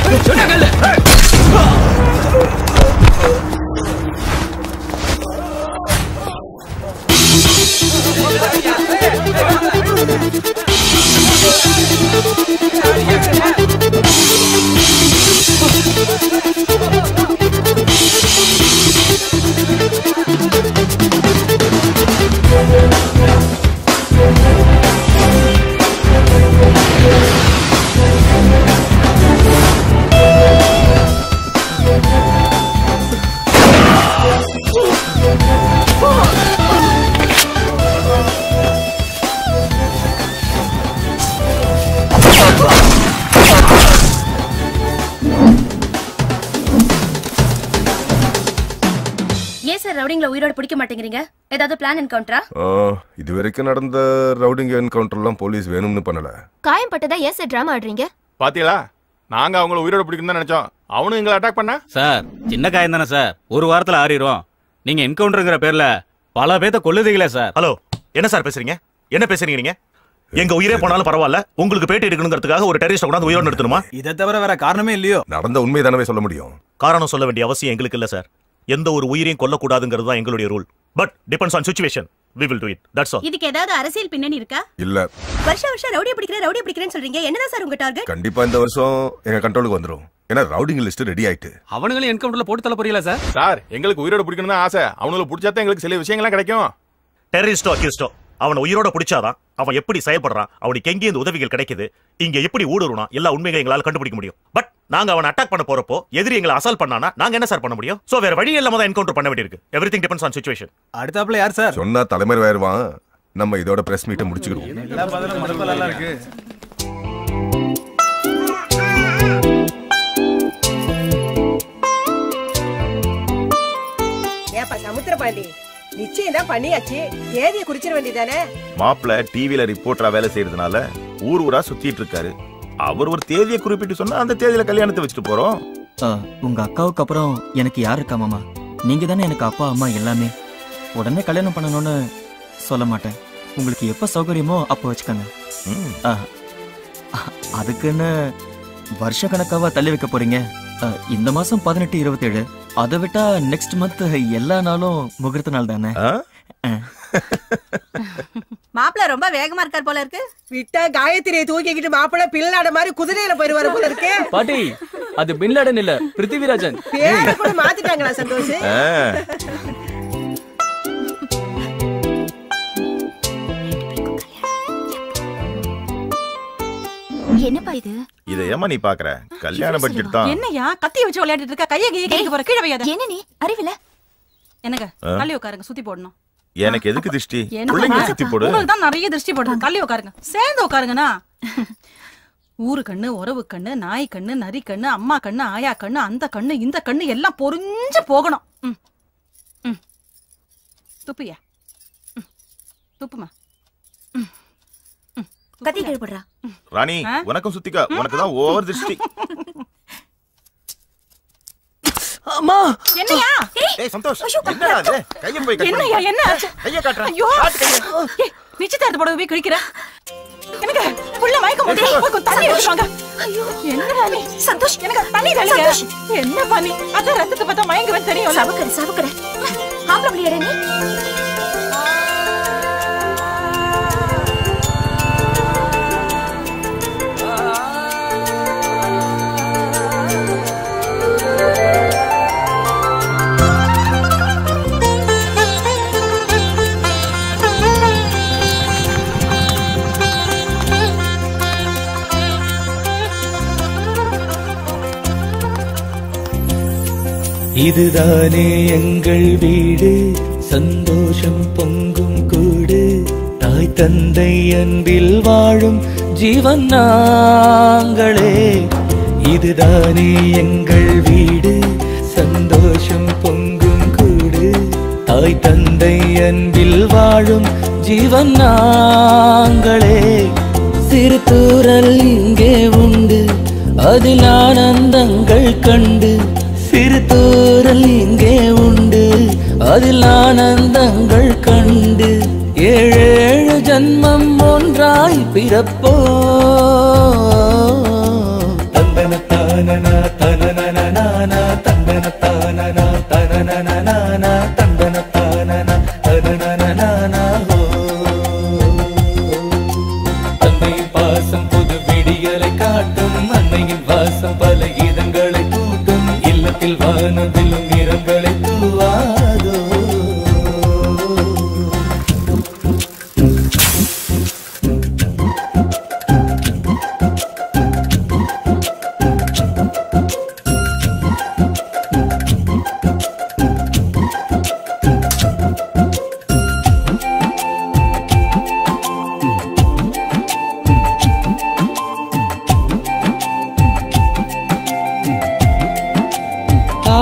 ஏன் சார் ரவுடிங்களை உயிரோட பிடிக்க மாட்டேங்கிறீங்க ஏதாவது பிளான் என்கவுண்டரா ஆ, இது வரைக்கும் நடந்த ரவுடிங் என்கவுண்டர்லாம் போலீஸ் வேணும்னு பண்ணல காயம் பட்டதா ஏன் சார் டிராமா ஆடுறீங்க பாத்தீங்களா நாங்க அவங்கள உயிரோட பிடிக்கணும் தான் நினைச்சோம் அவனும் எங்களை அட்டாக் பண்ணா சார் சின்ன காயம் தானே சார் ஒரு வாரத்துல ஆறிடும் நீங்க என்கவுண்டருங்கிற பேர்ல பல பேத்த கொல்லுதீங்களே சார் ஹலோ என்ன சார் பேசுறீங்க என்ன பேசுறீங்க நீங்க எங்க உயிரே போனாலும் பரவாயில்ல உங்களுக்கு பேட்டி எடுக்கணுங்கிறதுக்காக ஒரு டெரரிஸ்ட் கொண்டாந்து உயிரோடு நிறுத்தணுமா இதை தவிர வேற காரணமே இல்லையோ நடந்த உண்மை தானவே சொல்ல முடியும் காரணம் சொல்ல வேண்டிய அவசியம் எங்களுக்கு இல்ல சார் எந்த ஒரு உயிரையும் கொல்லக்கூடாதுங்கிறது தான் எங்களுடைய rule but depends on situation we will do it that's all இதுக்கு ஏதாவது அரசியல் பின்னணி இருக்கா இல்ல வருஷம் வருஷம் ரவுடி பிடிக்கிறேன் ரவுடி பிடிக்கிறேன்னு சொல்றீங்க என்னதான் சார் உங்க டார்கெட் கண்டிப்பா இந்த வருஷம் எங்க கண்ட்ரோலுக்கு வந்துரும் ஏன்னா ரவுடிங் லிஸ்ட் ரெடி ஆயிட்டு அவனுங்களும் என்கவுண்டர்ல போட்டு தள்ள போறீங்களா சார் சார் எங்களுக்கு உயிரோட பிடிக்கணும் தான் ஆசை அவனுல பிடிச்சா தான் எங்களுக்கு சில விஷயங்கள்லாம் கிடைக்கும் டெரரிஸ்டோ அக்யூஸ்டோ அவனை உயிரோட பிடிச்சாதான் அவன் எப்படி செயல்படுறான் அவனுக்கு எங்கே இந்த உதவிகள் கிடைக்குது இங்க எப்படி ஊடுருவனா எல்லா உண்மைகளை எங்களால கண்டுபிடிக்க முடியும் பட் நாங்க அவனை அட்டாக் பண்ண போறப்போ எதிரி எங்களை அசால் பண்ணானா நாங்க என்ன சார் பண்ண முடியும் சோ வேற வழி இல்லாம தான் என்கவுண்டர் பண்ண வேண்டியிருக்கு everything depends on situation அடுத்தாப்புல யார் சார் சொன்னா தலைமை ஆயிருவான் நம்ம இதோட பிரஸ் மீட்டை முடிச்சுக்கிடுவோம் எல்லா பதிலும் மறுப்பலாம் இருக்கு ஏப்பா சமுத்திரபாண்டி நிச்சயம் தான் பண்ணியாச்சு தேதியை குறிச்சிட வேண்டியதானே மாப்பிள்ள டிவில ரிப்போர்ட்டரா வேலை செய்யறதுனால ஊர் ஊரா சுத்திட்டு இருக்காரு அவர் ஒரு தேதியை குறிப்பிட்டு சொன்னா அந்த தேதியில கல்யாணத்தை வச்சுட்டு போறோம் ஆ, உங்க அக்காவுக்கு அப்புறம் எனக்கு யார் இருக்கா மாமா நீங்க தானே எனக்கு அப்பா அம்மா எல்லாமே உடனே கல்யாணம் பண்ணணும்னு சொல்ல மாட்டேன் உங்களுக்கு எப்ப சௌகரியமோ அப்போ வச்சுக்கோங்க ம். ஆ, அ- அதுக்குன்னு வருஷ கணக்காவா தள்ளி வைக்க போறீங்க ஆ, இந்த மாசம் பதினெட்டு இருபத்தேழு அதை விட்டா நெக்ஸ்ட் மந்த் எல்லா நாளும் முகூர்த்த நாள் தானே ஆ? மாப்பிள்ள ரொம்ப வேகமா இருக்கார் போல இருக்கு விட்டா காயத்ரியை தூக்கிக்கிட்டு மாப்பிள்ளை பிள்ளாட மாதிரி குதிரையில போயிருவாரு போல இருக்கு பாட்டி அது பின்லாடன் இல்ல பிருத்திவிராஜன் பேரை கூட மாத்திட்டாங்களா சந்தோஷ் ஆ. என்னப்பா இது இதை ஏமா நீ பாக்குற கல்யாண பட்ஜெட் தான் என்னையா கத்தி வச்சு விளையாடிட்டு இருக்க கையை கையை கேட்க போற கீழே வையாத என்ன நீ அறிவில என்னங்க ஆ? கள்ளி உட்காருங்க சுத்தி போடணும் எனக்கு எதுக்கு திருஷ்டி எனக்கு பிள்ளைங்க வா- சுத்தி போடு உங்களுக்கு தான் நிறைய திருஷ்டி போடுறது கள்ளி உட்காருங்க சேர்ந்து உட்காருங்கண்ணா ஊரு கண்ணு உறவு கண்ணு நாய் கண்ணு நரி கண்ணு அம்மா கண்ணு ஆயா கண்ணு அந்த கண்ணு இந்த கண்ணு எல்லாம் பொறிஞ்சு போகணும் ம். ம். துப்பியா ம். துப்புமா ம். ம். கத்தி துப்புங்க. கீழ்படுறா ராணி ஆ? உனக்கும் சுத்திக்கா உனக்கு தான் ஓவர் திருஷ்டி அம்மா என்னையா ஏய் சந்தோஷ் என்னடா இது கைய போய் கட் என்னையா பண்ணு. என்ன ஆச்சு கைய காட்டுறேன் ஐயோ காட்டு கைய. ஏய், நிச்சயதார்த்த புடவை போய் கிழிக்கிற எனக்கு புள்ள மயக்க போது கொஞ்சம் தண்ணி எடுத்துவாங்க ஐயோ என்னடா நீ சந்தோஷ் எனக்கு தண்ணி தள்ளுங்க என்ன பண்ணி அதான் ரத்தத்தை பார்த்தா மயங்குவேன் தெரியும் சவுக்கற சவுக்கற ஆம்பளை பிள்ளையடா நீ இதுதானே எங்கள் வீடு சந்தோஷம் பொங்கும் கூடு தாய் தந்தை அன்பில் வாழும் ஜீவன் நாங்களே இதுதானே எங்கள் வீடு சந்தோஷம் பொங்கும் கூடு தாய் தந்தை அன்பில் வாழும் ஜீவன் நாங்களே சிறு தூரல் இங்கே உண்டு அதில் ஆனந்தங்கள் கண்டு சிறு தூரல் இங்கே உண்டு அதில் ஆனந்தங்கள் கண்டு ஏழேழு ஜன்மம் ஒன்றாய் பிறப்போ தந்தனத்தா தானனா தனனனனானா தந்தன தானனா தனனனனானா தந்தன தானனா தனனனனானா ஹோ தந்தையின் பாசம் புது விடியலை காட்டும் அன்னையின் வாசம் பல கீதங்களை கூட்டும் இல்லத்தில் வானவிலும் நிறங்களை தூவாதோ ஆ,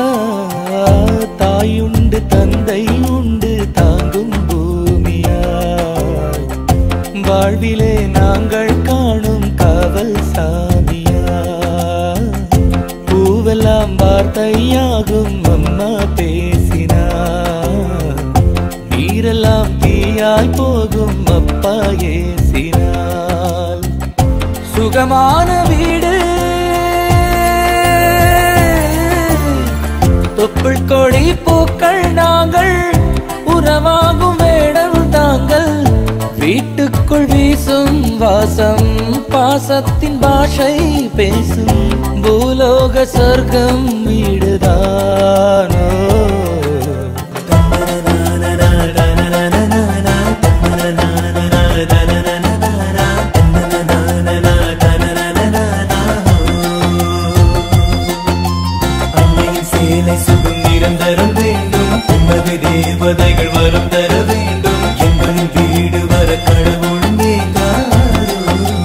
தாயுண்டு தந்தை உண்டு தாங்கும் பூமியாய் வாழ்விலே நாங்கள் காணும் காவல் சாமியா பூவெல்லாம் வார்த்தையாகும் அம்மா பேசினா நீரெல்லாம் தீயாய் போகும் அப்பா ஏசினால் சுகமான வீடு தொப்புள் கொடி பூக்கள் நாங்கள் உறவாகும் வேடம் தாங்கள் வீட்டுக்குள் வீசும் வாசம் பாசத்தின் பாஷை பேசும் பூலோக சொர்க்கம் வீடுதானோ அன்னையின் சேலை சுகம் நிரந்தரம் வேண்டும் உமது தேவதைகள் வரம் தர வேண்டும் எங்களின் வீடு வர கடவுள் வேண்டாரோ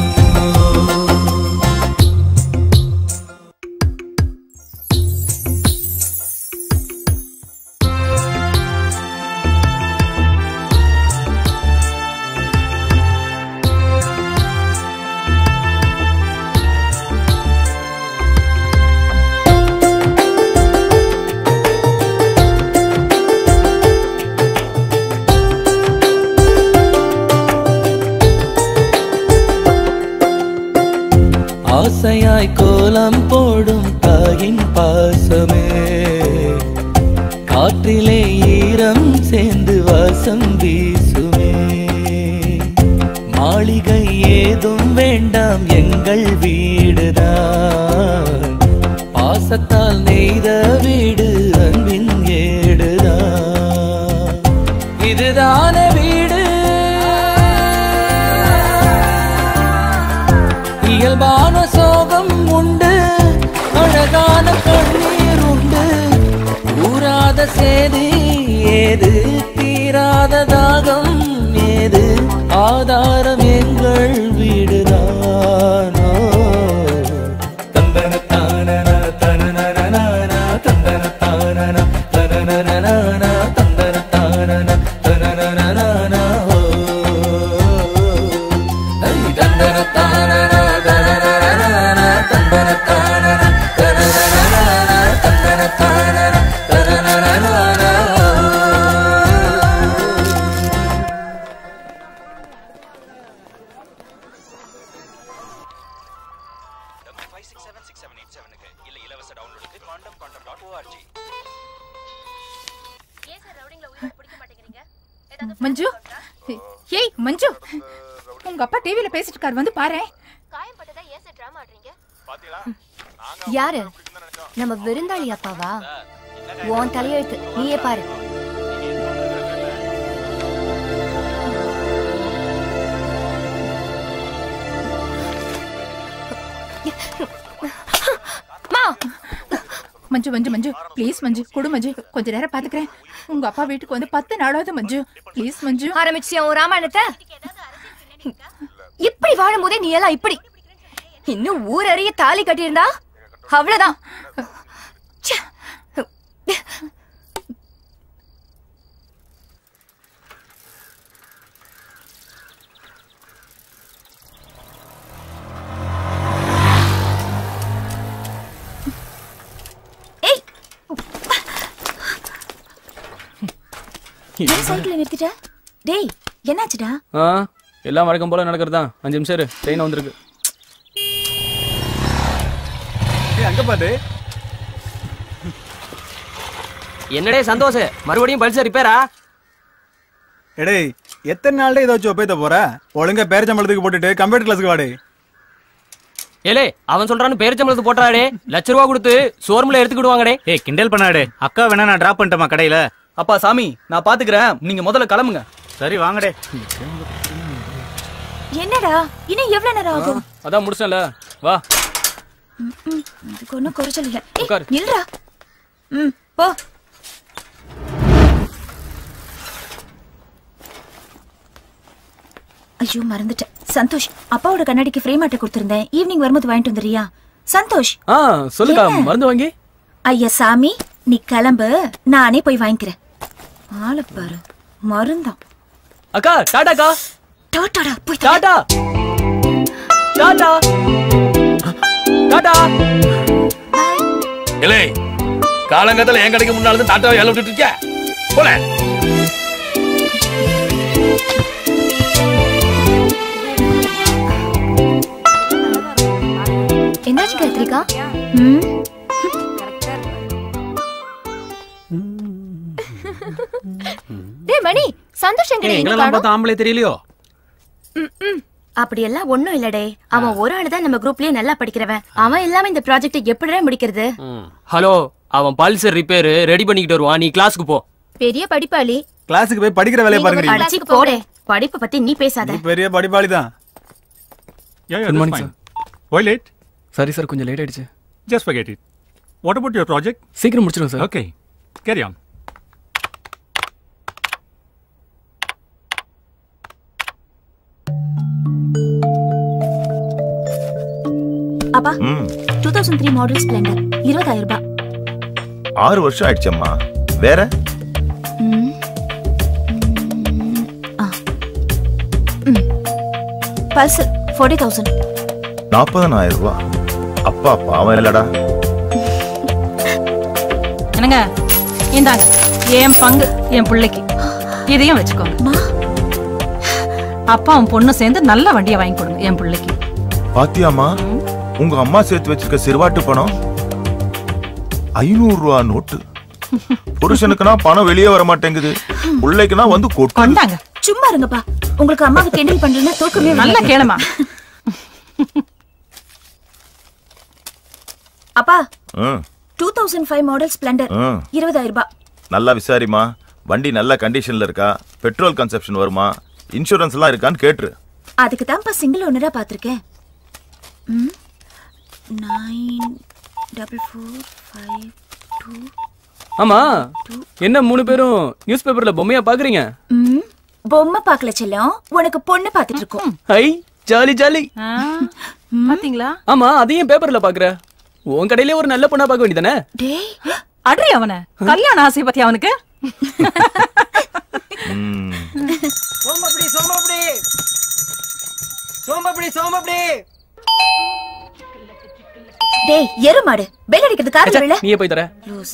ஆசையாய் கோலம் போடும் தாயின் பாசமே காற்றிலே ஈரம் சேர்ந்து வாசம் வீசுமே மாளிகை ஏதும் வேண்டாம் எங்கள் வீடுதான் பாசத்தால் நெய்த வீடு அன்பின் ஏடுதான் இதுதான வீடு இயல்பான சோகம் உண்டு அழகான கண்ணீர் உண்டு ஊராத சேதி ஏது தீராத தாகம் ஏது ஆதாரம் எங்கள் வீடுதானோ தந்தன தானன தனனனனான தந்தன தானன தனனனனான தந்தன தானன தனனனனான ஓ ஐ தந்தன தானன தனனனனான தந்தன தானன தனனனனான தந்தன தானன தனனனனான மஞ்சு ஏய் மஞ்சு உங்க அப்பா டிவில பேசிட்டு இருக்காரு வந்து பாரு யாரு நம்ம விருந்தாளி அப்பாவா உன் தலையெழுத்து நீயே பாரு மா மஞ்சு மஞ்சு மஞ்சு ப்ளீஸ் மஞ்சு கொடு மஞ்சு கொஞ்ச நேரம் பாத்துக்கிறேன் உங்க அப்பா வீட்டுக்கு வந்து பத்து நாளாவது மஞ்சு ப்ளீஸ் மஞ்சு ஆரம்பிச்சியா உன் ராமாயணத்தை இப்படி வாழும் போதே நீ எல்லாம் இப்படி இன்னும் ஊரறிய தாலி கட்டியிருந்தா அவ்வளவுதான் ச்சே. ஏய் ஏன் சைக்கிளை நிறுத்திட்ட டேய் என்னாச்சுடா ஆ எல்லாம் வழக்கம் போல நடக்கிறதா அஞ்சு நிமிஷம் இரு ட்ரெயின் வந்திருக்கு எங்க பாரு என்னடே சந்தோஷ் மறுபடியும் பல்சர் ரிப்பேரா எடேய் எத்தனை நாள்டே இதை வச்சு ஒப்பேத்த போற ஒழுங்கா பேரச்சம்பளத்துக்கு போட்டுட்டு கம்ப்யூட்டர் கிளாஸுக்கு வாடே ஏலே அவன் சொல்றான்னு பேரிச்சம்பளத்து போட்டாடே லட்ச ரூபா கொடுத்து ஷோரூம்ல எடுத்துக்கிடுவாங்கடே ஏய் கிண்டல் பண்ணாடே அக்கா வேணா நான் டிராப் பண்ணிட்டேமா கடையில அப்பா சாமி நான் பாத்துக்கிறேன் நீங்க முதல்ல கிளம்புங்க சரி வாங்கடே என்னடா இன்னும் எவ்வளவு நேரம் ஆகும் அதான் முடிச்சல வா ம், ம், இதுக்கு ஒன்றும் குறைச்சல் இல்ல ஏய், உட்காரு. நில்றா ம் போ ஐயோ மறந்துட்டேன் சந்தோஷ் அப்பாவோட கண்ணாடிக்கு ஃப்ரேம் ஆட்ட கொடுத்திருந்தேன் ஈவினிங் வரும்போது வாங்கிட்டு வந்துறியா சந்தோஷ் ஆ சொல்லுக்கா என்ன? மருந்து வாங்கி ஐயா சாமி நீ கிளம்பு நானே போய் வாங்கிக்கிறேன் ஆளை பாரு மருந்தாம் அக்கா டாடாக்கா டாட்டாடா போய் டாடா டாடா டாடா இலே காலங்கத்துல என் கடைக்கு முன்னால இருந்து டாட்டாவை ஏல விட்டுட்டு இருக்கியா போல என்னாச்சு காயத்ரிகா ம் டேய் மணி சந்தோஷ் எங்கடி எங்க எங்களெல்லாம் காணோம் பார்த்தா ஆம்பளை தெரியலையோ அப்படியெல்லாம் ஒண்ணும் இல்லடே அவன் ஒரு ஆளு தான் நம்ம குரூப்லயே நல்லா படிக்கிறவன் அவன் இல்லாம இந்த ப்ராஜெக்ட் எப்படிடா முடிக்கிறது ஹலோ அவன் பல்சர் ரிப்பேர் ரெடி பண்ணிக்கிட்டு வருவான் நீ கிளாஸ்க்கு போ பெரிய படிப்பாளி கிளாஸுக்கு போய் படிக்கிற வேலையை பாருங்க அடிச்சு போடே படிப்பை பத்தி நீ பேசாத நீ பெரிய படிப்பாளி தான் Yeah, yeah, Good that's morning, fine. Why late? சரி சார் கொஞ்சம் லேட் ஆயிடுச்சு Just forget it. What about your project? சீக்கிரம் முடிச்சிடும் சார் Okay, carry on. அப்பா two thousand three model Splendor இருபதாயிரம் ரூபாய் ஆறு வருஷம் ஆயிடுச்சம்மா வேற ம். ஆ. ம். பல்சர் ஃபோர்ட்டி தௌசண்ட் நாற்பதனாயிரம் ரூபாய் அப்பா பாவம் இல்லடா என்னங்க இந்தாங்க என் பங்கு என் பிள்ளைக்கு இதையும் வச்சுக்கோங்க அப்பாவும் பொண்ணு சேர்ந்து நல்ல வண்டியை வாங்கி கொடுங்க என் பிள்ளைக்கு பாத்தியாமா உங்க அம்மா சேர்த்து வச்சிருக்க சிறுவாட்டு பணம் ஐநூறு ரூபா நோட்டு புருஷனுக்குனா பணம் வெளியே வர மாட்டேங்குது பிள்ளைக்குனா வந்து கொட்டு கொண்டாங்க சும்மா இருங்கப்பா உங்களுக்கு அம்மாவை கிண்டல் பண்றேன்னா தூக்கமே நல்லா வராது. கேளுமா அப்பா ம், two thousand five model Splendor ம். இருபதாயிரம் ரூபாய் நல்லா விசாரிமா வண்டி நல்ல கண்டிஷன்ல இருக்கா பெட்ரோல் கன்சப்ஷன் வருமா இன்சூரன்ஸ் எல்லாம் இருக்கான்னு கேட்டுரு அதுக்கு தான்ப்பா சிங்கிள் ஓனரா பார்த்துருக்கேன் ம் nine double four five two ஆமா என்ன மூணு பேரும் நியூஸ் பேப்பர்ல பொம்மையா பாக்குறீங்க ம் பொம்மை பார்க்கல செல்லம் உனக்கு பொண்ணு பார்த்துட்டு இருக்கோம் ஐ ஜாலி ஜாலி பாத்தீங்களா ஆமா அதையும் பேப்பர்ல பாக்குற உன் கடையிலே ஒரு நல்ல பொண்ணா பார்க்க வேண்டியதானே டேய் அட்ரி அவன கல்யாண ஆசை பத்தி அவனுக்கு சோமப்படி சோமப்படி சோமப்படி சோமப்படி டேய் எருமாடு பெல் அடிக்கிறது காது வரல நீயே போய் தர லூஸ்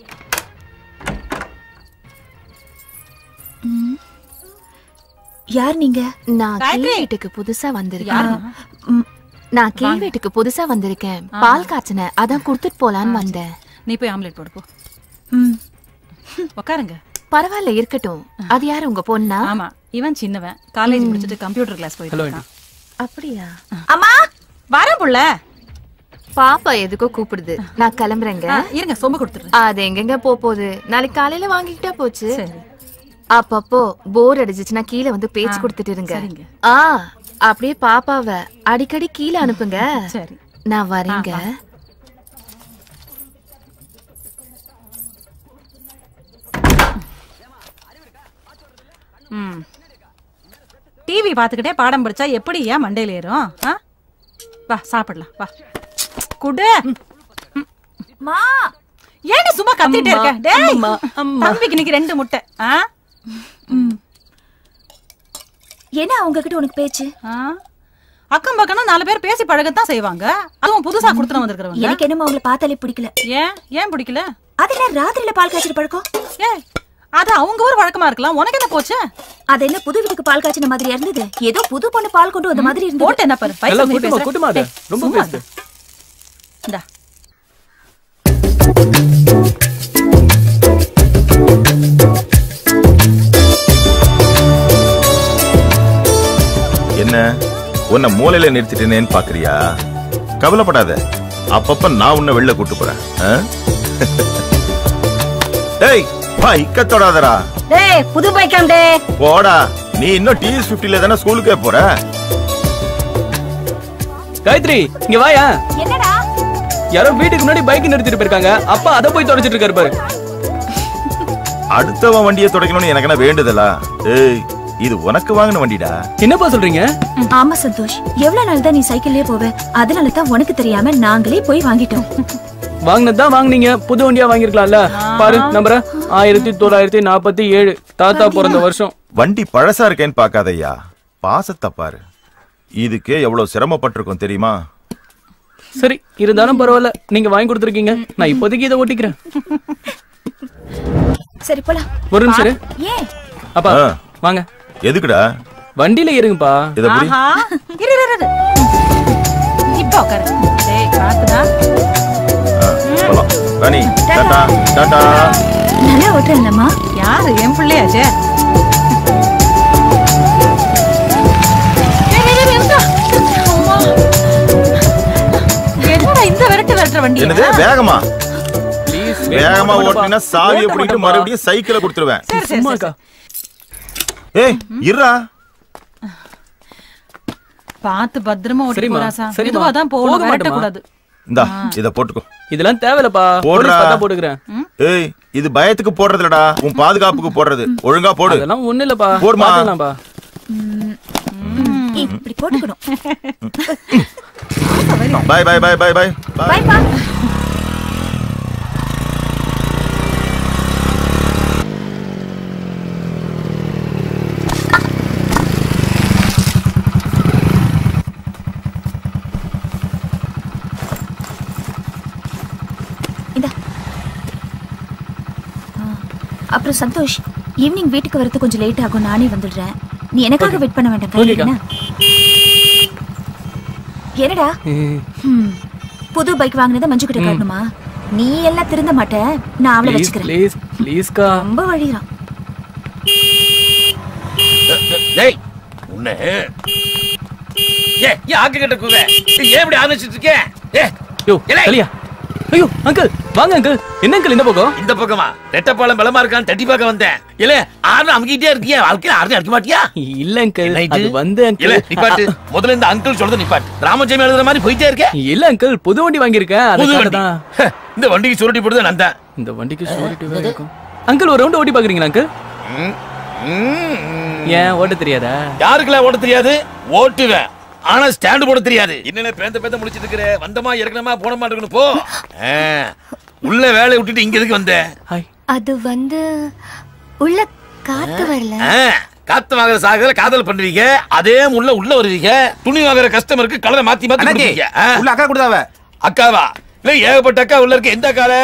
யார் நீங்க நான் கீழ் காயத்ரி. வீட்டுக்கு புதுசா வந்திருக்கேன் யாரும்மா? நான் கீழ் வீட்டுக்கு புதுசா வந்திருக்கேன் பால் காய்ச்சின அதான் குடுத்துட்டு போலான்னு வந்தேன் நீ போய் ஆம்லெட் போடு போ ம் உட்காருங்க பரவாயில்ல இருக்கட்டும் அது யாரு உங்க பொண்ணா ஆமா இவன் சின்னவன் காலேஜ் முடிச்சிட்டு கம்ப்யூட்டர் கிளாஸ் போயிட்டு இருக்கான் அப்படியா அம்மா வரேன் புள்ள பாப்பா எதுக்கோ கூப்பிடுது நான் கிளம்புறேங்க ஆ, இருங்க சொம்ப கொடுத்துரு அது எங்கெங்க போ போகுது நாளைக்கு காலையில வாங்கிக்கிட்டா போச்சு சரி அப்பப்போ போர் அடிச்சுச்சுன்னா கீழே வந்து பேச்சு ஆ, கொடுத்துட்டு இருங்க சரிங்க. ஆ அப்படியே பாப்பாவ அடிக்கடி கீழே அனுப்புங்க சரி நான் வரேங்க ஆ, ம் டிவி பார்த்துக்கிட்டே பாடம் படிச்சா எப்படி ஏன் மண்டையில ஏறும் ஆ? வா சாப்பிடலாம் வா குடு மா ஏன் சும்மா கத்திட்டே இருக்க அம்மா, டேய் அம்மா, அம்மா. தம்பிக்கு இன்னைக்கு ரெண்டு முட்டை ஆ ம் என்ன அவங்க கிட்ட உனக்கு பேச்சு ஆ? அக்கம் பக்கம் நாலு பேர் பேசி பழகத்தான் செய்வாங்க அதுவும் புதுசா கொடுத்துட்டு வந்திருக்கிறவங்க எனக்கு என்னமோ அவங்கள பார்த்தாலே பிடிக்கல ஏன் ஏன் பிடிக்கல அதெல்லாம் ராத்திரியில பால் காய்ச்சிட்டு பழக்கம் ஏய் அது அவங்க ஊர் வழக்கமா இருக்கலாம் உனக்கு என்ன போச்சு அது என்ன புது வீட்டுக்கு பால் காய்ச்சின மாதிரி இருந்தது ஏதோ புது பொண்ணு பால் கொண்டு வந்த மாதிரி இருந்தது போட்டு என்ன பாரு நல்லா பைசா கூட்டமா கூட்டமா அத. ரொம்ப பேசு இந்தா என்ன உன்னை மூலையில நிறுத்திட்டேனேன்னு பாக்குறியா கவலைப்படாத அப்பப்ப நான் உன்னை வெளில கூட்டு போறேன் ஆ? டேய் வா இக்க தொடாதடா டேய் புது பைக்காம் டே போடா நீ இன்னும் டிஎஸ் பிப்டில தானே ஸ்கூலுக்கே போற காயத்ரி இங்க வாயா என்னடா யாரோ வீட்டுக்கு முன்னாடி பைக் நிறுத்திட்டு போயிருக்காங்க அப்பா அதை போய் தொடச்சிட்டு இருக்காரு பாரு அடுத்தவன் வண்டியை துடைக்கணும்னு எனக்கு என்ன வேண்டுதலா ஏய் இது உனக்கு வாங்கின வண்டிடா என்னப்பா சொல்றீங்க ஆமா சந்தோஷ் எவ்வளவு நாள் தான் நீ சைக்கிள்லயே போவ அதனால தான் உனக்கு தெரியாம நாங்களே போய் வாங்கிட்டோம் வாங்கினது தான் வாங்குனீங்க புது வண்டியா வாங்கிருக்கலாம்ல பாரு நம்புற ஆயிரத்தி தொள்ளாயிரத்தி நாற்பத்தி ஏழு தாத்தா பிறந்த வருஷம் வண்டி பழசா இருக்கேன்னு பார்க்காதய்யா பாசத்தை பாரு இதுக்கே எவ்வளவு சிரமப்பட்டிருக்கோம் தெரியுமா சரி இருந்தாலும் பரவாயில்ல நீங்க வாங்கி கொடுத்துருக்கீங்க நான் இப்போதைக்கு இதை ஓட்டிக்கிறேன் சரி போலாம் ஒரு நிமிஷம் இரு. ஏன் அப்பா ஆ. வாங்க எதுக்குடா வண்டியில இருங்கப்பா இத புடி ஆஹா இரு இரு, இரு இப்ப உட்காரு டேய் காத்துடா போலாம் ராணி டாடா டாடா நல்லா ஓட்டுறேன்லம்மா யாரு என் பிள்ளையாச்சே டேய், டேய், டேய், நிறுத்தா. அம்மா. என்னடா இந்த விரட்டு விரட்டுற வண்டி என்னது வேகமா வேகமா ஓட்டினா சாவியை பிடிக்கிட்டு மறுபடியும் சைக்கிளை கொடுத்துருவேன் சரி சரி சரி ஏய் இருடா பார்த்து பத்திரமா ஓட்டி சரிம்மா, போறாசா சரிம்மா. மெதுவா தான் போகணும் போக விரட்ட மாட்டேம்மா. கூடாது இந்தா இத போட்டுக்கோ இதெல்லாம் தேவையில்லப்பா போடுறா. போலீஸ் பார்த்தா போட்டுக்கிறேன் ஏய் இது பயத்துக்கு போடுறது இல்லடா உன் பாதுகாப்புக்கு போடுறது ஒழுங்கா போடு அதெல்லாம் ஒண்ணு இல்லப்பா போடுமா. பாத்துக்கலாம்ப்பா இப்படி போட்டுக்கணும் பாய் பாய் பாய் பாய் பாய் பாய்ப்பா இந்தா. ஆ, அப்புறம் சந்தோஷ் ஈவினிங் வீட்டுக்கு வரது கொஞ்சம் லேட் ஆகும் நானே வந்துடுறேன் நீ எனக்காக வெயிட் பண்ண வேண்டாம் கையில ஓகேக்கா. என்ன? என்னடா ஹம், புது பைக் வாங்கினதை மஞ்சு கிட்ட காட்டணுமா நீ எல்லாம் திருந்த மாட்ட நான் அவளை ப்ளீஸ் வச்சுக்கிறேன் ப்ளீஸ் ப்ளீஸ்க்கா ரொம்ப வழிறான் டேய் உன்னை ஏ ஏன் ஆக்கு கிட்ட கூவ ஏன் இப்படி ஆரம்பிச்சிட்டு இருக்க ஏ யோ ஏலே. கலியா ஐயோ அங்கிள் வாங்க அங்கிள் என்ன அங்கிள் இந்த பக்கம் இந்த பக்கமா ரெட்டப்பாலம் பலமா இருக்கான்னு தட்டி பார்க்க வந்தேன் இல்ல ஆறு அமுக்கிட்டே இருக்கியா வாழ்க்கையில ஆறு அடிக்க மாட்டியா இல்ல அங்கிள் Night. அது வந்து இல்ல அங்கிள் நிப்பாட்டு முதல்ல இந்த அங்கிள் சொல்றது நிப்பாட்டு ராமஜெயம் எழுதுற மாதிரி போயிட்டே இருக்க இல்ல அங்கிள் புது வண்டி வாங்கியிருக்கேன் புது அதுக்காக வண்டி தான் ஹ, இந்த வண்டிக்கு சுருட்டி போடுறது நான் தான் இந்த வண்டிக்கு சூரிட்டி வேற இருக்கும் அங்கிள் ஒரு ரவுண்ட் ஓட்டி பாக்குறீங்களா அங்கிள் ஏன் ஓட்ட தெரியாதா யாருக்கெல்லாம் ஓட்ட தெரியாது ஓட்டுவேன் ஆனா ஸ்டாண்ட் போட தெரியாது என்னென்ன பேந்த பேந்த முடிச்சிட்டு இருக்கிற வந்தமா இறக்கணுமா போனமா இருக்கணும் போ ஆ, உள்ள வேலையை விட்டுட்டு இங்க எதுக்கு வந்த அது வந்து உள்ள காத்து வரல ஆ, காத்து வாங்குற சாகர காதல் பண்ணுவீங்க அதே முள்ள உள்ள வருவீங்க துணி வாங்குற கஸ்டமருக்கு கலரை மாத்தி மாத்தி அண்ணாச்சி, கொடுப்பீங்க ஆ? உள்ள அக்கா கொடுத்தாவ அக்காவா இல்ல ஏகப்பட்ட அக்கா உள்ள இருக்க எந்த அக்கால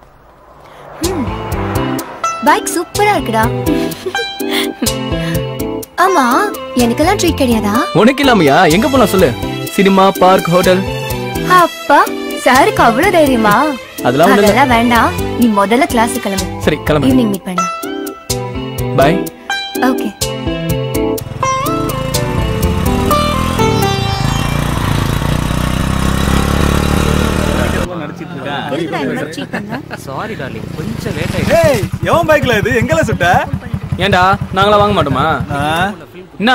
பைக் சூப்பரா இருக்குடா ஆமா எனக்கெல்லாம் ட்ரீட் கிடையாதா உனக்கு இல்லாமையா எங்க போலாம் சொல்லு சினிமா பார்க் ஹோட்டல் அப்பா சாருக்கு அவ்வளவு தைரியமா அதெல்லாம் ஒண்ணும் இல்ல. அதெல்லாம் வேண்டாம் நீ முதல்ல கிளாஸ் கிளம்பு சரி கிளம்பு ஈவினிங் மீட் பண்ணலாம் பாய் ஓகே சாரி டார்லிங் கொஞ்சம் லேட் ஏய் எவன் பைக்ல இது எங்கெல்லாம் சுட்ட ஏன்டா நாங்களா வாங்க மாட்டோமா என்ன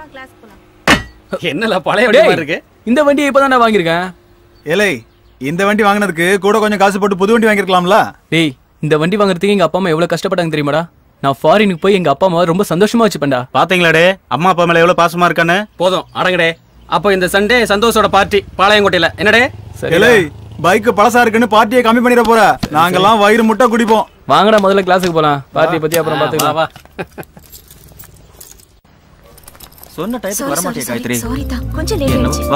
என்னல பழைய டேய், வண்டி இருக்கு இந்த வண்டியை இப்பதான்டா வாங்கியிருக்கேன் ஏலே இந்த வண்டி வாங்கினதுக்கு கூட கொஞ்சம் காசு போட்டு புது வண்டி வாங்கிருக்கலாம்ல டேய் இந்த வண்டி வாங்குறதுக்கு எங்க அப்பா அம்மா எவ்வளவு கஷ்டப்பட்டாங்க தெரியுமாடா நான் ஃபாரினுக்கு போய் எங்க அப்பா அம்மா ரொம்ப சந்தோஷமா வச்சுப்பேன்டா பாத்தீங்களாடே அம்மா அப்பா மேல எவ்வளவு பாசமா இருக்கான்னு போதும் அடங்கடே அப்போ இந்த சண்டே சந்தோஷோட பார்ட்டி பாளையங்கோட்டையில என்னடே ஏலே பைக் பழசா இருக்குன்னு பார்ட்டியை கம்மி பண்ணிட போற நாங்கெல்லாம் வயிறு முட்டை குடிப்போம் வாங்கடா முதல்ல கிளாஸுக்கு போலாம் பார்ட்டியை பத்தி அப்புறம் பாத்துக்கலாம் வா சொன்ன டைத்துக்கு வர மாட்டேன் காயத்ரி சாரி தான் கொஞ்சம் லேட் என்ன ஆயிடுச்சு வா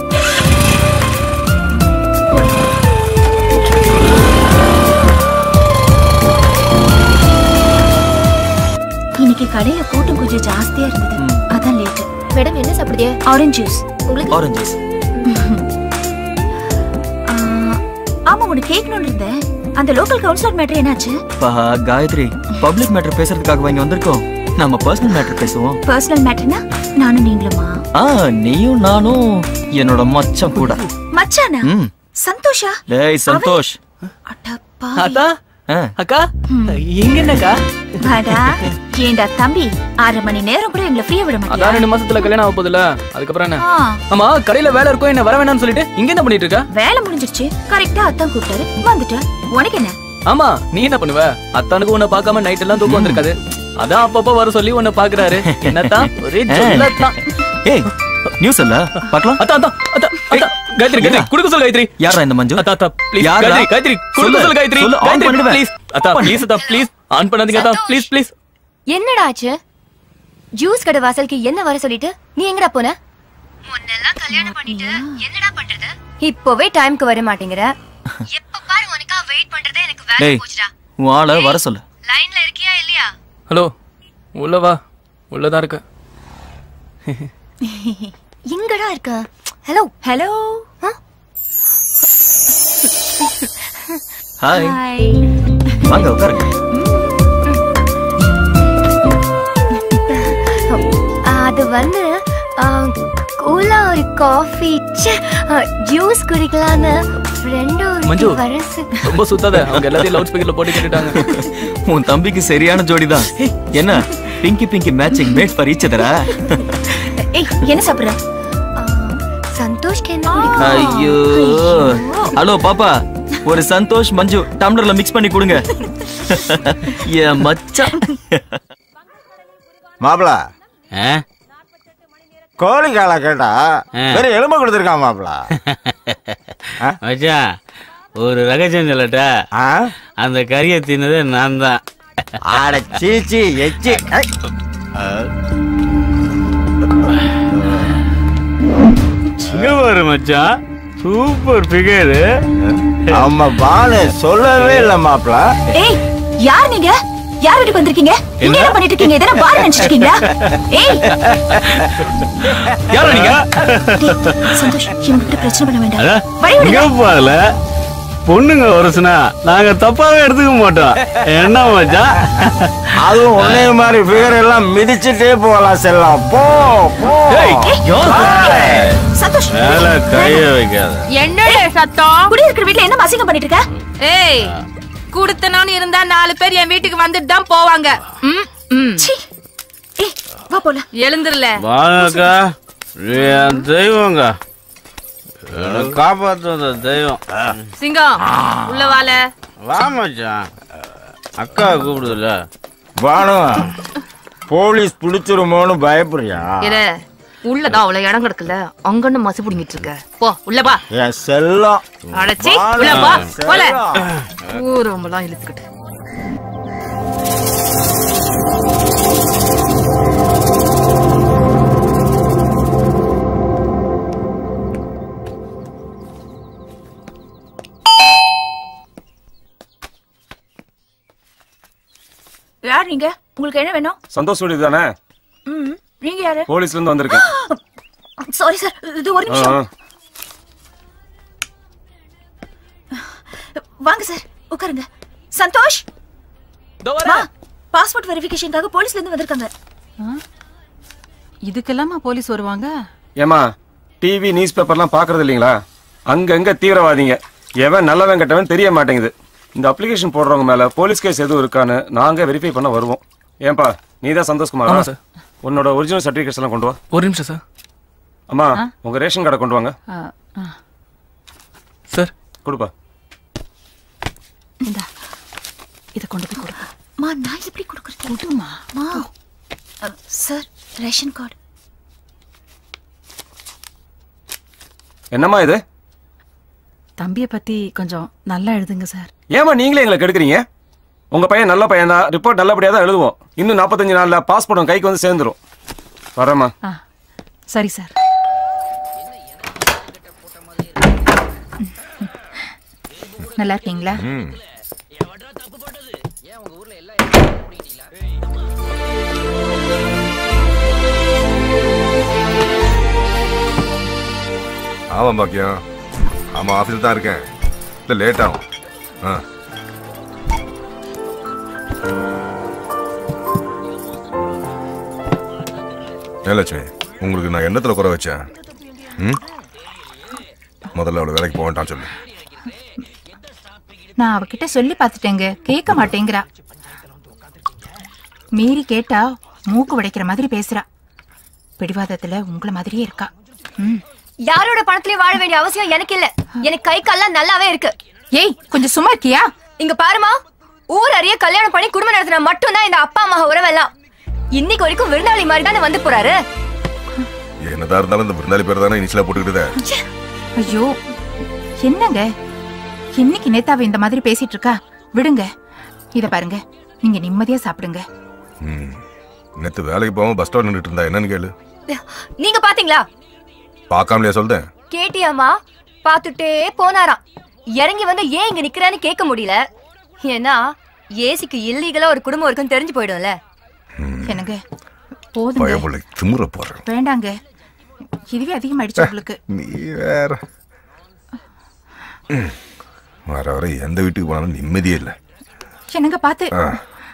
இன்னைக்கு கடையில கூட்டம் கொஞ்சம் ஜாஸ்தியா இருந்தது அதான் லேட் மேடம் என்ன சாப்பிடுதே ஆரஞ்சு ஜூஸ் உங்களுக்கு ஆரஞ்சஸ் ஆமா உனக்கு கேட்கணும்னு இருந்தேன் அந்த லோக்கல் கவுன்சிலர் மேட்டர் என்னாச்சு பா காயத்ரி பப்ளிக் மேட்டர் பேசுறதுக்காக இங்க வந்திருக்கோம் நம்ம பர்சனல் மேட்டர் பேசுவோம் பர்சனல் மேட்டர்னா நானும் நீங்களுமா ஆ நீயும் நானும் என்னோட மச்சான் கூட மச்சானா ம் சந்தோஷா டேய் சந்தோஷ் அத்தா ஆ. அக்கா இங்க என்னக்கா வாடா ஏண்டா தம்பி அரை மணி நேரம் கூட எங்களை ஃப்ரீயா விட அதான் மாட்டியா ரெண்டு மாசத்துல கல்யாணம் ஆக போகுதுல அதுக்கப்புறம் என்ன ஆ, ஆமா கடையில வேலை இருக்கும் என்ன வர வேணாம்னு சொல்லிட்டு இங்க என்ன பண்ணிட்டு இருக்க வேலை முடிஞ்சிருச்சு கரெக்டா அத்தான் கூப்பிட்டாரு வந்துட்டேன் உனக்கு என்ன ஆமா நீ என்ன பண்ணுவ அத்தானுக்கு உன்னை பார்க்காம நைட் எல்லாம் தூக்கம் வந்திருக்காது அதான் அப்பப்ப வர சொல்லி உன்னை பாக்குறாரு என்னத்தான் ஒரே சொல்லத்தான் ஏய் நியூஸ் இல்ல பார்க்கலாம் அத்தா அத்தா அத்தா அத்தா காயத்ரி காயத்ரி குடுக்க சொல்லு காயத்ரி யாரா இந்த மஞ்சு அத்தா அத்தா ப்ளீஸ் யாரா? காயத்ரி காயத்ரி குடுக்க சொல்லு. சொல்லு காயத்ரி சொல்லு, on காயத்ரி பண்ணிடுவேன். ப்ளீஸ் அத்தா ப்ளீஸ் அத்தா ப்ளீஸ் ஆன் பண்ணாதீங்க அத்தா ப்ளீஸ் ப்ளீஸ் என்னடா ஆச்சு ஜூஸ் கடை வாசலுக்கு என்ன வர சொல்லிட்டு நீ எங்கடா போன முன்னெல்லாம் கல்யாணம் பண்ணிட்டு என்னடா பண்றது இப்போவே டைம்க்கு வர மாட்டேங்கிற எப்ப பாரு உனக்கா வெயிட் பண்றதே எனக்கு வேலை டேய் போச்சுடா உன் ஆளை வர சொல்லு லைன்ல இருக்கியா இல்லையா ஹலோ உள்ள வா உள்ளதா இருக்க எங்கடா இருக்க ஹலோ ஹலோ ஹாய் வாங்க உட்காருங்க அது வந்து கூலா ஒரு காஃபி ஜூஸ் குடிக்கலான்னு ஃப்ரெண்டு மஞ்சு. வரசு ரொம்ப சுத்தாத அவங்க எல்லாத்தையும் லவுட் ஸ்பீக்கர்ல போட்டு கேட்டுட்டாங்க உன் தம்பிக்கு சரியான ஜோடிதான் என்ன Pinky Pinky matching made for each அதரா ஏய் என்ன சாப்பிடுற ஆ, சந்தோஷ்க்கு என்ன பிடிக்கும் ஐயோ ஹலோ பாப்பா ஒரு சந்தோஷ் மஞ்சு டம்ளர்ல மிக்ஸ் பண்ணி கொடுங்க என் மச்சான் மாப்பிள கோழி காலை கேட்டா வெறும் எலும்பு கொடுத்துருக்கான் மாப்பிள மச்சான் ஒரு ரகசியம் சொல்லட்டா அந்த கறியை தின்னது நான் தான் ஆட சீச்சி எச்சி இங்க பாரு மச்சான் சூப்பர் ஃபிகர் அம்மா பானு சொல்லவே இல்ல மாப்பிள ஏய் யார் நீங்க யார் வீட்டுக்கு வந்திருக்கீங்க இங்க என்ன பண்ணிட்டு இருக்கீங்க இதெல்லாம் பார் நினைச்சிட்டு இருக்கீங்களா ஏய் யாரா நீங்க சந்தோஷ் இவங்க கிட்ட பிரச்சனை பண்ண வேண்டாம் அதான், வழி இங்க விடுங்க பாருல பொண்ணுங்க வருஷனா நாங்க தப்பாவே எடுத்துக்க மாட்டோம் என்ன மச்சான் அதுவும் உன்னை மாதிரி ஃபிகர் எல்லாம் மிதிச்சுட்டே போகலாம் செல்லம் போ போ சந்தோஷ் மேல கைய வைக்காத என்னடே சத்தம் குடி இருக்கிற வீட்ல என்ன அசிங்கம் பண்ணிட்டு இருக்க ஏய் குடுத்தனோன்னு இருந்தா நாலு பேர் என் வீட்டுக்கு வந்துட்டு தான் போவாங்க ம், ம். ஏய் வா போலாம் எழுந்துருல வாங்கக்கா என் தெய்வங்க என்னை காப்பாத்து வந்த தெய்வம் சிங்கம் உள்ள வால வா மச்சான் அக்கா கூப்பிடுதுல பானு போலீஸ் பிடிச்சிருமோன்னு பயப்படுறியா இரு உள்ளதான் அவ்வளவு இடம் கிடக்குல அங்கன்னு மசு புடிங்கிட்டு இருக்க போ உள்ள வா என் செல்லம் அடைச்சி பானு, உள்ள வா போல செல்லம். ஊரம்பெல்லாம் இழுத்துக்கிட்டு யார் நீங்க உங்களுக்கு என்ன வேணும் சந்தோஷ் வீடு தானே ம் நீங்க யாரு போலீஸ்ல இருந்து வந்திருக்கேன் சாரி சார் இது ஒரு ஆ, நிமிஷம் ஆ. வாங்க சார் உட்காருங்க சந்தோஷ் வா பாஸ்போர்ட் வெரிஃபிகேஷனுக்காக போலீஸ்ல இருந்து வந்திருக்காங்க இதுக்கெல்லாமா போலீஸ் வருவாங்க ஏமா டிவி நியூஸ் பேப்பர்லாம் பாக்குறது இல்லைங்களா அங்கங்க தீவிரவாதிங்க எவன் நல்லவன் கெட்டவன் தெரிய மாட்டேங்குது இந்த அப்ளிகேஷன் போடுறவங்க மேல போலீஸ் கேஸ் எதுவும் இருக்கான்னு நாங்க வெரிஃபை பண்ண வருவோம் ஏன்பா நீ தான் சந்தோஷ்குமார் ஆமா சார். உன்னோட ஒரிஜினல் சர்டிபிகேட்ஸ் எல்லாம் கொண்டு வா ஒரு நிமிஷம் சார் அம்மா உங்க ரேஷன் கார்டை கொண்டு வாங்க ஆ, ஆ. சார் கொடுப்பா இந்தா இதை கொண்டு போய் கொடுங்க மா நான் எப்படி கொடுக்கறது கொடுமா மா சார் ரேஷன் கார்டு என்னம்மா இது தம்பியை பத்தி கொஞ்சம் நல்லா எழுதுங்க சார் ஏமா நீங்களே எங்களை கெடுக்குறீங்க உங்க பையன் நல்ல பையன் தான் ரிப்போர்ட் நல்லபடியா தான் எழுதுவோம் இன்னும் நாற்பத்தஞ்சு நாள்ல பாஸ்போர்ட் உங்க கைக்கு வந்து சேர்ந்துரும் வரேம்மா ஆ சரி சார் நல்லா இருக்கீங்களா ஆமாம் பாக்கியம் ஆமாம் ஆஃபீஸில் தான் இருக்கேன் இல்லை லேட் ஆகும் ஆ ஏன் லட்சுமி உங்களுக்கு நான் எண்ணத்துல குறை வச்சேன் ம் முதல்ல அவளை வேலைக்கு போக வேண்டாம் சொல்லு நான் அவகிட்ட சொல்லி பார்த்துட்டேங்க கேட்க மாட்டேங்கிறா மீறி கேட்டா மூக்கு உடைக்கிற மாதிரி பேசுறா பிடிவாதத்துல உங்கள மாதிரியே இருக்கா ம் யாரோட பணத்திலயும் வாழ வேண்டிய அவசியம் எனக்கு இல்ல எனக்கு கை கால்லாம் நல்லாவே இருக்கு ஏய் கொஞ்சம் சும்மா இருக்கியா இங்க பாருமா ஊர் அறிய கல்யாணம் பண்ணி குடும்பம் நடத்தின மட்டும்தான் இந்த அப்பா அம்மா உறவெல்லாம் இன்னைக்கு வரைக்கும் விருந்தாளி மாதிரி தானே வந்து போறாரு என்னதான் இருந்தாலும் இந்த விருந்தாளி பேர் தானே இனிஷியலா போட்டுக்கிட்டு ஐயோ என்னங்க இன்னைக்கு நேத்தாவ இந்த மாதிரி பேசிட்டு இருக்கா விடுங்க இத பாருங்க நீங்க நிம்மதியா சாப்பிடுங்க ம் நேத்து வேலைக்கு போகாம பஸ் ஸ்டாண்ட் நின்றுட்டு இருந்தா என்னன்னு கேளு நீங்க பாத்தீங்களா பார்க்காமலையா சொல்றேன் கேட்டியாமா பாத்துட்டே போனாராம் இறங்கி வந்து ஏன் இங்க நிக்கிறான்னு கேட்க முடியல ஏன்னா ஏசிக்கு இல்லீகலா ஒரு குடும்பம் இருக்குன்னு தெரிஞ்சு போயிடும்ல என்னங்க போதுங்க பயமுள்ள திமுற போறேன் வேண்டாங்க இதுவே அதிகமாயிடுச்சு உங்களுக்கு நீ வேற ம். வர வர எந்த வீட்டுக்கு போனாலும் நிம்மதியே இல்லை என்னங்க பாத்து ஆ.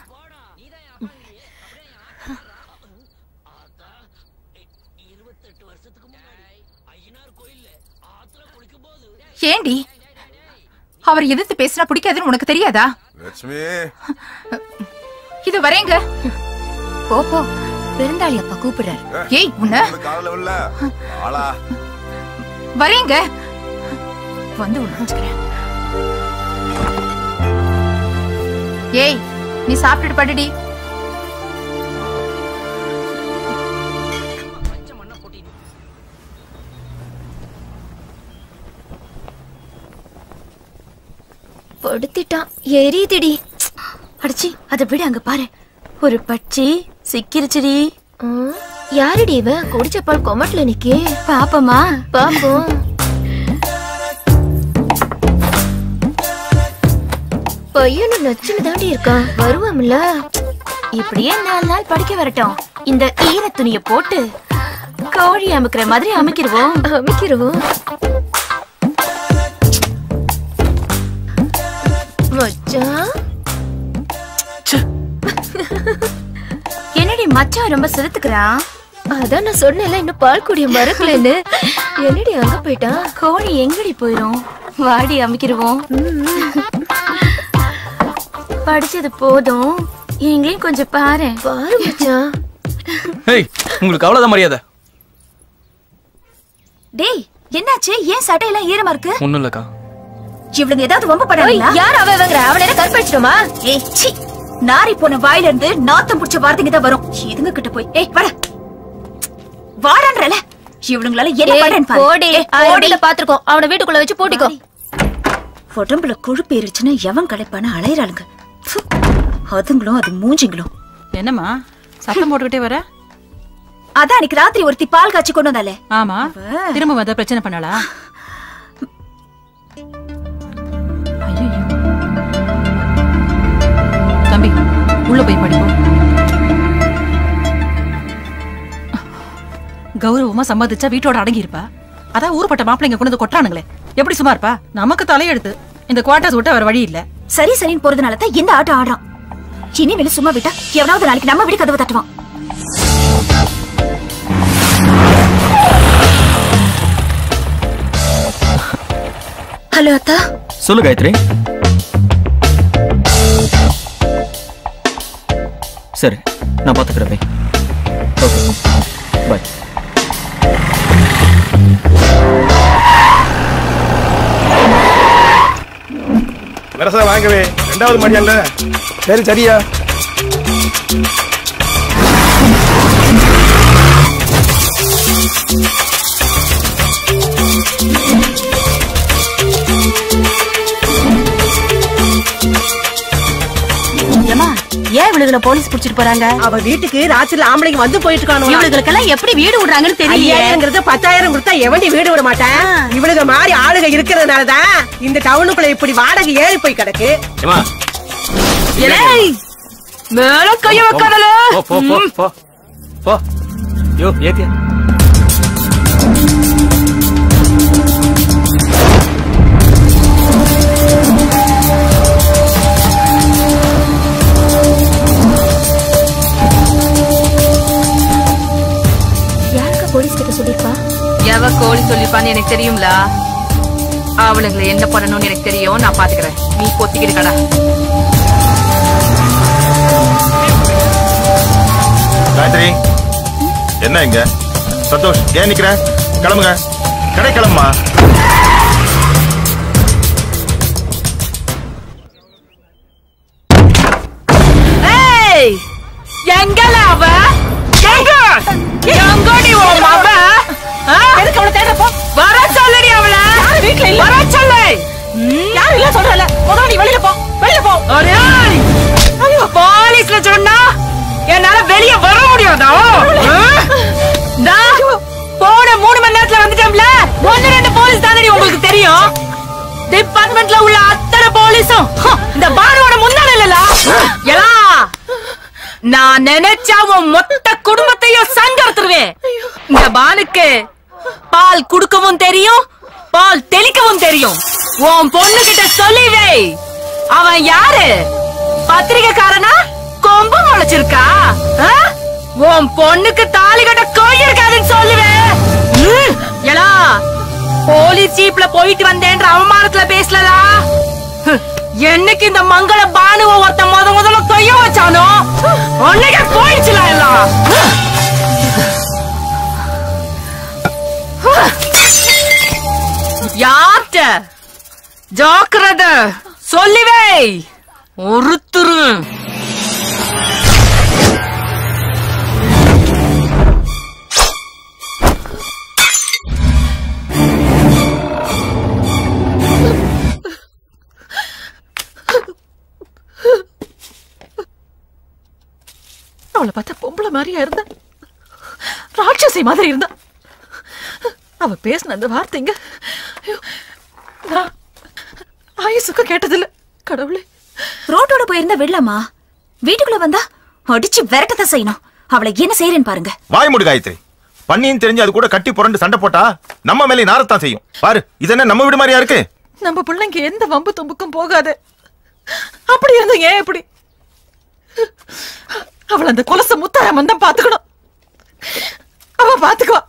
ஏண்டி அவர் எதிர்த்து பேசினா பிடிக்காதுன்னு உனக்கு தெரியாதா லட்சுமி இது வரேங்க போ போ விருந்தாளி அப்பா கூப்பிடுறாரு ஏய் உன்ன காதல உள்ள ஆளா வரேங்க வந்து உள்ள வச்சுக்கிறேன் ஏய் நீ சாப்பிட்டுட்டு படுடி படுத்திட்டான் எரியுதுடி அடிச்சி அதை விட அங்க பாரு ஒரு பட்சி சிக்கிருச்சுடி யாருடி இவ குடிச்ச பால் கொமட்ல நிக்கே பாப்பமா பாப்போம் பையனும் நச்சுன்னு தாண்டி இருக்கான் வருவாம்ல இப்படியே நாலு நாள் படிக்க வரட்டும் இந்த ஈர துணிய போட்டு கோழி அமுக்கிற மாதிரி அமைக்கிருவோம் அமைக்கிருவோம் மச்சான் என்னடி மச்சான் ரொம்ப சிரித்துக்கிறான் அதான் நான் சொன்னேன்ல இன்னும் பால் குடிய மறக்கலன்னு என்னடி அங்க போயிட்டான் கோழி எங்கடி போயிரும் வாடி அமைக்கிருவோம் படிச்சது போதும் எங்களையும் கொஞ்சம் பாரு பாரு மச்சான் ஏய் உங்களுக்கு அவ்வளவுதான் மரியாதை டேய் என்னாச்சு ஏன் சட்டையெல்லாம் ஈரமா இருக்கு ஒண்ணும் இல்லக்கா இவளுங்க ஏதாவது வம்பு பண்றாங்களா யார் அவ இவங்கற அவள என்ன கற்பழிச்சிடுமா ஏய் சி நாரி போன வாயில இருந்து நாத்தம் புடிச்ச வார்த்தைங்க தான் வரும் இதுங்க கிட்ட போய் ஏய் வாடா வாடான்றல இவளுங்களால என்ன ஏய், பண்றேன்னு பாரு போடி. ஏய், ஆயிரத்துல பாத்துருக்கோம் அவன வீட்டுக்குள்ள வச்சு பூட்டிக்கோ உடம்புல கொழுப்பு ஏறிச்சுன்னா எவன் களைப்பான அலையறாளுங்க ப்பு. அதுங்களும் அது மூஞ்சிங்களும் என்னம்மா சத்தம் போட்டுக்கிட்டே வர அதான் அன்னைக்கு ராத்திரி ஒருத்தி பால் காய்ச்சி கொண்டு வந்தாலே ஆமா திரும்ப வந்த பிரச்சனை பண்ணாளா ஐயையோ. தம்பி உள்ள போய் படிப்போம் கௌரவமா சம்பாதிச்சா வீட்டோட அடங்கி இருப்பா அதான் ஊர்பட்ட மாப்பிள்ளைங்க கொண்டு வந்து கொட்டுறானுங்களே எப்படி சும்மா இருப்பா நமக்கு தலையெடுத்து இந்த குவார்டர்ஸ் விட்டு வேற வழி இல்ல சரி சரின்னு போறதுனால தான் இந்த ஆட்டம் ஆடுறான் இனிமேல சும்மா விட்டா எவனாவது நாளைக்கு நம்ம வீடு கதவை தட்டுவான் ஹலோ அத்தா சொல்லு காயத்ரி சரி நான் பார்த்துக்கிறேன் பை ஓகே பாய் வரசா வாங்கவே ரெண்டாவது மணியால சரி சரியா ஏமா ஏன் இவளுகளை போலீஸ் புடிச்சிட்டு போறாங்க அவ வீட்டுக்கு ராத்திரில ஆம்பளைங்க வந்து போயிட்டு இருக்கானு இவளுகளுக்கெல்லாம் எப்படி வீடு விடுறாங்கன்னு தெரியல ஐயாயிரங்கிறது பத்தாயிரம் கொடுத்தா எவண்டி வீடு விட மாட்டேன் இவளுக மாதிரி ஆளுக இருக்கிறதுனாலதான் இந்த டவுனுக்குள்ள இப்படி வாடகை ஏறி போய் கிடக்கு ஏமா மேல கைய வைக்காதல போ போ போ போ போ யோ ஏத்தியா இருப்பான்னு எனக்கு தெரியும்ல அவனுங்களை என்ன பண்ணணும்னு எனக்கு தெரியும் நான் பாத்துக்கிறேன் நீ பொத்திக்கிட்டு கடா காயத்ரி என்ன இங்க சந்தோஷ் ஏன் நிக்கிற கிளம்புங்க கடை கிளம்புமா ஏய் எங்கல அவ எங்க எங்கடி உன் மவ எதுக்கு அவளை தேட போ வர சொல்லுடி அவள யாரு வீட்ல இல்ல வர சொல்லு யாரும் இல்ல சொல்றல முதல்ல நீ வெளியில போ வெளியில போ அரே ஐயோ போலீஸ்ல சொன்னா என்னால வெளிய வர முடியாதா நான் போன மூணு மணி நேரத்துல வந்துட்டோம்ல ஒன்னு ரெண்டு போலீஸ் தானடி உங்களுக்கு தெரியும் டிபார்ட்மெண்ட்ல உள்ள அத்தனை போலீஸும் ஹம், இந்த பானுவோட முன்னாடி இல்லல எலா நான் நினைச்சா உன் மொத்த குடும்பத்தையும் சங்கர்த்துருவேன் இந்த பானுக்கு பால் குடுக்கவும் தெரியும் பால் தெளிக்கவும் தெரியும் உன் பொண்ணு கிட்ட சொல்லி வை அவன் யாரு பத்திரிகைக்காரனா கொம்பு முளைச்சிருக்கா ஆ? உன் பொண்ணுக்கு தாலி கட்ட கோயில் இருக்காதுன்னு சொல்லுவேன் ம், எலா போலீஸ் ஜீப்ல போயிட்டு வந்தேன்ற அவமானத்துல பேசலடா ஹ், என்னைக்கு இந்த மங்கள பானுவ ஒருத்த முத முதல்ல கொய்ய வச்சானோ அன்னைக்கு போயிடுச்சுல எல்லாம் யார்ட்ட ஜாக்கிரத சொல்லுவே ஒருத்தரு அவளை பார்த்தா பொம்பளை மாதிரியா இருந்தா ராட்சசி மாதிரி இருந்தா அவ பேசின அந்த வார்த்தைங்க ஐயோ, நான் ஆயுசுக்கு கேட்டதில்ல கடவுளே ரோட்டோட போயிருந்தா விடலாமா வீட்டுக்குள்ள வந்தா அடிச்சு விரட்டத்தான் செய்யணும் அவளை என்ன செய்யறேன்னு பாருங்க வாய் மூடு காயத்ரி பண்ணின்னு தெரிஞ்சு அது கூட கட்டி புரண்டு சண்டை போட்டா நம்ம மேலே நாரத்தான் செய்யும் பாரு இது என்ன நம்ம வீடு மாதிரியா இருக்கு நம்ம பிள்ளைங்க எந்த வம்பு தும்புக்கும் போகாது அப்படி இருந்தா ஏன் இப்படி அவள் அந்த கொலச முத்தாராமன் தான் பாத்துக்கணும் அவ பாத்துக்குவா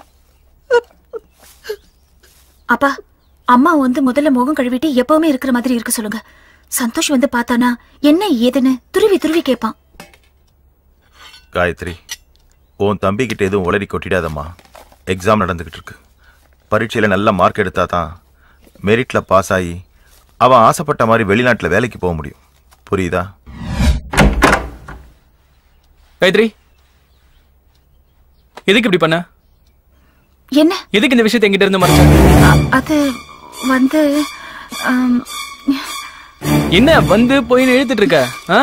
அப்பா அம்மா வந்து முதல்ல முகம் கழுவிட்டு எப்பவுமே இருக்கிற மாதிரி இருக்க சொல்லுங்க சந்தோஷ் வந்து பார்த்தானா என்ன ஏதுன்னு துருவி துருவி கேட்பான் காயத்ரி உன் தம்பி கிட்ட எதுவும் உளறி கொட்டிடாதம்மா எக்ஸாம் நடந்துகிட்டு இருக்கு பரீட்சையில நல்ல மார்க் எடுத்தா தான் மெரிட்ல பாஸ் ஆகி அவன் ஆசைப்பட்ட மாதிரி வெளிநாட்டுல வேலைக்கு போக முடியும் புரியுதா காயத்ரி எதுக்கு இப்படி பண்ண என்ன எதுக்கு இந்த விஷயத்தை என்கிட்ட இருந்து மறைச்ச அது வந்து ஆம், என்ன வந்து போய் இழுத்துட்டு இருக்க ஆ?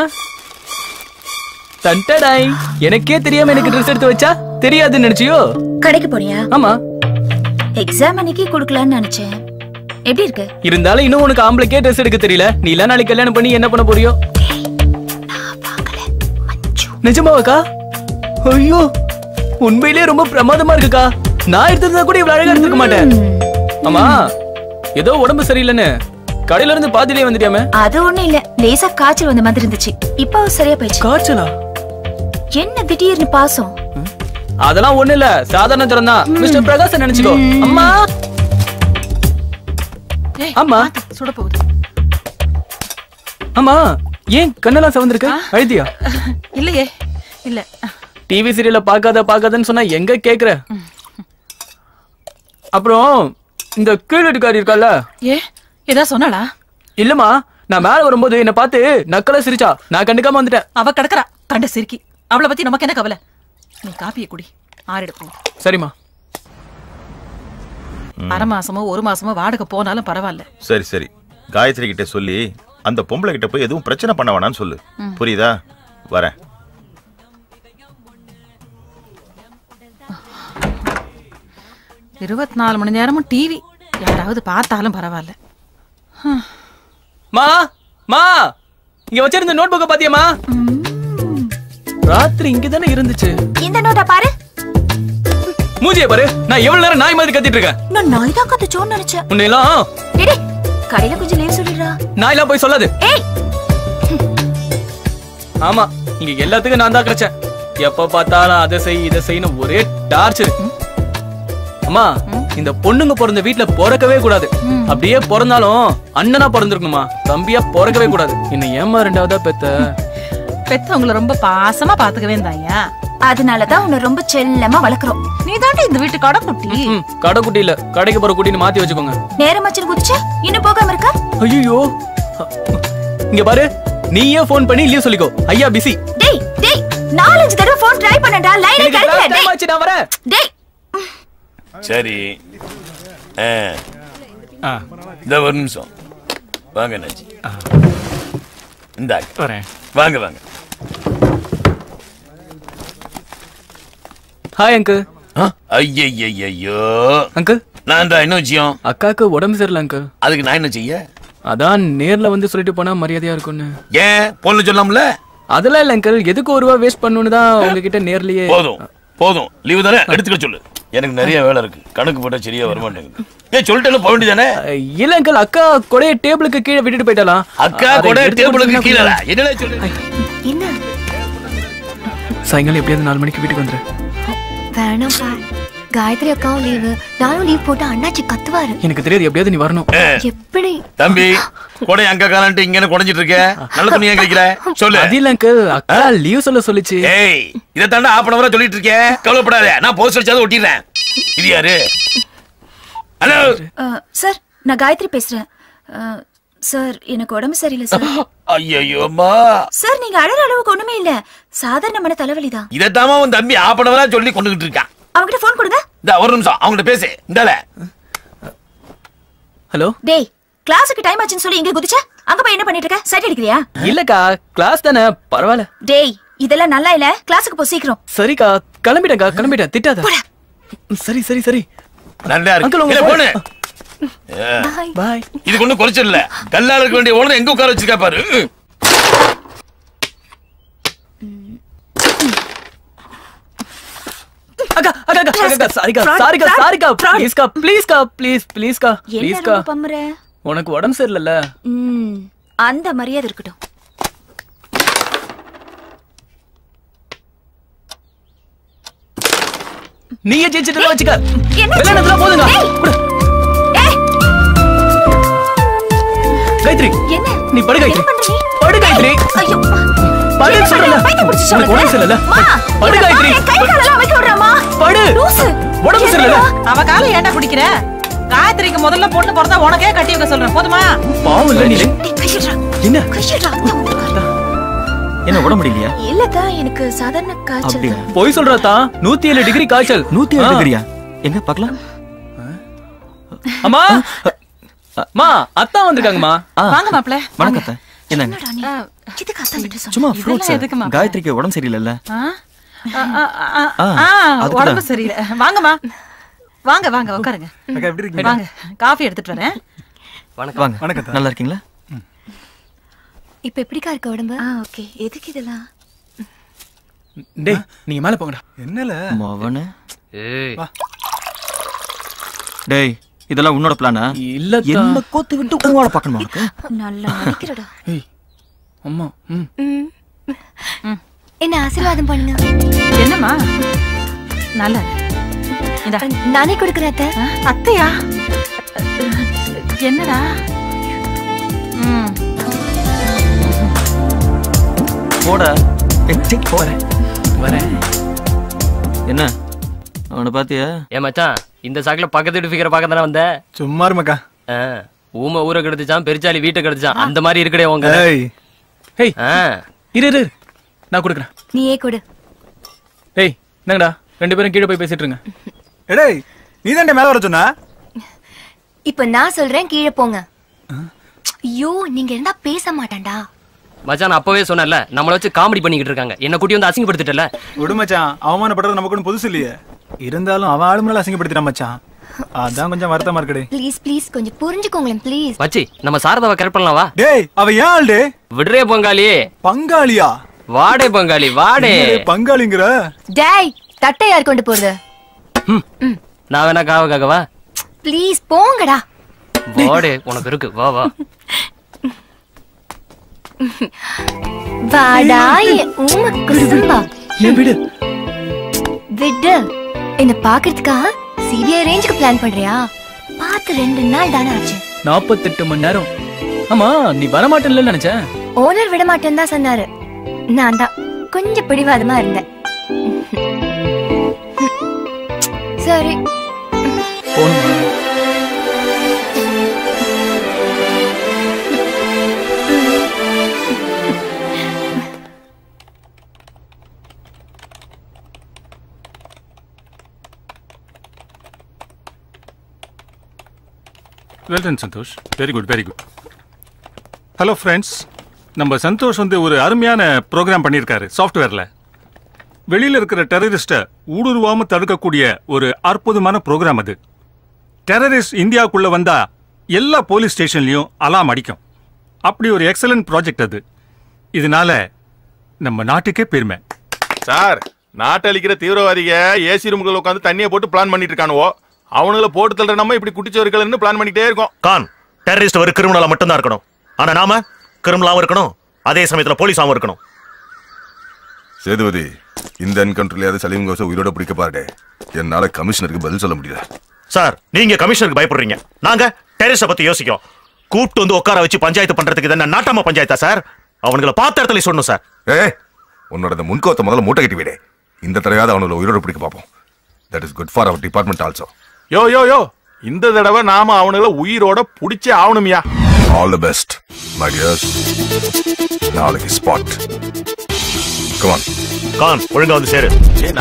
தண்டடாய் எனக்கே தெரியாம எனக்கு ட்ரெஸ் எடுத்து வச்சா தெரியாதுன்னு நினைச்சியோ கடைக்கு போனியா ஆமா எக்ஸாம் அன்னைக்கு கொடுக்கலான்னு நினைச்சேன் எப்படி இருக்கு இருந்தாலும் இன்னும் உனக்கு ஆம்பளைக்கே ட்ரெஸ் எடுக்க தெரியல நீ எல்லாம் நாளைக்கு கல்யாணம் பண்ணி என்ன பண்ண போறியோ நிஜமாவாக்கா ஐயோ உண்மையிலேயே ரொம்ப பிரமாதமா இருக்குக்கா நான் எடுத்திருந்தா கூட இவ்வளவு அழகா எடுத்துக்க மாட்டேன் ஆமா ஏதோ உடம்பு சரியில்லைன்னு கடையில இருந்து பாதியிலே வந்துட்டியாமே அது ஒண்ணும் இல்ல லேசா காய்ச்சல் வந்த மாதிரி இருந்துச்சு இப்போ சரியா போயிடுச்சு காய்ச்சலா என்ன திடீர்னு பாசம் அதெல்லாம் ஒண்ணு இல்ல சாதாரண ஜுரம் தான் மிஸ்டர் பிரகாஷ் நினைச்சுக்கோ அம்மா ஆமா சுட போகுது ஆமா ஏன் கண்ணெல்லாம் சவந்திருக்க அழுதியா இல்லையே இல்ல டிவி சீரியல பார்க்காத பார்க்காதன்னு சொன்னா எங்க கேக்குற அப்புறம் இந்த கீழ் வீட்டுக்காரி இருக்கால ஏ ஏதா சொன்னாளா இல்லம்மா நான் மேல வரும்போது என்ன பார்த்து நக்கலா சிரிச்சா நான் கண்டுக்காம வந்துட்டேன் அவ கிடக்குறா கண்ட சிரிக்கி அவளை பத்தி நமக்கு என்ன கவலை நீ காப்பியை குடி ஆறிட போ சரிம்மா அரை மாசமோ ஒரு மாசமோ வாடகை போனாலும் பரவாயில்ல சரி சரி காயத்ரி கிட்ட சொல்லி அந்த பொம்பளை கிட்ட போய் எதுவும் பிரச்சனை பண்ண வேணாம்னு சொல்லு ம். புரியுதா வரேன் இருபத்தி நாலு மணி நேரமும் டிவி யாராவது பார்த்தாலும் பரவாயில்ல மா மா இங்க வச்சிருந்த நோட் புக்க பாத்தியம்மா ராத்திரி இங்க தானே இருந்துச்சு இந்த நோட்டா பாரு மூஞ்சிய பாரு நான் எவ்வளவு நேரம் நாய் மாதிரி கத்திட்டு இருக்கேன் நான் நாய் தான் கத்துச்சோன்னு நினைச்சேன் உன்னை எல்லாம் டேய், கடையில கொஞ்சம் லீவ் சொல்லிடுறா நாய் எல்லாம் போய் சொல்லாது ஏய் ஆமா இங்க எல்லாத்துக்கும் நான் தான் கிடைச்சேன் எப்ப பார்த்தாலும் அதை செய் இதை செய்யணும் ஒரே டார்ச்சர் அம்மா இந்த பொண்ணுங்க பிறந்த வீட்ல பிறக்கவே கூடாது அப்படியே பிறந்தாலும் அண்ணனா பிறந்திருக்கணுமா தம்பியா பிறக்கவே கூடாது இன்னும் ஏமா ரெண்டாவதா பெத்த பெத்தவங்கள ரொம்ப பாசமா பாத்துக்கவே இருந்தாயா அதனாலதான் உன்னை ரொம்ப செல்லமா வளர்க்குறோம் நீ தாண்டி இந்த வீட்டு கடைக்குட்டி ம், கடைக்குட்டி இல்ல கடைக்கு போற குட்டின்னு மாத்தி வச்சுக்கோங்க நேரமாச்சு குதிச்ச இன்னும் போகாம இருக்கா ஐயோ இங்க பாரு நீயே ஃபோன் பண்ணி லீவ் சொல்லிக்கோ ஐயா பிஸி டேய் டேய் நாலஞ்சு தடவை ஃபோன் ட்ரை பண்ணடா லைனே எனக்கு கிடைக்கல time டேய் ஆச்சு, நான் வரேன் டேய் சரி ஆ இந்த ஒரு நிமிஷம் வாங்க அண்ணாச்சி இந்தாங்க வரேன் வாங்க வாங்க ஹாய் அங்கு ஐயய்யய்யோ அங்கு நான் தான் என்ன விஷயம் அக்காக்கு உடம்பு சரியில்லை அங்கு அதுக்கு நான் என்ன செய்ய அதான் நேர்ல வந்து சொல்லிட்டு போனா மரியாதையா இருக்கும்னு ஏன் போன்ல சொல்லாமல அதெல்லாம் இல்ல அங்கிள் எதுக்கு ஒரு ரூபா வேஸ்ட் பண்ணணும்னு தான் உங்ககிட்ட நேர்லயே போதும் போதும் லீவு தானே எடுத்துக்க சொல்லு எனக்கு நிறைய வேலை இருக்கு கணக்கு போட்டா சரியா வர மாட்டேங்குது ஏன் சொல்லிட்டு போக வேண்டியதானே இல்ல அங்கிள் அக்கா கொடைய டேபிளுக்கு கீழே விட்டுட்டு போயிட்டாலாம் அக்கா அதை கூட எடுத்து டேபிளுக்கு கொடுத்தீங்கன்னா கீழே என்னடா சொல்லு என்ன சாயங்காலம் எப்படியாவது நாலு மணிக்கு வீட்டுக்கு வந்துரு வேணாம்ப்பா காயத்ரி அக்காவும் லீவு நானும் லீவ் போட்டு அண்ணாச்சி கத்துவாரு எனக்கு தெரியாது எப்படியாவது நீ வரணும் எப்படி தம்பி கொடை அங்க காலான்ட்டு இங்க குறைஞ்சிட்டு இருக்க நல்ல துணி ஏன் கிடைக்கிற சொல்லு அது இல்ல அங்கிள் அக்கா லீவ் சொல்ல சொல்லுச்சு ஏய் இதை தாண்டா ஆஃப் அன் சொல்லிட்டு இருக்கேன் கவலைப்படாத நான் போஸ்ட் அடிச்சாவது ஒட்டிடுறேன் இது யாரு ஹலோ சார் நான் காயத்ரி பேசுறேன் அஹ், சார் எனக்கு உடம்பு சரியில்லை சார் ஐயோம்மா சார் நீங்க அழற அளவுக்கு ஒண்ணுமே இல்ல சாதாரணமான தலைவலிதான் இதைத்தாம உன் தம்பி ஆஃப் அன் சொல்லி கொண்டுகிட்டு இருக்கான் அவங்கிட்ட போன் கொடுங்க இந்த ஒரு நிமிஷம் அவங்கள்ட்ட பேசு இந்தால ஹலோ டேய் கிளாஸுக்கு டைம் ஆச்சுன்னு சொல்லி இங்க குதிச்ச அங்க போய் என்ன பண்ணிட்டு இருக்க சைட் அடிக்கிறியா இல்லக்கா கிளாஸ் தானே பரவாயில்ல டேய் இதெல்லாம் நல்லா இல்ல கிளாஸுக்கு போ சீக்கிரம் சரிக்கா கிளம்பிட்டேன்க்கா கிளம்பிட்டேன் திட்டாத சரி சரி சரி நல்லா Uncle, இருக்கு உங்க இல்ல, phone. போனு ஏ, பாய் இதுக்கு ஒண்ணும் குறைச்சல் இல்ல கல்லால இருக்க வேண்டிய ஓனர் எங்க உட்கார வச்சிருக்கா பாரு அக்கா அக்கா அக்கா அக்கா சாரிக்கா Fraud, சாரிக்கா fraud, சாரிக்கா fraud. ப்ளீஸ்க்கா ப்ளீஸ்க்கா ப்ளீஸ் ப்ளீஸ்க்கா என்ன ப்ளீஸ்க்கா ரொம்ப பம்புற உனக்கு உடம்பு சரியில்லைல்ல ம் அந்த மரியாதை இருக்கட்டும் நீயே ஜெயிச்சிட்டு வச்சுக்க என்ன விளையாடுறதுல போதுங்க ஏய். விடு. ஏய் காயத்ரி என்ன நீ படு காயத்ரி என்ன பண்ற நீ படு காயத்ரி ஐயோ படு என்ன சொல்றல பண்ற? பைத்தியம் பிடிச்சிச்சு உனக்கு உடம்பு சரியில்லைல்ல மா, படு என்ன காயத்ரி மா, என் கை காலெல்லாம் வைக்க விடுறாமா படு லூசு உடம்பு சரியில்லைல்ல அவ காலை ஏன்டா பிடிக்கிற காயத்ரிக்கு முதல்ல பொண்ணு பிறந்தா உனக்கே கட்டி வைக்க சொல்றேன் போதுமா பாவம் இல்ல நீ டேய், கையிடுறா என்ன கையிடுறா என்ன உடம்பு முடியலையா இல்லதா எனக்கு சாதாரண காய்ச்சல் அப்படியா தான். போய் சொல்றதா நூத்தி ஏழு டிகிரி காய்ச்சல் நூத்தி ஏழு ஆ. டிகிரியா எங்க பார்க்கலாம் அம்மா அம்மா அத்தா வந்திருக்காங்கம்மா ஆ, வாங்க மாப்ள வணக்கம் அத்தை. என்னங்க என்னடா நீ இதுக்கு அத்தா கிட்ட சொன்ன சும்மா இதெல்லாம் ஃப்ரூட்ஸ் எதுக்கு மாப்ள? காயத்ரிக்கு உடம்பு சரியில்லைல்ல ஆ? ஆ, ஆ, ஆ, ஆ, ஆ, அதுக்குதான். உடம்பு சரியில்லை வாங்கம்மா வாங்க வாங்க உட்காருங்க அக்கா எப்படி இருக்கீங்க வாங்க காஃபி எடுத்துட்டு வரேன் வாங்க வணக்கம் நல்லா இருக்கீங்களா இப்ப எப்படிக்கா இருக்க உடம்பு ஆ ஓகே எதுக்கு இதெல்லாம் டேய் நீங்க மேல போங்கடா என்னல மவனு ஏய் டேய் இதெல்லாம் உன்னோட பிளானா இல்ல என்ன கோத்து விட்டு உங்களோட பார்க்கணுமா உனக்கு நல்லா நடிக்கிறடா ஏய் அம்மா ம் ம். என்ன ஆசீர்வாதம் பண்ணுங்க என்னம்மா நல்ல இந்தா நானே கொடுக்குறேன் அத்தை ஆ, அத்தையா என்னடா ம் போட ஏய், சீ, போ. வரேன் என்ன அவனை பாத்தியா ஏன் மச்சான் இந்த சாக்குல பக்கத்து வீட்டு ஃபிகரை பார்க்க தானே வந்த சும்மா இருமாக்கா ஆ, ஊமை ஊரை கெடுத்துச்சான் பெருச்சாலி வீட்டை கெடுத்துச்சான் அந்த மாதிரி இருக்கடே உங்க ஏய் ஹேய் ஆ, இரு இரு நான் கொடுக்குறேன் நீயே கொடு ஏய் என்னங்கடா ரெண்டு பேரும் கீழே போய் பேசிட்டு இருங்க எடேய் நீ தான் மேல வர சொன்னா இப்ப நான் சொல்றேன் கீழே போங்க ஐயோ நீங்க இருந்தா பேச மாட்டான்டா மச்சான் நான் அப்பவே சொன்னேன்ல நம்மள வச்சு காமெடி பண்ணிக்கிட்டு இருக்காங்க என்ன குட்டி வந்து அசிங்கப்படுத்திட்டல விடு மச்சான் அவமானப்படுறது நமக்கு ஒன்றும் புதுசு இல்லையே இருந்தாலும் அவன் ஆளு மேல அசிங்கப்படுத்திட்டான் மச்சான் அதான் கொஞ்சம் வருத்தமா இருக்குடே ப்ளீஸ் ப்ளீஸ் கொஞ்சம் புரிஞ்சுக்கோங்களேன் ப்ளீஸ் மச்சி நம்ம சாரதாவை கரெக்ட் பண்ணலாம் வா டேய் அவ ஏன் ஆள்டே விடுறே பங்காளி பங்காளியா வாடே பங்காளி வாடே என்னடே பங்காளிங்கிற டேய் தட்டை யார் கொண்டு போறது நான் வேணா காவக்காகவா ப்ளீஸ் போங்கடா வாடே உனக்கு இருக்கு வா வா வாடா என் ஊம குசும்பா ஏன் விடு விடு என்ன பாக்குறதுக்கா சிபிஐ ரேஞ்சுக்கு பிளான் பண்றியா பார்த்து ரெண்டு நாள் தானே ஆச்சு நாற்பத்தெட்டு மணி நேரம் ஆமா நீ வரமாட்டேன்ல நினைச்சேன் ஓனர் விட மாட்டேன்னு தான் சொன்னாரு நான் தான் கொஞ்சம் பிடிவாதமா இருந்தேன் சரி போகணுமா well done Santhosh very good very good hello friends நம்ம சந்தோஷ் வந்து ஒரு அருமையான ப்ரோக்ராம் பண்ணியிருக்காரு சாஃப்ட்வேரில் வெளியில் இருக்கிற டெரரிஸ்ட்டை ஊடுருவாம தடுக்கக்கூடிய ஒரு அற்புதமான ப்ரோக்ராம் அது டெரரிஸ்ட் இந்தியாவுக்குள்ளே வந்தா எல்லா போலீஸ் ஸ்டேஷன்லையும் அலாம் அடிக்கும் அப்படி ஒரு எக்ஸலண்ட் ப்ராஜெக்ட் அது இதனால நம்ம நாட்டுக்கே பெருமை சார் நாட்டை அழிக்கிற தீவிரவாதிக ஏசி ரூம்குள்ள உட்காந்து தண்ணியை போட்டு பிளான் பண்ணிட்டு இருக்கானுவோ அவனுங்கள போட்டு தள்ளுற நம்ம இப்படி குட்டிச்சோர்கள்னு பிளான் பண்ணிட்டே இருக்கோம் கான் டெரரிஸ்ட் ஒரு கிரிமினலா மட்டும்தான் இருக்கணும் ஆனா நாம கிரிமினலாவும் இருக்கணும் அதே சமயத்துல போலீஸாவும் இருக்கணும் சேதுபதி இந்த என்கவுண்டர்லயாவது சலீம் கோச உயிரோட பிடிக்க பாருடே என்னால கமிஷனருக்கு பதில் சொல்ல முடியல சார் நீங்க கமிஷனருக்கு பயப்படுறீங்க நாங்க டெரரிஸ்ட பத்தி யோசிக்கிறோம் கூப்பிட்டு வந்து உட்கார வச்சு பஞ்சாயத்து பண்றதுக்கு இது என்ன நாட்டாம பஞ்சாயத்தா சார் அவனுங்களை பார்த்த இடத்துல சொல்லணும் சார் ஏ உன்னோட இந்த முன்கோத்தை முதல்ல மூட்டை கட்டி விடு இந்த தடவையாவது அவனோட உயிரோட பிடிக்க பார்ப்போம் that is good for our department also yo yo yo இந்த தடவை நாம அவனுங்கள உயிரோட புடிச்சே ஆகணுமியா all the best my dears நாளைக்கு ஸ்பாட் கமான் கான் ஒழுங்கா வந்து சேரு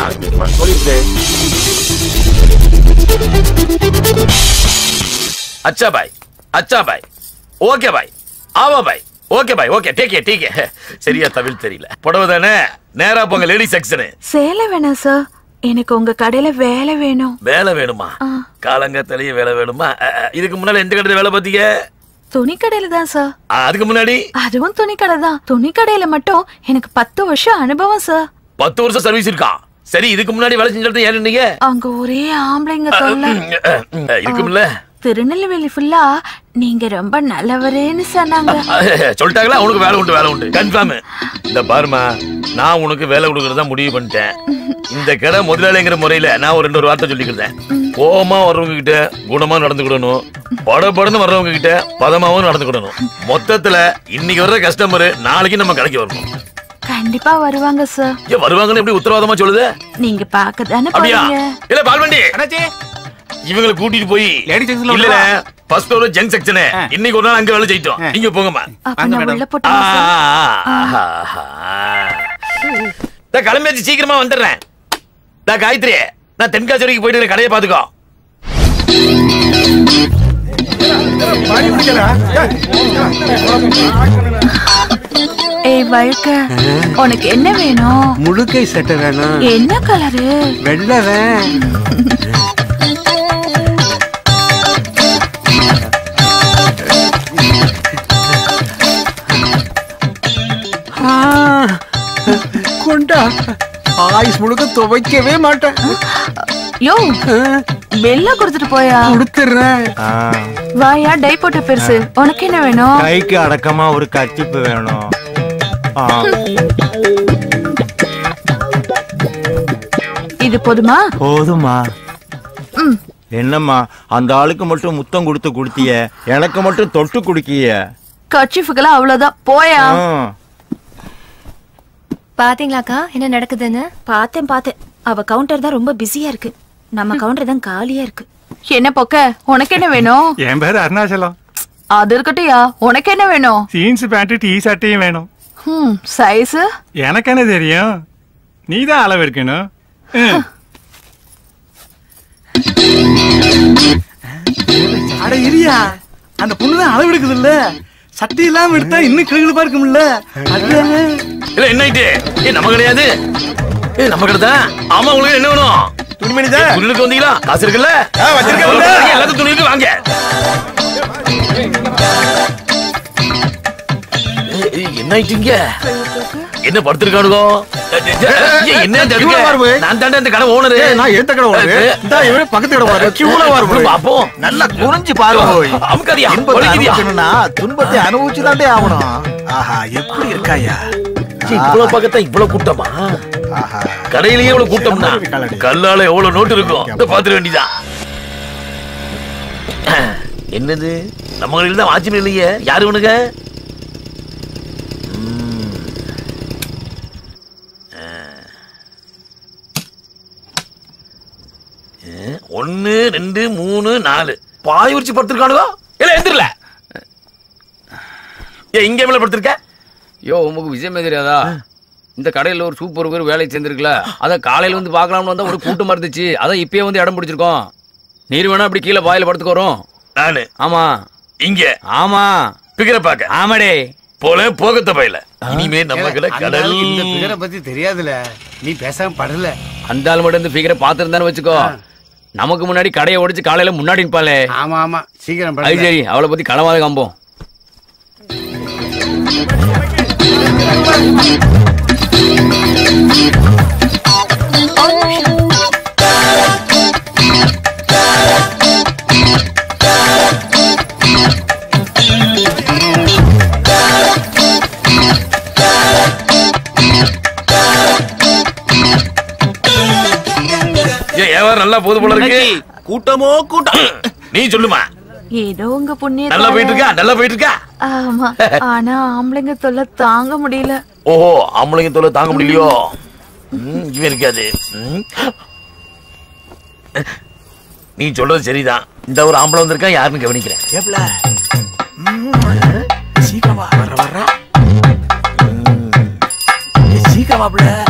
अच्छा भाई अच्छा भाई ஓகே பாய் ஆமா bye okay bye okay take டீக் சரியா தமிழ் தெரியல புடவை தானே நேரா போங்க லேடி செக்ஷனு சேலை வேணாம் சார் எனக்கு உங்க கடையில வேலை வேணும் வேலை வேணுமா காலங்கத்திலேயே வேலை வேணுமா அஹ், அஹ், இதுக்கு முன்னால எந்த கடையில வேலை பார்த்தீங்க துணி கடையில தான் சார் அஹ், அதுக்கு முன்னாடி அதுவும் துணி கடை தான் துணி கடையில மட்டும் எனக்கு பத்து வருஷம் அனுபவம் சார் பத்து வருஷம் சர்வீஸ் இருக்கா சரி இதுக்கு முன்னாடி வேலை செஞ்சது ஏன் நீங்க அங்க ஒரே ஆம்பளைங்க தொல்லை இருக்கும்ல திருநெல்வேலி ஃபுல்லா நீங்க ரொம்ப நல்லவரேன்னு சொன்னாங்க அஹ், சொல்லிட்டாங்களா உனக்கு வேலை உண்டு வேலை உண்டு கன்ஃபார்ம் இந்த பாருமா நான் உனக்கு வேலை கொடுக்கறதா முடிவு பண்ணிட்டேன் இந்த கடை முதலாளிங்கிற முறையில நான் ஒரு ரெண்டு ஒரு வார்த்தை சொல்லிக்கிறேன் கோவமா வர்றவங்க கிட்ட குணமா நடந்துக்கிடணும் பட படன்னு வர்றவங்க கிட்ட பதமாவும் நடந்துக்கிடணும் மொத்தத்துல இன்னைக்கு வர்ற கஸ்டமர் நாளைக்கு நம்ம கடைக்கு வரணும் கண்டிப்பா வருவாங்க சார் ஏன் வருவாங்கன்னு எப்படி உத்தரவாதமா சொல்லுது நீங்க பாக்க தானே அப்படியா போறீங்க இல்ல பால்வண்டி இவங்களை கூட்டிட்டு போய் இல்ல ஃபர்ஸ்ட் ஃப்ளோர் ஜங்க் செக்ஷன் இன்னைக்கு ஒரு நாள் அங்க வேலை செய்யிட்டோம் நீங்க போங்கம்மா அப்ப நான் உள்ள போட்டுமா நான் கிளம்பியாச்சு சீக்கிரமா வந்துடுறேன் நான் காயத்ரி நான் தென்காசி வரைக்கும் போயிட்டு இருக்கேன், கடையை பாத்துக்கோ ஏய் வழுக்க உனக்கு என்ன வேணும் முழுக்கை சட்டை வேணும் என்ன கலரு வெள்ளை வே- ஆ, கொண்டா ஆயுஸ் முழுக்க துவைக்கவே மாட்டேன் யோ வெள்ள கொடுத்துட்டு போயா கொடுத்துறேன் வாயா டை போட்ட பெருசு உனக்கு என்ன வேணும் கைக்கு அடக்கமா ஒரு கத்திப்பு வேணும் ஆ. இது போதுமா போதுமா ம் என்னம்மா அந்த ஆளுக்கு மட்டும் முத்தம் கொடுத்து குடுத்திய எனக்கு மட்டும் தொட்டு குடுக்கிய கர்ச்சிஃபுக்கெல்லாம் அவ்வளவுதான் போயா பாத்தீங்களாக்கா என்ன நடக்குதுன்னு பார்த்தேன் பார்த்தேன் அவ கவுண்டர் தான் ரொம்ப பிஸியா இருக்கு நம்ம கவுண்டர் தான் காலியா இருக்கு என்ன பொக்க உனக்கு என்ன வேணும் என் பேர் அருணாச்சலம் அது இருக்கட்டும்யா உனக்கு என்ன வேணும் ஜீன்ஸ் பேண்ட் டீ ஷர்ட்டையும் வேணும் ம் சைஸ் எனக்கு என்ன தெரியும் நீ தான் அளவு இருக்கணும் ம். அட இரியா அந்த பொண்ணு தான் அளவு எடுக்குது இல்ல சட்டி இல்லாம எடுத்தா இன்னும் கிழகுப்பா இருக்கும்ல அதுதானே இல்ல என்ன ஆயிட்டு ஏ நம்ம கிடையாது ஏ நம்ம கடை தான் ஆமா உங்களுக்கு என்ன வேணும் துணிமணி தான் துணிக்கு வந்தீங்களா காசு இருக்குல்ல வச்சிருக்கேன் எல்லாத்துக்கும் துணிக்கு வாங்க ஏய், ஏய், என்ன ஆயிட்டீங்க என்ன படுத்திருக்கானுங்க ஏய், என்ன இந்த கியூல வாரு போய். நான் தாண்டா இந்த கடை ஓனரு ஏய், நான் எந்த கடை owner? இந்தா இவரு பக்கத்து கடை owner. கியூல வாரு போய். பாப்போம் நல்லா குறைஞ்சு பாரு போய். அமுக்காதியா இன்பத்தை ஒழிக்குதியா அனுபவிக்கணும்னா துன்பத்தை அனுபவிச்சுதான்டே ஆகணும் ஆஹா எப்படி இருக்காயா சீ, இவ்வளவு பக்கத்தான் இவ்வளவு கூட்டமா கடையிலேயே இவ்வளவு கூட்டம்னா கல்லால எவ்வளவு நோட்டு இருக்கும் இதை பாத்துட வேண்டியதான் என்னது நம்ம கடையில் தான் வாட்ச்மேன் இல்லையே யாரு இவனுங்க ம். ஆ. ஆ, ஒண்ணு ரெண்டு மூணு நாலு பாய் உரிச்சு படுத்திருக்கானுங்க இல்ல எந்திரல ஏ இங்க மேல படுத்திருக்க யோ உமக்கு விஷயமே தெரியாதா இந்த கடையில் ஒரு சூப்பர் பேர் வேலைக்கு சேர்ந்துருக்குல அதான் காலையில் வந்து பார்க்கலாம்னு வந்தா ஒரு கூட்டமா இருந்துச்சு அதான் இப்பயே வந்து இடம் பிடிச்சிருக்கோம் நீர் வேணா அப்படி கீழே பாயில படுத்துக்கோறோம் நானு ஆமா இங்க ஆமா பிகர பாக்க ஆமாடே போல போகத்த பையில இனிமே நம்ம கடை அந்த கடல் ஆளுக்கு இந்த பிகரை பத்தி தெரியாதுல நீ பேசாம படல அந்த ஆள் மட்டும் இந்த ஃபிகரை பார்த்துருந்தான்னு வச்சுக்கோ நமக்கு முன்னாடி கடையை உடைச்சு காலையில முன்னாடி நிற்பாளே ஆமா ஆமா சீக்கிரம் அது படல சரி அவளை பத்தி களவாத காம்போம் ஏன் வியாபாரம் நல்லா போகுது போல இருக்கு கூட்டமோ கூட்டம் நீ சொல்லுமா ஏதோ உங்க புண்ணிய நல்லா போயிட்டு இருக்கா நல்லா போயிட்டு இருக்கா ஆமா ஆனா ஆம்பளைங்க தொல்லை தாங்க முடியல ஓஹோ ஆம்பளைங்க தொல்லை தாங்க முடியலையோ ம், இவன் இருக்காது ம். நீ சொல்றது சரிதான் இந்த ஒரு ஆம்பளை வந்திருக்கான் யாருன்னு கவனிக்கிறேன் ஏப்ல சீக்கிரமா வர வர சீக்கிரமா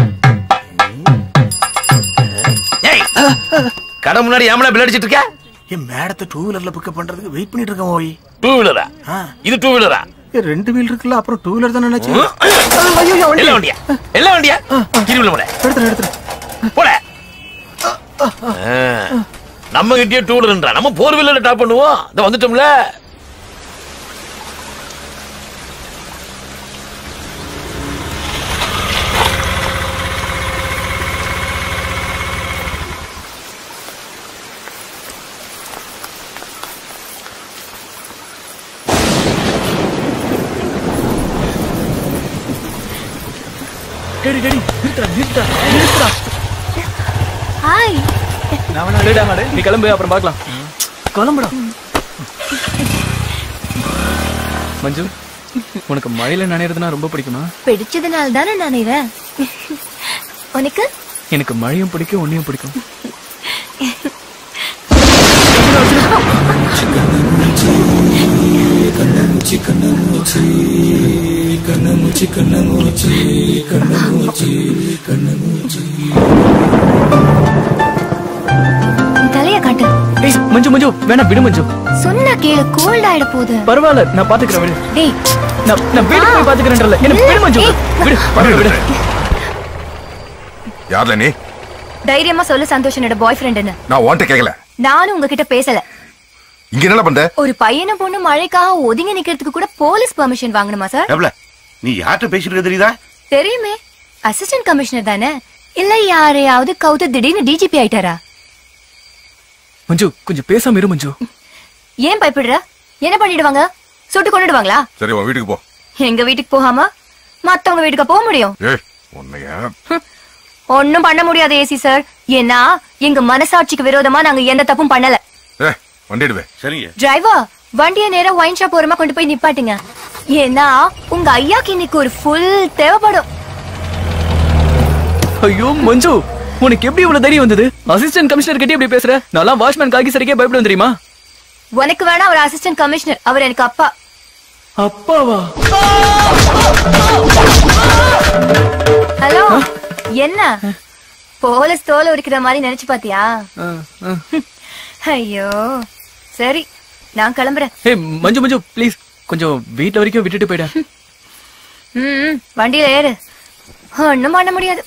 ஏய் கடை முன்னாடி ஏமலா பில் அடிச்சிட்டு இருக்க என் மேடத்தை டூ வீலர்ல பிக்கப் பண்றதுக்கு வெயிட் பண்ணிட்டு இருக்கேன் ஓய் டூ வீலரா இது டூ வீலரா ஏய், ரெண்டு வீல் இருக்குல்ல அப்புறம் டூ வீலர் தான் நினைச்சேன் எல்லா வண்டியா எல்லா வண்டியா கிரிவுல போட எடுத்துறேன் எடுத்துறேன் போட ஆ, நம்ம கிட்டயே டூ வீலர்ன்றா நம்ம போர் வீலர்ல டாப் பண்ணுவோம் இந்த வந்துட்டோம்ல டேடி டேடி நிறுத்துறா நிறுத்துறா நிறுத்துறா ஹாய் நான் வேணா டேடா மாடு நீ கிளம்பு அப்புறம் பார்க்கலாம் கிளம்புடா மஞ்சு உனக்கு மழையில நனையிறதுனா ரொம்ப பிடிக்குமா பிடிச்சதுனால தானே நினைவேன் உனக்கு எனக்கு மழையும் பிடிக்கும் உன்னையும் பிடிக்கும் தலைய காட்டு ஏய் மஞ்சு மஞ்சு வேணாம் விடு மஞ்சு சொன்னா கேளு கோல்ட் ஆயிட போகுது பரவாயில்ல நான் பாத்துக்கிறேன் விடு டேய் நான் நான் வீட்டுக்கு போய் பாத்துக்கிறேன்ல என்ன விடு மஞ்சு விடு விடு விடு யார்ல நீ தைரியமா சொல்லு சந்தோஷ் என்னோட பாய் ஃப்ரெண்டுன்னு நான் உன்கிட்ட கேட்கல நானும் உங்ககிட்ட பேசல இங்க என்ன பண்ற ஒரு பையனை பொண்ணு மழைக்காக ஒதுங்கி நிக்கிறதுக்கு கூட போலீஸ் பெர்மிஷன் வாங்கணுமா சார் எவ்வளோ நீ யார்கிட்ட பேசிட்டு இருக்க தெரியுதா தெரியுமே அசிஸ்டன்ட் கமிஷனர் தானே இல்ல யாரையாவது கவுத்து திடீர்னு டிஜிபி ஆயிட்டாரா மஞ்சு கொஞ்சம் பேசாம இரு மஞ்சு ஏன் பயப்படுற என்ன பண்ணிடுவாங்க சுட்டு கொண்டுடுவாங்களா சரி உன் வீட்டுக்கு போ எங்க வீட்டுக்கு போகாம மத்தவங்க வீட்டுக்கு போக முடியும் ஏய் உன்னைய ஒண்ணும் பண்ண முடியாது ஏசி சார் ஏன்னா எங்க மனசாட்சிக்கு விரோதமா நாங்க எந்த தப்பும் பண்ணல ஏ வண்டிடுவே சரிங்க டிரைவர் வண்டிய நேரா ஒயின் ஷாப் ஓரமா கொண்டு போய் நிப்பாட்டுங்க ஏன்னா உங்க ஐயாக்கு இன்னைக்கு ஒரு ஃபுல் தேவைப்படும் ஐயோ மஞ்சு உனக்கு எப்படி இவ்வளவு தைரியம் வந்தது அசிஸ்டன்ட் கமிஷனர் கிட்டே இப்படி பேசுற நான் வாட்ச்மேன் காக்கி சரிக்கே பயப்படுவேன் தெரியுமா உனக்கு வேணா அவர் அசிஸ்டன்ட் கமிஷனர் அவர் எனக்கு அப்பா அப்பாவா ஹலோ என்ன போலீஸ் தோலை உரிக்கிற மாதிரி நினைச்சு பாத்தியா ஐயோ சரி நான் கிளம்புறேன் ஏய் மஞ்சு மஞ்சு ப்ளீஸ் கொஞ்சம் வீட்ல வரைக்கும் விட்டுட்டு போயிட ம் வண்டியில ஏறு ஒண்ணும் பண்ண முடியாது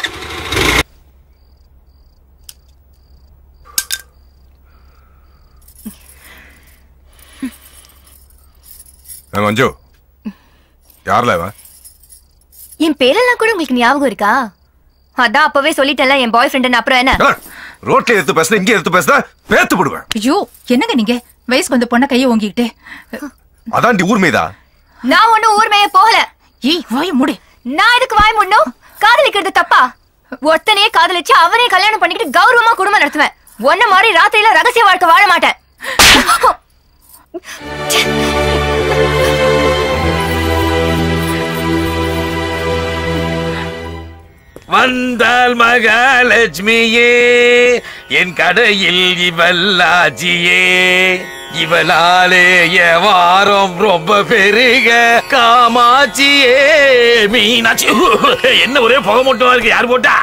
ஏ, மஞ்சு யார்ல இவன் என் பேரெல்லாம் கூட உங்களுக்கு ஞாபகம் இருக்கா அதான் அப்பவே சொல்லிட்டேன்ல என் பாய் ஃப்ரெண்ட் அப்புறம் என்ன ரோட்ல எடுத்து பேசுன இங்க எடுத்து பேசுன பேத்து போடுவேன் ஐயோ என்னங்க நீங்க வயசுக்கு வந்த பொண்ண கைய ஓங்கிக்கிட்டு அதான்டி ஊர் மீதா நான் ஒண்ணும் ஊர் மேய போகல ஏய் வாய் மூடு நான் எதுக்கு வாய் முன்னும் காதலிக்கிறது தப்பா ஒருத்தனையே காதலிச்சு அவனே கல்யாணம் பண்ணிக்கிட்டு கௌரவமா குடும்பம் நடத்துவேன் ஒன்ன மாதிரி ராத்திரியில ரகசிய வாழ்க்கை வாழ மாட்டேன் வந்தால் மகாலட்சுமியே என் கடையில் இவல்லாச்சியே இவளாலே என் வாரம் ரொம்ப பெருக காமாட்சியே மீனாட்சி என்ன ஒரே புகை மட்டுமா இருக்கு யார் போட்டா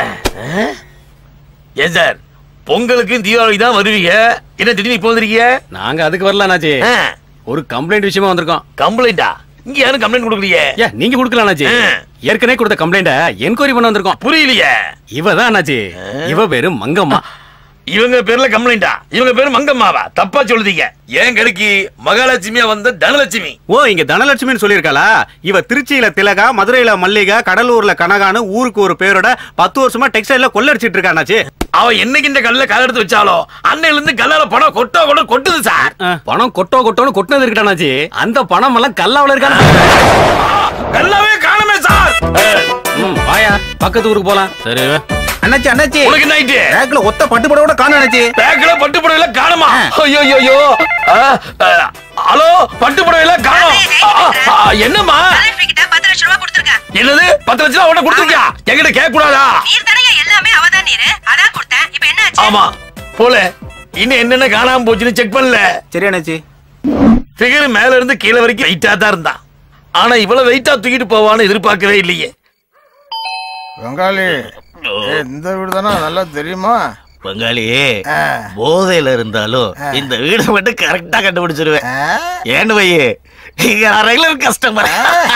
ஏன் சார் பொங்கலுக்கு தீபாவளி தான் வருவீங்க என்ன திடீர்னு இப்போ வந்திருக்கீங்க நாங்க அதுக்கு வரல அண்ணாச்சி ஒரு கம்ப்ளைண்ட் விஷயமா வந்திருக்கோம் கம்ப்ளைண்டா இங்க யாரும் கம்ப்ளைண்ட் கொடுக்கலையே ஏ நீங்க கொடுக்கல அண்ணாச்சி ஏற்கனவே கொடுத்த கம்ப்ளைண்ட என்கொயரி பண்ண வந்திருக்கோம் புரியலையே இவ தான் அண்ணாச்சி இவ பேரு மங்கம்மா இவங்க பேர்ல கம்ப்ளைண்டா இவங்க பேரு மங்கம்மாவா தப்பா சொல்லுதீங்க ஏன் கடைக்கு மகாலட்சுமியா வந்த தனலட்சுமி ஓ இங்க தனலட்சுமின்னு சொல்லியிருக்காளா இவ திருச்சியில திலகா மதுரையில மல்லிகா கடலூர்ல கனகான்னு ஊருக்கு ஒரு பேரோட பத்து வருஷமா டெக்ஸ்டைல்ல கொள்ளடிச்சிட்டு இருக்கா அண்ணாச்சி அவ என்னைக்கு இந்த கல்ல கால எடுத்து வச்சாலோ அன்னையில இருந்து கல்லால பணம் கொட்டோ கொட்ட கொட்டுது சார் பணம் கொட்டோ கொட்டோன்னு கொட்டினது இருக்கட்டாச்சு அந்த பணம் எல்லாம் கல்லாவுல இருக்கா கல்லாவே காணுமே சார் ம் வாயா பக்கத்து ஊருக்கு போலாம் சரி அண்ணாச்சி அண்ணாச்சி உனக்கு என்ன ஆயிட்டு பேக்ல ஒத்த பட்டு கூட காணும் அண்ணாச்சி பேக்ல பட்டு புடவைல காணுமா ஐயோ ஐயோ, ஐயோ ஆ, ஆ, ஹலோ பட்டு புடவைல காணோம் ஆ, ஆ, என்னம்மா பத்து லட்சம் ரூபாய் கொடுத்துருக்கேன் என்னது பத்து லட்சம் ரூபா உடனே கொடுத்துருக்கியா என்கிட்ட கேட்க கூடாதா நீர் தானே எல்லாமே அவதான் நீரு அதான் கொடுத்தேன் இப்ப என்ன ஆச்சு ஆமா போல இன்னும் என்னென்ன காணாம போச்சுன்னு செக் பண்ணல சரி அண்ணாச்சி ஃபிகர் மேல இருந்து கீழே வரைக்கும் வெயிட்டா தான் இருந்தான் ஆனா இவ்வளவு வெயிட்டா தூக்கிட்டு போவான்னு எதிர்பார்க்கவே இல்லையே பங்காளி இந்த வீடு தானே நல்லா தெரியுமா பங்காளி போதையில இருந்தாலும் இந்த வீடை மட்டும் கரெக்டா கண்டுபிடிச்சிருவேன் ஏன்னு வையே நீங்க ரெகுலர் கஸ்டமர்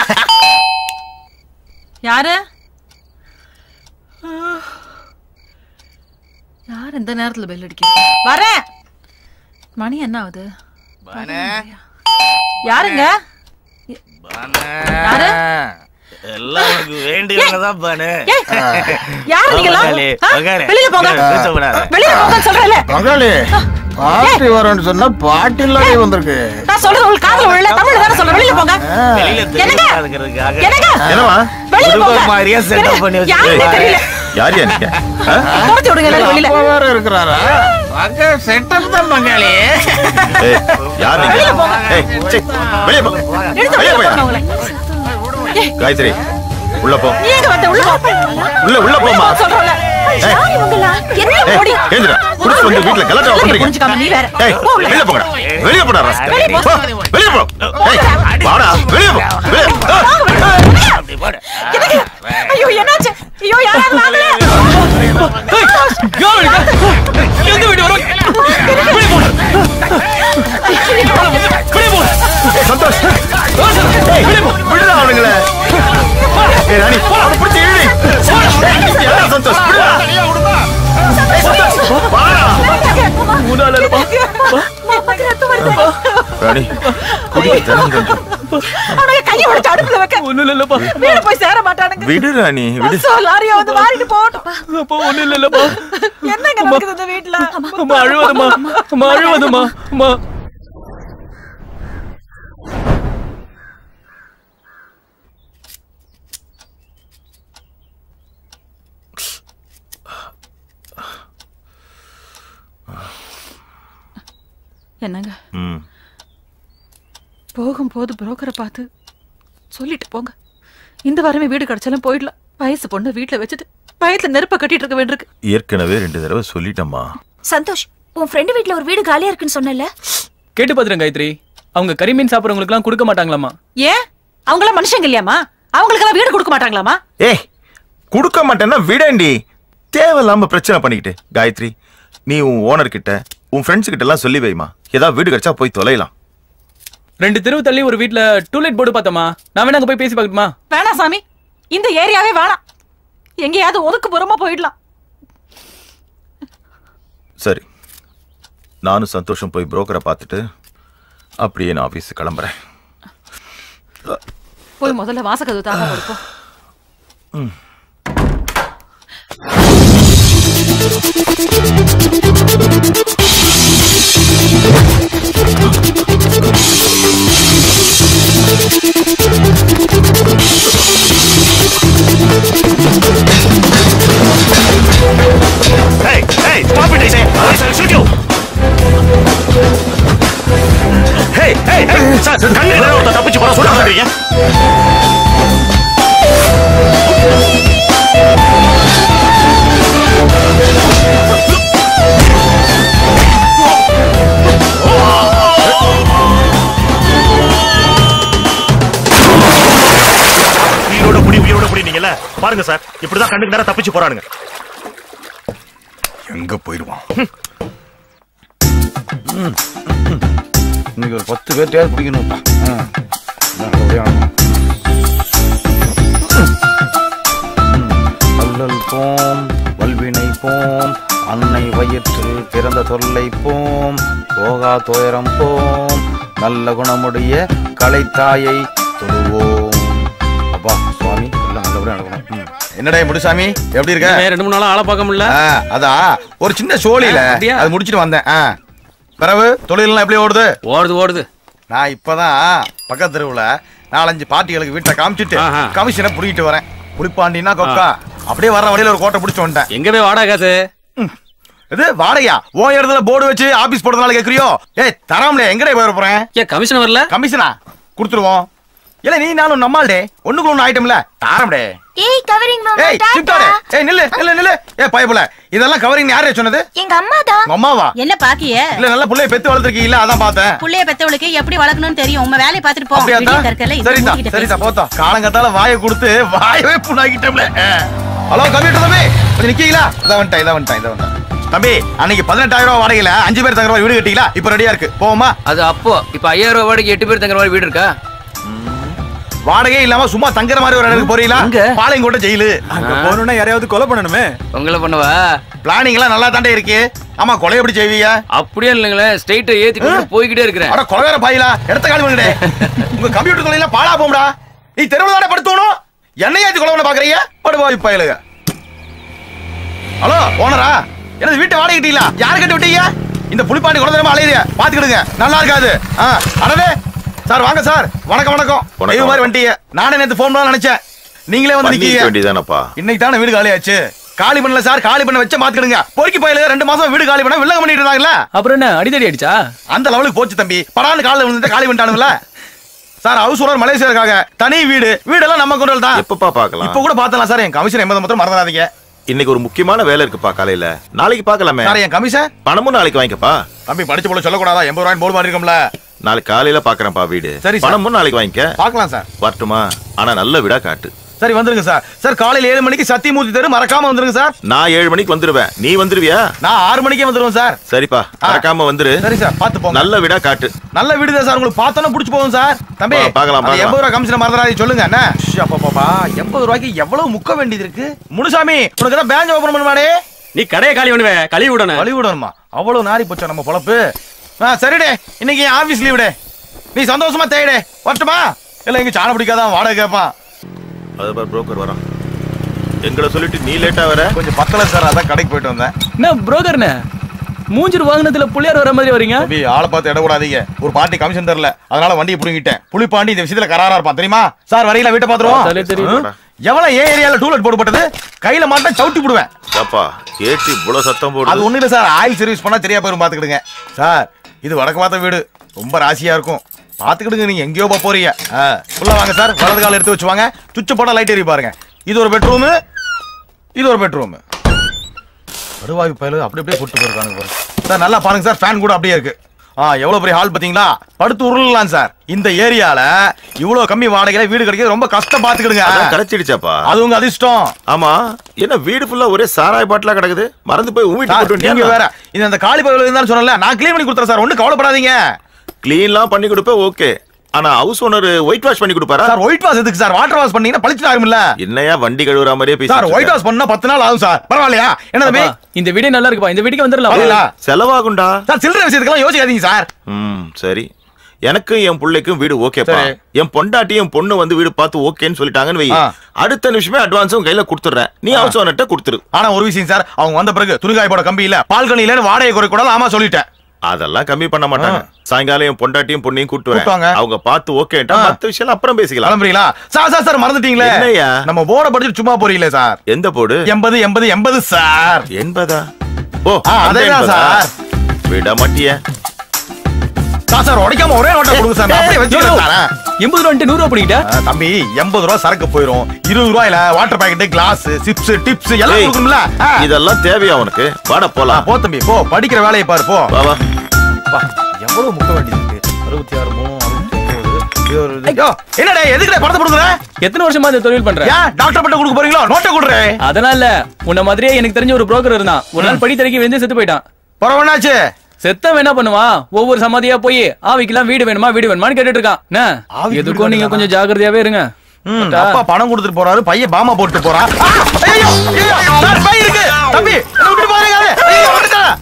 யாரு யார் இந்த நேரத்துல பெல் அடிக்கிறது வரேன் மணி என்ன ஆகுது யாருங்க யாரு எல்லாம் உனக்கு வேண்டியவங்க தான் பானு யாரு நீங்களாம்? பங்காளி, ஆ? பங்காளி. வெளியில போங்க. பேசக்கூடாது. வெளியில போங்கன்னு சொல்றேன்ல. பங்காளி பாட்டி வரேன்னு சொன்னா பாட்டி இல்லாடி வந்திருக்கு நான் சொல்றது உங்களுக்கு காதுல விழல தமிழ்ல தானே சொல்றேன் வெளியில போங்க வெளியில என்னங்க தெரியாதுங்கிறதுக்காக என்னங்க என்னவா வெளியில குடும்ப போங்க மாதிரியா செட்டப் பண்ணி யாருன்னே தெரியல யார் யா நீங்க ஆ? துரத்தி விடுங்க எல்லாரும் வெளியில அப்பா வேற இருக்கிறாரா அங்க செட்டப் தான் பங்காளி ஏய், யார் நீங்க வெளியில போங்க. ஏய், சீ, வெளிய போ எடுத்து வெளிய வெளியில போயா போங்க உங்களை ஏய், காயத்ரி உள்ள போ நீ எங்க வந்த உள்ள போ உள்ள உள்ள போமா சொல்றோம்ல ஏய். யார் இவங்களா என்ன ஏய், ஓடி ஏந்திரா குடிச்சு வந்து வீட்ல கலட்டா பண்றீங்க புரிஞ்சுக்காம நீ வேற ஏய் போ உள்ள. வெளிய போங்கடா வெளிய போடா ராஸ்கல். வெளிய போ. போ வெளிய போ ஏய் வாடா வெளிய போ வெளிய எனக்கு- ஐயோ என்னாச்சு ஐயோ யாராவது வாங்கல எந்த வீடு வரும் ஏய் சந்தோஷ் ஏய் விடுடா அவனுங்களே ஏய் ராணி அவனை பிடிச்சு இழுடி ஏய் யாரா சந்தோஷ் விடுடா ஏய் சந்தோஷ் வாடா ராணி குடி தரம் கொஞ்சம் அவனுங்க கையை உடைச்சு அடுப்புல வைக்க ஒண்ணும் இல்லப்பா வீடு போய் சேர மாட்டானுங்க விடு ராணி விடு பஸ்ஸோ லாரியோ வந்து மாறிட்டு போகட்டும் அப்பா ஒண்ணும் இல்லப்பா என்னங்க நடக்குது இந்த வீட்ல அம்மா அழுவதுமா அம்மா அழுவதுமா அம்மா என்னங்க ம் போகும்போது புரோக்கரை பார்த்து சொல்லிட்டு போங்க இந்த வாரமே வீடு கிடைச்சாலும் போயிடலாம் வயசு பொண்ணு வீட்டுல வச்சுட்டு பயத்துல நெருப்ப கட்டிட்டு இருக்க வேண்டியிருக்கு ஏற்கனவே ரெண்டு தடவை சொல்லிட்டேம்மா சந்தோஷ் உன் ஃப்ரெண்டு வீட்ல ஒரு வீடு காலியா இருக்குன்னு சொன்னல கேட்டு பாத்துறேன் காயத்ரி அவங்க கறிமீன் சாப்பிடுறவங்களுக்கு எல்லாம் கொடுக்க மாட்டாங்களாமா ஏன் அவங்களாம் மனுஷங்க இல்லையாமா அவங்களுக்கெல்லாம் வீடு கொடுக்க மாட்டாங்களாமா ஏய் கொடுக்க மாட்டேன்னா விடேண்டி தேவையில்லாம பிரச்சனை பண்ணிக்கிட்டு காயத்ரி நீ உன் ஓனர் கிட்ட உன் ஃப்ரெண்ட்ஸ் கிட்ட எல்லாம் சொல்லி வைமா ஏதாவது வீடு கிடைச்சா போய் தொலைலாம் ரெண்டு தெருவு தள்ளி ஒரு வீட்ல டூலெட் போர்டு பார்த்தோமா நான் வேணா அங்க போய் பேசி பார்க்கட்டுமா வேணாம் சாமி இந்த ஏரியாவே வேணாம் எங்கேயாவது ஒதுக்குப்புறமா போயிடலாம் சரி நானும் சந்தோஷம் போய் புரோக்கரை பார்த்துட்டு அப்படியே நான் ஆஃபீஸ் கிளம்புறேன் போய் முதல்ல வாசக்கதவு தாங்க கொடுப்போம் ம் Hey, hey, stop it, I say! I'll shoot you! அப்படின்னீங்கல்ல பாருங்க சார் இப்படிதான் கண்ணுக்கு நேரம் தப்பிச்சு போறானுங்க எங்க போயிருவான் இன்னைக்கு ஒரு பத்து பேர்ட்டையாவது பிடிக்கணும்ப்பா ஆ. இதான் நல்லபடியா ஆகணும். ம். அல்லல் போம் வல்வினை போம் அன்னை வயிற்றில் பிறந்த தொல்லை போம் போகா துயரம் போம் நல்ல குணமுடைய கலைத்தாயை தொழுவோம் அப்பா சுவாமி எல்லாம் நல்லபடியா நடக்கணும் ம். என்னடா முடுசாமி எப்படி இருக்க ரெண்டு மூணு நாளா ஆளை பார்க்க முடியல ஆ, அதா ஒரு சின்ன சோழியில ஆ, அப்படியா? அது முடிச்சிட்டு வந்தேன் ஆ. பிறகு தொழிலெல்லாம் எப்படி ஓடுது ஓடுது ஓடுது நான் இப்பதான் பக்கத்து தெருவுல நாலஞ்சு பார்ட்டிகளுக்கு வீட்டை காமிச்சிட்டு கமிஷனை புடிக்கிட்டு வரேன் புளிப்பாண்டினா கொக்கா அப்படியே வர்ற வழியில ஒரு கோட்டை பிடிச்சு வந்துட்டேன் எங்க போய் வாடகை காசு இது வாடகையா ஓ இடத்துல போர்டு வச்சு ஆபீஸ் போடுறதுனால கேக்குறியோ ஏய் தராமலே எங்கடே போய் போறேன் ஏன் கமிஷன் வரல கமிஷனா கொடுத்துருவோம் இல்ல நீ நானும் நம்மால்டே ஒண்ணுக்குள்ள ஒண்ணு ஐட்டம்ல தாரம்டே ஏய் கவரிங் மாமா ஏய் சிப்டாடே ஏய் நில்லு நில்லு நில்லு ஏய் பயப்புல இதெல்லாம் கவரிங் யாரே சொன்னது எங்க அம்மா தான் உங்க அம்மாவா என்ன பாக்கிய இல்ல நல்ல புள்ளைய பெத்து வளர்த்துருக்கீங்களா அதான் பார்த்தேன் புள்ளைய பெத்தவளுக்கு எப்படி வளர்க்கணும்னு தெரியும் உங்க வேலையை பார்த்துட்டு போ அப்படியா விடிய கற்கல இந்த சரிதா மூஞ்சிகிட்ட சரிதா பேசு. போத்தா காலங்கத்தால வாயை கொடுத்து வாயவே புண்ணாக்கிட்டோம்ல ஹலோ கம்ப்யூட்டர் தம்பி கொஞ்சம் நிக்கீங்களா இதை வந்துட்டேன் இதை வந்துட்டேன் இதை வந்துட்டேன் தம்பி அன்னைக்கு பதினெட்டாயிரம் ரூபாய் வாடகையில அஞ்சு பேர் தங்குற மாதிரி வீடு கட்டிங்களா இப்ப ரெடியா இருக்கு போவோமா அது அப்போ இப்ப ஐயாயிரம் ரூபாய் வாடகை எட்டு பேர் தங்குற மாதிரி வீடு இருக்கா வாடகையே இல்லாம சும்மா தங்குற மாதிரி ஒரு இடத்துக்கு போறீங்களா பாளையங்கோட்டை ஜெயிலு அங்க போகணும்னா யாரையாவது கொலை பண்ணணுமே உங்களை பண்ணவா பிளானிங் எல்லாம் நல்லா தாண்டே இருக்கு ஆமா கொலை எப்படி செய்வீங்க அப்படியே இல்லைங்களே ஸ்ட்ரைட்டை ஏத்தி கொண்டு போய்கிட்டே இருக்கிறேன் அட கொலவேற பாயிலா இடத்த காலி பண்ணுடே உங்க கம்ப்யூட்டர் தொழில பாழா போம்டா நீ தெருவுல தானே படுத்தணும் என்னைய ஏத்தி கொலை பண்ண பாக்குறீங்க படுவாய் பயலுக ஹலோ ஓனரா எனது வீட்டை வாடகை கட்டிங்களா யாரு கட்டி விட்டீங்க இந்த புலிப்பாண்டி குழந்தை அலையுது பாத்துக்கிடுங்க நல்லா இருக்காது ஆ, அடடே சார் வாங்க சார் வணக்கம் வணக்கம் வணக்கம். இது மாதிரி வந்துட்டீங்க நானே நேத்து ஃபோன் பண்ண நினைச்சேன் நீங்களே வந்து பண்ணிக்க நிக்கீங்க வேண்டியதானப்பா இன்னைக்கு தானே வீடு காலி ஆச்சு காலி பண்ணல சார் காலி பண்ண வச்ச மாத்துக்கிடுங்க பொறுக்கி போயில ரெண்டு மாசம் வீடு காலி பண்ண வில்லங்க பண்ணிட்டு இருந்தாங்கல்ல அப்புறம் என்ன அடிதடி அடிச்சா அந்த லெவலுக்கு போச்சு தம்பி படான்னு காலில் விழுந்துட்டு காலி பண்ணிட்டானுங்கள சார் ஹவுஸ் ஓனர் மலேசியா இருக்காங்க தனி வீடு வீடெல்லாம் நம்ம கொண்டு தான் எப்பப்பா பார்க்கலாம் இப்ப கூட பார்த்தலாம் சார் என் கமிஷன் எண்பது மட்டும் மறந்துடாதீங்க இன்னைக்கு ஒரு முக்கியமான வேலை இருக்குப்பா காலையில நாளைக்கு பார்க்கலாமே சார் என் கமிஷன் பணமும் நாளைக்கு வாங்கிக்கப்பா தம்பி படிச்சு போல சொல்லக்கூடாதா எண்பது ரூபாய் போர்டு மாட்டிருக்கோம்ல நாளைக்கு காலையில பாக்குறேன்ப்பா வீடு சரி சார். பணமும் நாளைக்கு வாங்கிக்க பார்க்கலாம் சார் வரட்டுமா ஆனா நல்ல வீடா காட்டு சரி வந்துருங்க சார் சார் காலையில ஏழு மணிக்கு சத்தியமூர்த்தி தெரு மறக்காம வந்துருங்க சார் நான் ஏழு மணிக்கு வந்துருவேன் நீ வந்துருவியா நான் ஆறு மணிக்கே வந்துருவேன் சார் சரிப்பா மறக்காம வந்துரு சரி சார் பார்த்து போங்க நல்ல வீடா காட்டு நல்ல வீடு தான் சார் உங்களுக்கு பார்த்தோன்னா பிடிச்சி போகும் சார் தம்பி பா- பார்க்கலாம், அந்த பார்க்கலாம். எண்பது ரூபாய் கமிஷன் மறந்துடாதீங்க சொல்லுங்க என்ன ஷ், அப்பப்பா எண்பது ரூபாய்க்கு எவ்வளவு முக்க வேண்டியது இருக்கு முனுசாமி உனக்கு தான் பேங்க் ஓபன் பண்ணுவானே நீ கடையை காலி பண்ணுவே கழுவி விடணும் கழுவி விடணுமா அவ்வளவு நாரி போச்சா நம்ம பொழப்பு ஆ சரிடே இன்னைக்கு என் ஆபீஸ் லீவுடே நீ சந்தோஷமா தேய்டே வரட்டுமா இல்ல இங்க சாணம் பிடிக்காதான் வாடகை கேட்பான் அது பார் புரோக்கர் வரான் எங்களை சொல்லிட்டு நீ லேட்டா வர கொஞ்சம் பத்தல சார் அதான் கடைக்கு போயிட்டு வந்தேன் என்ன புரோக்கர்ண்ணே மூஞ்சூர் வாங்கினதுல புள்ளியார் வர மாதிரி வரீங்க தம்பி ஆளை பார்த்து இடக்கூடாதீங்க ஒரு பார்ட்டி கமிஷன் தரல அதனால வண்டியை புடுங்கிட்டேன் புலிப்பாண்டி இந்த விஷயத்துல கராரா இருப்பான் தெரியுமா சார் வரீங்களா வீட்டை பார்த்தாலே தெரியுது. பாத்துருவோம் எவ்வளவு ஏன் ஏரியால டூலெட் போட்டுப்பட்டது கையில மாட்டா சவுட்டி போடுவேன் அப்பா கேட்டு இவ்வளவு சத்தம் அது போடுது ஒண்ணு இல்ல சார் ஆயில் சர்வீஸ் பண்ணா தெரியா போயிரும் பாத்துக்கிடுங்க சார் இது வடக்கு பார்த்த வீடு ரொம்ப ராசியா இருக்கும் பாத்துக்கிடுங்க நீங்க எங்கேயோ போக போறீங்க ஆ, உள்ள வாங்க சார் வலது கால எடுத்து வச்சு வாங்க சுவிட்ச் போட்டா லைட் எரி பாருங்க இது ஒரு பெட்ரூம் இது ஒரு பெட்ரூம் வருவாயு பயலு அப்படி அப்படியே போட்டு போயிருக்காங்க பாருங்க சார் நல்லா பாருங்க சார் ஃபேன் கூட அப்படியே இருக்கு ஆ எவ்வளவு பெரிய ஹால் பாத்தீங்களா படுத்து உருளலாம் சார் இந்த ஏரியால இவ்வளவு கம்மி வாடகையில வீடு கிடைக்கிறது ரொம்ப கஷ்டம் பாத்துக்கிடுங்க அதான் கிடைச்சிடுச்சாப்பா அது உங்க அதிர்ஷ்டம் ஆமா என்ன வீடு ஃபுல்லா ஒரே சாராய பாட்டிலா கிடக்குது மறந்து போய் உன் சார், வீட்டுக்கு நீங்க வேற இது அந்த காலி பகுதியில் இருந்தாலும் சொன்னல நான் க்ளீன் பண்ணி கொடுத்துறேன் சார் ஒன்றும் கவலைப்படாதீங்க கிளீன்லாம் பண்ணி கொடுப்ப ஓகே ஆனா ஹவுஸ் ஓனர் ஒயிட் வாஷ் பண்ணி கொடுப்பாரா சார் ஒயிட் வாஷ் எதுக்கு சார் வாட்டர் வாஷ் பண்ணீங்கன்னா பளிச்சு ஆகும்ல என்னையா வண்டி கழுவுற மாதிரியே பேசி சார் ஒயிட் வாஷ் பண்ணா பத்து நாள் ஆகும் சார் பரவாயில்லையா என்ன தம்பி இந்த வீடே நல்லா இருக்குப்பா இந்த வீட்டுக்கு வரீங்களா? வந்துடலாம் செலவாகும்டா சார் சில்லறை விஷயத்துக்கெல்லாம் யோசிக்காதீங்க சார் ம் சரி எனக்கும் என் பிள்ளைக்கும் வீடு ஓகேப்பா சரி. என் பொண்டாட்டி என் பொண்ணு வந்து வீடு பார்த்து ஓகேன்னு சொல்லிட்டாங்கன்னு வை ஆ. அடுத்த நிமிஷமே அட்வான்ஸும் கையில கொடுத்துறேன் நீ ஹவுஸ் ஓனர்ட்ட கொடுத்துரு ஆனா ஒரு விஷயம் சார் அவங்க வந்த பிறகு துணிகாய் போட கம்பி இல்ல பால்கனில வாடகை குறை கூடாது ஆமா சொல்லிட்டேன் அதெல்லாம் கம்மி பண்ண மாட்டாங்க சாயங்காலம் என் பொண்டாட்டியும் பொண்ணையும் கூட்டு கூட்டு வாங்க. வரேன் அவங்க பார்த்து ஓகேன்ட்டா ஆ. மத்த விஷயம் அப்புறம் பேசிக்கலாம் கிளம்புறீங்களா சார் சார் சார் மறந்துட்டீங்களே என்னய்யா? நம்ம போர்ட படிச்சு சும்மா போறீங்களே சார் எந்த போடு எண்பது எண்பது எண்பது சார் எண்பதா ஓ ஆ, அந்த அதேதான் எண்பதா? சார். விட மாட்டிய சார் சார் உடைக்காம ஒரே நோட்டை கொடுங்க சார் நான் அப்படியே வச்சுக்கிறேன் சார் எண்பது ரூபா நூறு ரூபா பண்ணிக்கிட்ட ஆ, தம்பி எண்பது ரூபா சரக்கு போயிரும் இருபது ரூபாயில water packet glass chips tips எல்லாம் ஏய், கொடுக்கணும்ல ஆ. இதெல்லாம் தேவையா உனக்கு வாட ஆ, போலாம் போ தம்பி போ படிக்கிற வேலையை பாரு போ வா வா பா, எவ்வளவு முக்க வேண்டியது இருக்கு அறுபத்தி ஆறு மூணு அறுபத்தி ஒன்பது இது ஒரு இது. யோ, என்னடா எதுக்குடா படத்தை கொடுக்குற எத்தனை வருஷமா இந்த தொழில் பண்ற ஏன் டாக்டர் பட்டம் கொடுக்க போறீங்களோ நோட்டை கொடுறேன் அதெல்லாம் இல்ல உன்ன மாதிரியே எனக்கு தெரிஞ்ச ஒரு புரோக்கர் இருந்தான் ஒரு நாள் படி திறக்கி வந்து செத்து போயிட்டான் பரவாயில்லாச்சு செத்தவன் என்ன பண்ணுவான் ஒவ்வொரு சமாதியா போய் ஆவிக்கெல்லாம் வீடு வேணுமா வீடு வேணுமான்னு கேட்டுட்டு இருக்கான் என்ன ஆவிக்கு எதுக்கும் வீடு நீங்க வேணுமா? கொஞ்சம் ஜாக்கிரதையாவே இருங்க ம், பட்டா? அப்பா பணம் கொடுத்துட்டு போறாரு பையன் பாமா போட்டு போறான் ஆ, ஐயையோ, ஐயையோ, சார், பை இருக்கு தம்பி என்னை விட்டுட்டு போறீங்க ஐயோ வந்துட்டேன்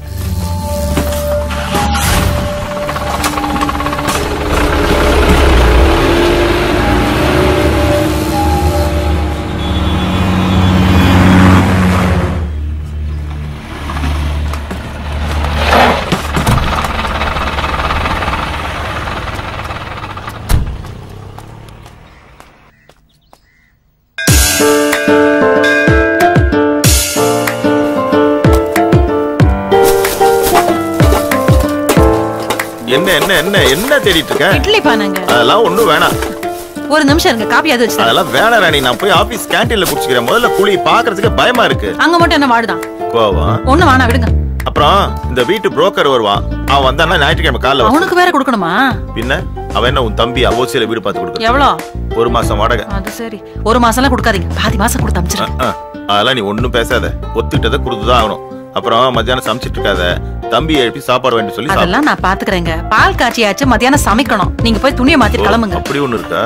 என்ன என்ன என்ன என்ன தேடிட்டு இருக்க இட்லி பானைங்க அதெல்லாம் ஒண்ணும் வேணாம் ஒரு நிமிஷம் இருங்க காப்பியாவது வச்சு அதெல்லாம் வேணாம் ராணி நான் போய் ஆபீஸ் கேண்டீன்ல குடிச்சுக்கிறேன் முதல்ல குழி பாக்குறதுக்கு பயமா இருக்கு அங்க மட்டும் என்ன வாடுதான் கோவம் ஒண்ணு வேணாம் விடுங்க அப்புறம் இந்த வீட்டு புரோக்கர் வருவான் அவன் வந்தானா ஞாயிற்றுக்கிழமை காலைல வர அவனுக்கு வேற கொடுக்கணுமா சொல்லு. பின்ன அவன் என்ன உன் தம்பி ஓசியில வீடு பார்த்து கொடுக்க எவ்வளோ ஒரு மாசம் வாடகை அது சரி ஒரு மாசம்லாம் கொடுக்காதீங்க பாதி மாசம் கொடுத்து அமிச்சிருங்க அஹ், அதெல்லாம் நீ ஒண்ணும் பேசாத ஒத்துக்கிட்டதை கொடுத்துதான் ஆகணும் அப்புறம் மத்தியானம் சமைச்சிட்டு இருக்காத தம்பி எழுப்பி சாப்பாடு வேண்டி சொல்லி சாப்பிடு. அதெல்லாம் நான் பாத்துக்கிறேங்க பால் காய்ச்சியாச்சு மத்தியானம் சமைக்கணும் நீங்க போய் துணியை மாத்திட்டு கிளம்புங்க அப்படி ஒண்ணு இருக்கா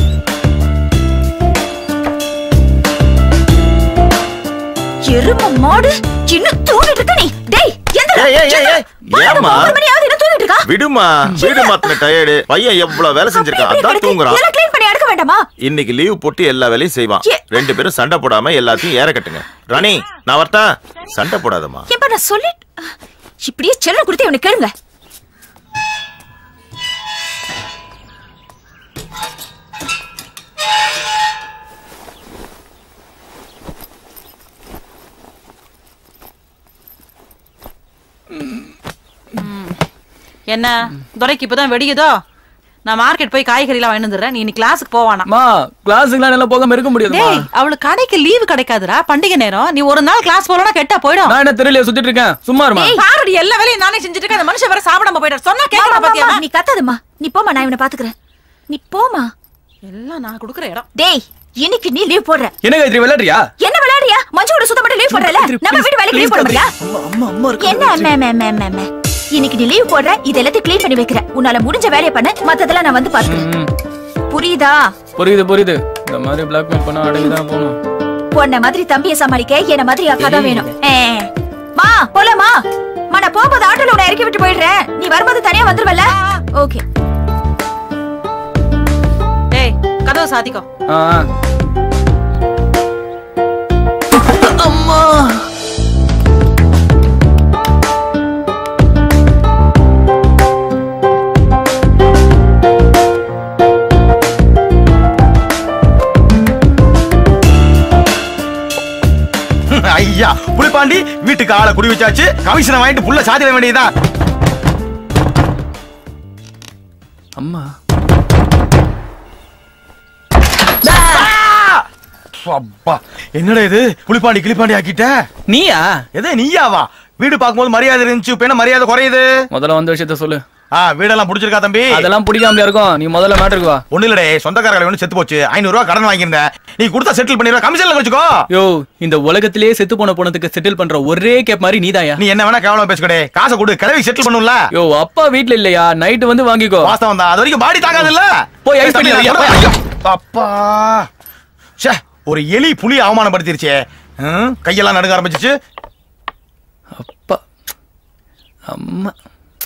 எரும மாடு இன்னும் தூங்கிட்டு இருக்க நீ டேய் எந்திரா ஏய், ஏய், ஏய், ஏய், ஏம்மா? ஒரு மணியாவது இன்னும் தூங்கிட்டு இருக்கா விடுமா வீடு மாத்தின டயர்டு பையன் எவ்வளவு வேலை செஞ்சிருக்கான் அதான் தூங்குறான் எல்லாம் க்ளீன் பண்ணி அடுக்க வேண்டாமா இன்னைக்கு லீவ் போட்டு எல்லா வேலையும் செய்வான் ரெண்டு பேரும் சண்டை போடாம எல்லாத்தையும் ஏற கட்டுங்க ராணி நான் வரட்டா சண்டை போடாதம்மா ஏப்பா நான் சொல்லி இப்படியே செல்லம் கொடுத்து இவனை கேளுங்க என்ன துரைக்கு இப்பதான் வெடிக்குதோ நான் மார்க்கெட் போய் காய்கறி எல்லாம் வாங்கிட்டு வந்துடுறேன் நீ இன்னைக்கு கிளாஸுக்கு போவானா மா கிளாஸுக்குலாம் நல்லா போகாம இருக்க முடியாதுமா டேய் அவளுக்கு கடைக்கு லீவு கிடைக்காதுடா பண்டிகை நேரம் நீ ஒரு நாள் கிளாஸ் போலனா கெட்டா போயிடும் நான் என்ன தெரியல சுத்திட்டு இருக்கேன் சும்மா இருமா ஏய், பாருடி எல்லா வேலையும் நானே செஞ்சுட்டு இருக்கேன் அந்த மனுஷன் வேற சாப்பிடாம போயிட்டார் சொன்னா கேட்கற பாத்தியா நீ கத்தாதம்மா நீ போமா நான் இவனை பாத்துக்கிறேன் நீ போமா எல்லாம் நான் குடுக்குற இடம் டேய் இன்னைக்கு நீ லீவ் போடுற என்ன காயத்ரி விளையாடுறியா என்ன விளையாடுறியா மஞ்சோட சுத்தம் மட்டும் லீவ் போடுறல நம்ம வீட்டு வேலைக்கு லீவ் போட முடியா என்ன அம்மா, அம்மா, அம்மா, அம்மா, அம்மா. இன்னைக்கு நீ லீவ் போடுற இது எல்லாத்தையும் க்ளீன் பண்ணி வைக்கிற உன்னால முடிஞ்ச வேலையை பண்ண மத்ததெல்லாம் நான் வந்து பாத்துக்கிறேன் புரியுதா புரியுது புரியுது இந்த மாதிரி பிளாக்மெயில் பண்ணா அடங்கிதான் போகணும் உன்ன மாதிரி தம்பியை சமாளிக்க என்ன மாதிரி அக்கா தான் வேணும் ஏ. மா போலாமா மா நான் போகும்போது ஆட்டோல உன்னை இறக்கி விட்டு போயிடுறேன் நீ வரும்போது தனியா வந்துருவல்ல ஓகே டேய் கதவை சாத்திக்கோ ஆ ஆ. அம்மா ஐயா புலிப்பாண்டி வீட்டுக்கு ஆளை குடி வச்சாச்சு கமிஷனை வாங்கிட்டு புள்ள சாதிட வேண்டியதுதான் அம்மா அப்பா என்னடா இது புலிப்பாண்டி கிளிப்பாண்டி ஆக்கிட்ட நீயா எதே நீயாவா வீடு பார்க்கும்போது மரியாதை இருந்துச்சு இப்ப என்ன மரியாதை குறையுது முதல்ல வந்த விஷயத்த சொல்லு ஆ வீடெல்லாம் பிடிச்சிருக்கா தம்பி அதெல்லாம் பிடிக்காம இருக்கும் நீ முதல்ல மேட்டருக்கு வா ஒண்ணு இல்லடே சொந்தக்காரர்கள் ஒண்ணு செத்து போச்சு ஐநூறு ரூபா கடன் வாங்கியிருந்தேன் நீ கொடுத்தா செட்டில் பண்ணிடுவா கமிஷன்ல வச்சுக்கோ யோ இந்த உலகத்திலேயே செத்து போன போனதுக்கு செட்டில் பண்ற ஒரே கேப் மாதிரி நீதாயா நீ என்ன வேணா கேவலம் பேசுக்கடே காசை கொடு கிளவி செட்டில் பண்ணும்ல யோ அப்பா வீட்ல இல்லையா நைட் வந்து வாங்கிக்கோ வாஸ்தவம் தான் அது வரைக்கும் பாடி தாங்காது இல்ல போய் ஐஸ் பண்ணி வையா, போய். அப்பா ச்சே ஒரு எலி புலி அவமானப்படுத்திருச்சே ம், கையெல்லாம் நடுங்க ஆரம்பிச்சிச்சு அப்பா அம்மா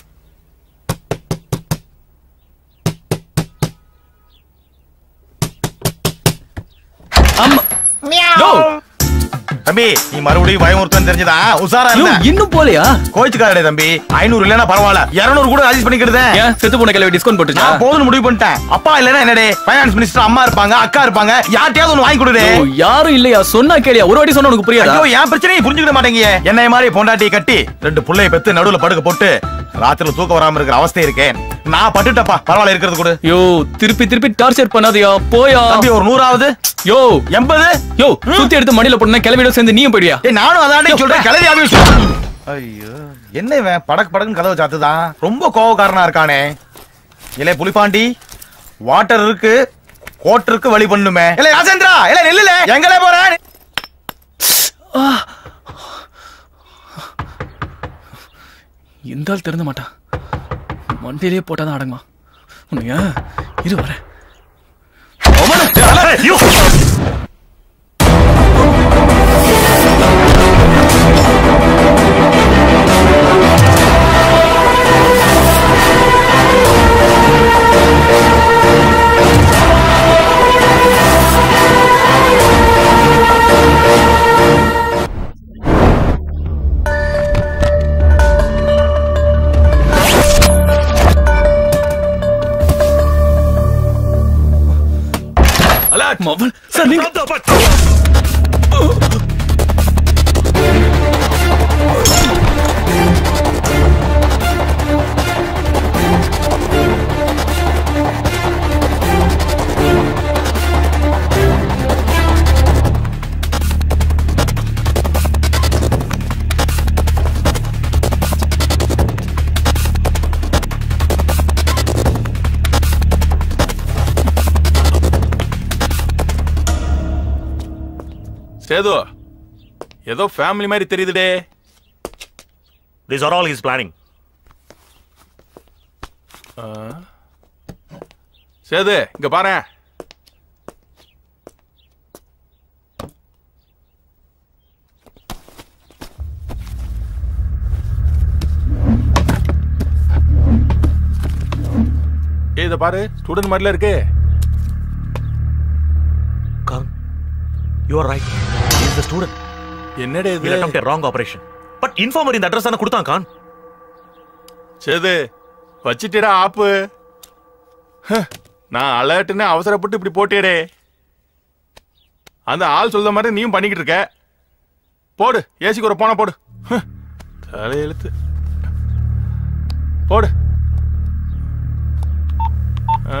அம்மா யோ தம்பி நீ மறுபடியும் பயமுறுத்தம் தெரிஞ்சதா உசாரா யோ, இருந்த இன்னும் போலையா கோச்சுக்காரடே தம்பி ஐநூறு இல்லனா பரவாயில்ல இருநூறு கூட அட்ஜஸ்ட் பண்ணிக்கிடுதே ஏன் செத்து போன கிளவி டிஸ்கவுண்ட் போட்டுச்சா நான் போதும்னு முடிவு பண்ணிட்டேன் அப்பா இல்லனா என்னடே ஃபைனான்ஸ் மினிஸ்டர் அம்மா இருப்பாங்க அக்கா இருப்பாங்க யார்ட்டையாவது ஒன்னு வாங்கி கொடுடே யோ, யாரும் இல்லையா சொன்னா கேளியா ஒரு வாட்டி சொன்னா உனக்கு புரியாதா ஐயோ என் பிரச்சனையை புரிஞ்சுக்கிட மாட்டேங்க என்னைய மாதிரி பொண்டாட்டி கட்டி ரெண்டு புள்ளைய பெத்து நடுவுல படுக்க போட்டு ராத்திரில தூக்கம் வராம இருக்கிற அவஸ்தை இருக்கேன் நான் பட்டுட்டப்பா பரவாயில்ல இருக்கிறது கூட யோ திருப்பி திருப்பி டார்ச்சர் பண்ணாதயா போயா தம்பி ஒரு நூறாவது யோ எண்பது யோ சுத்தி எடுத்து மடியில போட்டுனா கிளவியோட சேர்ந்து நீயும் போயிடுயா ஏய் நானும் அதானே சொல்றேன் கிளவி ஆபீஸ் ஐயோ என்ன இவன் படக்கு படக்குன்னு கதவை சாத்துதான் ரொம்ப கோவக்காரனா இருக்கானே இலே புலிப்பாண்டி வாட்டர் இருக்கு கோட்டருக்கு வழி பண்ணுமே இல்ல ராஜேந்திரா இல்ல நெல்லுல எங்களே போறேன் இந்த ஆள் திறந்த மாட்டான் மண்டையிலேயே போட்டாதான் அடங்குமா உன்னைய இரு வரேன் மவன் சார் நீங்க சேது ஏதோ ஃபேமிலி மாதிரி தெரியுதுடே These are all his planning. ஆ. சேது இங்க பாரு ஏய் இத பாரு ஸ்டூடெண்ட் மாதிரில இருக்கு You are right. He is the student. என்னடே He'll attempt a wrong operation. But informer இந்த அட்ரஸ் தானே கொடுத்தான் கான் சேது வச்சிட்டடா ஆப்பு ஹ, நான் அலர்ட்னு அவசரப்பட்டு இப்படி போட்டேடே அந்த ஆள் சொல்ற மாதிரி நீயும் பண்ணிக்கிட்டு இருக்க போடு ஏசிக்கு ஒரு போன போடு ஹ, தலையெழுத்து போடு ஆ.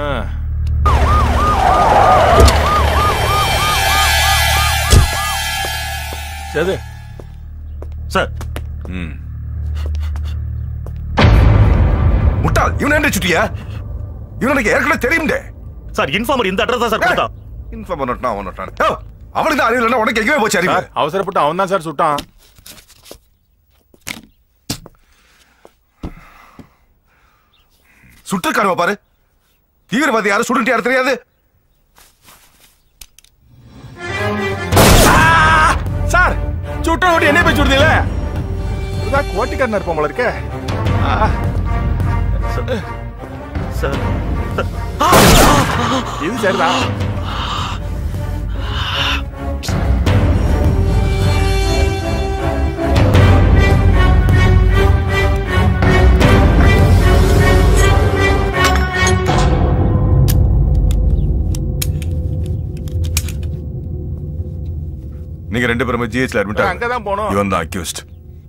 சேது சார் ம் முட்டாள் இவன் என்ன சுட்டியா இவனுக்கு ஏற்கனவே தெரியும்டே சார் இன்ஃபார்மர் இந்த அட்ரஸ் தான் சார் கொடுத்தான் இன்ஃபார்மர் நட்டான் அவன் நட்டான் யோ, அவனுக்கு தான் அறிவு இல்லைன்னா உனக்கு எங்கேயே போச்சு அறிவு சார், அவசரப்பட்டு அவன் தான் சார் சுட்டான் சுட்டுருக்கானுவ பாரு தீவிரவாதி யாரும் சுடுன்ட்டு யாரும் தெரியாது சார் சுட்ட ஓடி என்ன போய் சுடுதீல இதான் கோட்டிக்காரன் இருப்போம் போல இருக்க சார் இது சரிதான் நீங்க ரெண்டு பேருமே ஜிஹெச்ல அட்மிட் அங்கதான் போனோம். இவன் தான் அக்யூஸ்ட்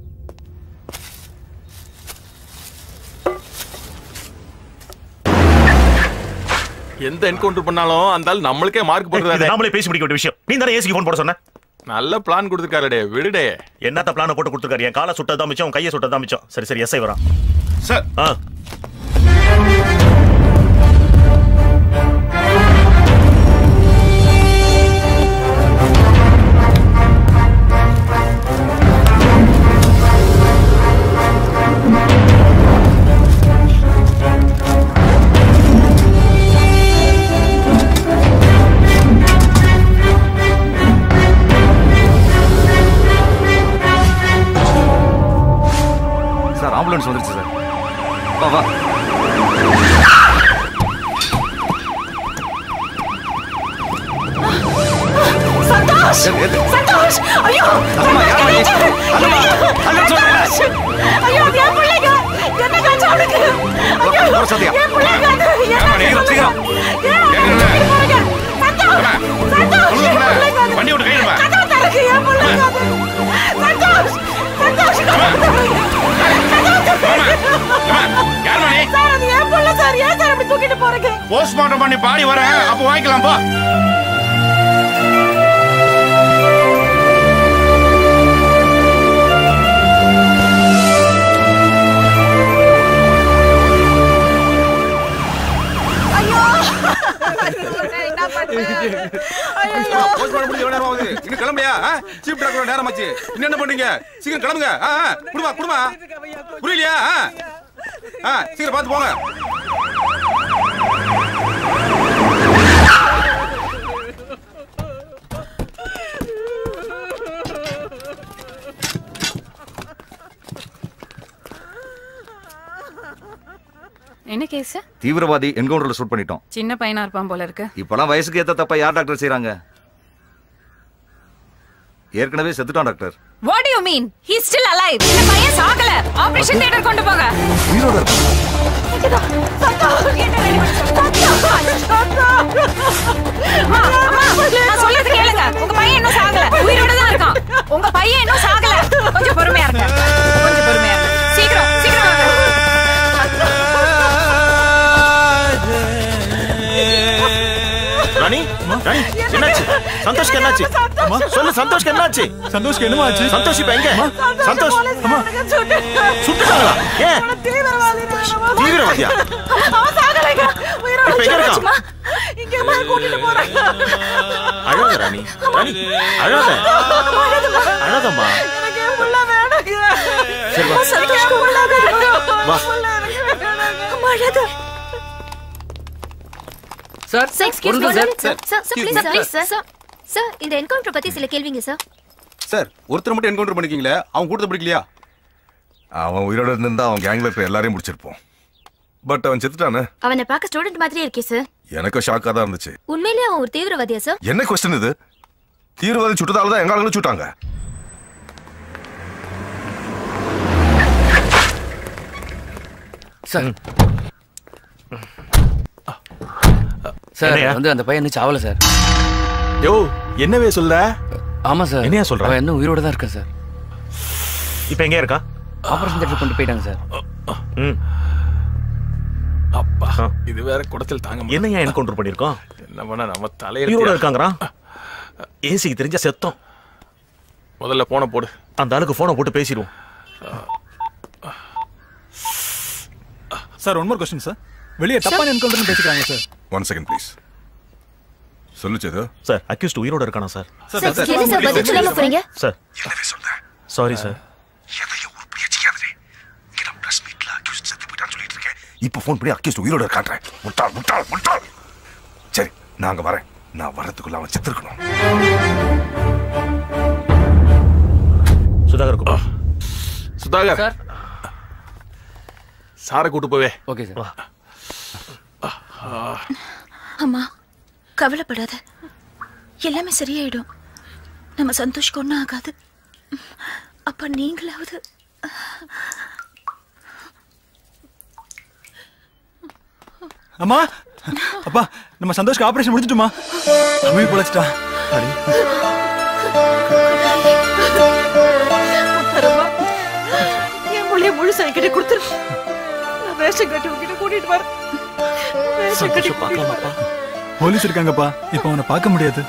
எந்த என்கவுண்டர் பண்ணாலும் அந்த ஆள் நம்மளுக்கே மார்க் இது போடுறாரு நாமளே பேசி முடிக்க வேண்டிய விஷயம் நீ தானே ஏசிக்கு ஃபோன் போட சொன்ன நல்ல பிளான் கொடுத்துருக்காருடே விடுடே என்னத்த பிளான போட்டு கொடுத்துருக்காரு என் காலை சுட்டதான் மிச்சம் உன் கையை சுட்டதான் மிச்சம் சரி சரி எஸ்ஐ வரான் சார் ஆ சார் ஆம்புலன்ஸ் வந்துருச்சு சார் வா வா சந்தோஷ் சந்தோஷ் ஐயோ சந்தோஷ் ஐயோ அது என் பிள்ளைங்க என்ன காய்ச்ச அவனுக்கு ஐயோ என் பிள்ளைங்க அது என்ன வண்டி விட்டு கையிடுமா கதவு திறக்கு என் பிள்ளைங்க அது சந்தோஷ் சந்தோஷ் கதவு திறக்கு சார் அது என் பிள்ளை சார் ஏன் சார் அப்படி தூக்கிட்டு போறீங்க போஸ்ட்மார்ட்டம் பண்ணி பாடி வரேன் அப்ப வாங்கிக்கலாம் பா ஐயோ போஸ்ட்மார்ட்டம் முடிஞ்சு எவ்வளவு நேரம் ஆகுது இன்னும் கிளம்பலையா சீப் டாக்டர் நேரம் ஆச்சு இன்னும் என்ன பண்றீங்க சீக்கிரம் கிளம்புங்க ஆ, ஆ, குடுமா குடுமா புரியலையா ஆ? ஆ சீக்கிரம் பார்த்து போங்க என்ன கேஸ் தீவிரவாதி என்கவுண்டர்ல ஷூட் பண்ணிட்டோம் சின்ன பையனா இருப்பான் போல இருக்கு இப்பெல்லாம் வயசுக்கு ஏத்த தப்பா யார் டாக்டர் செய்றாங்க ஏற்கனவே செத்துட்டான் doctor what do you mean he still alive இந்த பையன் சாகல ஆபரேஷன் தியேட்டர் கொண்டு போங்க உயிரோட அம்மா, அம்மா, நான் சொல்றது கேளுங்க உங்க பையன் இன்னும் சாகல உயிரோட தான் இருக்கான் உங்க பையன் இன்னும் சாகல கொஞ்சம் பொறுமையா இருங்க கொஞ்சம் பொறுமையா இருங்க சீக்கிரம் சீக்கிரம் வாங்க ராணி ராணி என்னாச்சு சந்தோஷ்க்கு என்னாச்சு சொல்லு சந்தோஷ்க்கு என்னாச்சு சந்தோஷ்க்கு என்னமா ஆச்சு சந்தோஷ் இப்ப எங்க சந்தோஷ் சுட்டுட்டாங்களா ஏன் தீவிரவாதியா இப்ப எங்க இருக்கான் அழாத ராணி ராணி அழாத அழாதம்மா சரி வா வா சார் சார் எக்ஸ்கியூஸ் ஒரு மீ நிமிஷம் sir sir sir please sir please sir sir இந்த என்கவுண்டர் பத்தி சில கேள்விங்க சார் சார் ஒருத்தர் மட்டும் என்கவுண்டர் பண்ணிக்கீங்களே அவன் கூட்டத்தை பிடிக்கலையா அவன் உயிரோட இருந்திருந்தா அவன் கேங்ல இப்ப எல்லாரையும் முடிச்சிருப்போம் பட் அவன் செத்துட்டானே அவனை பார்க்க ஸ்டூடெண்ட் மாதிரியே இருக்கே சார் எனக்கும் ஷாக்கா தான் இருந்துச்சு உண்மையிலேயே அவன் ஒரு தீவிரவாதியா சார் என்ன கொஸ்டின் இது தீவிரவாதி சுட்டதால தான் எங்க ஆளுங்களும் சுட்டாங்க சார் சார் என்னய்யா? வந்து அந்த பையன் இன்னும் சாவல சார் யோ என்னவே சொல்ல ஆமா சார் என்னையா சொல்ற? அவன் இன்னும் உயிரோட தான் இருக்கா சார் இப்ப எங்க இருக்கா ஆபரேஷன் தேட்டர் கொண்டு போயிட்டாங்க சார் ம் அப்பா இது வேற குடத்தில் தாங்க என்னையா என்கவுண்டர் பண்ணிருக்கோம் என்ன பண்ண நம்ம உயிரோட தலையில இருக்காங்கறான் ஏசிக்கு தெரிஞ்ச செத்தோம் முதல்ல போன போடு அந்த ஆளுக்கு போனை போட்டு பேசிடுவோம் sir one more question sir வெளியே தப்பான என்கவுண்டர்னு பேசிக்கிறாங்க சார் ஒன் செகண்ட் ப்ளீஸ் சொல்லுச்சது சார் அக்யூஸ்ட் உயிரோட இருக்கானா சார் சார் என்ன சார் பதில் சொல்லாம போறீங்க சார் சாரி சார் இப்போ ஃபோன் பண்ணி அக்யூஸ்ட் உயிரோட இருக்கான்றேன் முட்டாள் முட்டாள் முட்டாள் சரி நாங்க வரேன் நான் வரதுக்குள்ள அவன் செத்துருக்கணும் சுதாகர் கூப்பா சுதாகர் சார் சாரை கூட்டு போவே ஓகே சார் அம்மா கவலைப்படாத எல்லாமே சரியாயிடும் நம்ம சந்தோஷ்க்கு ஒன்றும் ஆகாது அப்ப நீங்களாவது அம்மா அப்பா நம்ம சந்தோஷ்க்கு ஆபரேஷன் முடிச்சிட்டுமா உயிர் பொழைச்சிட்டா முத்தரமா, என் புள்ளைய முழுசா என்கிட்ட கொடுத்துரு நான் ரேஷன் கட்டி உங்ககிட்ட கூட்டிட்டு வரேன் ரேஷன் கட்டி கூட்டிட்டு வரேன். போலீஸ் இருக்காங்கப்பா இப்போ அவனை பார்க்க முடியாது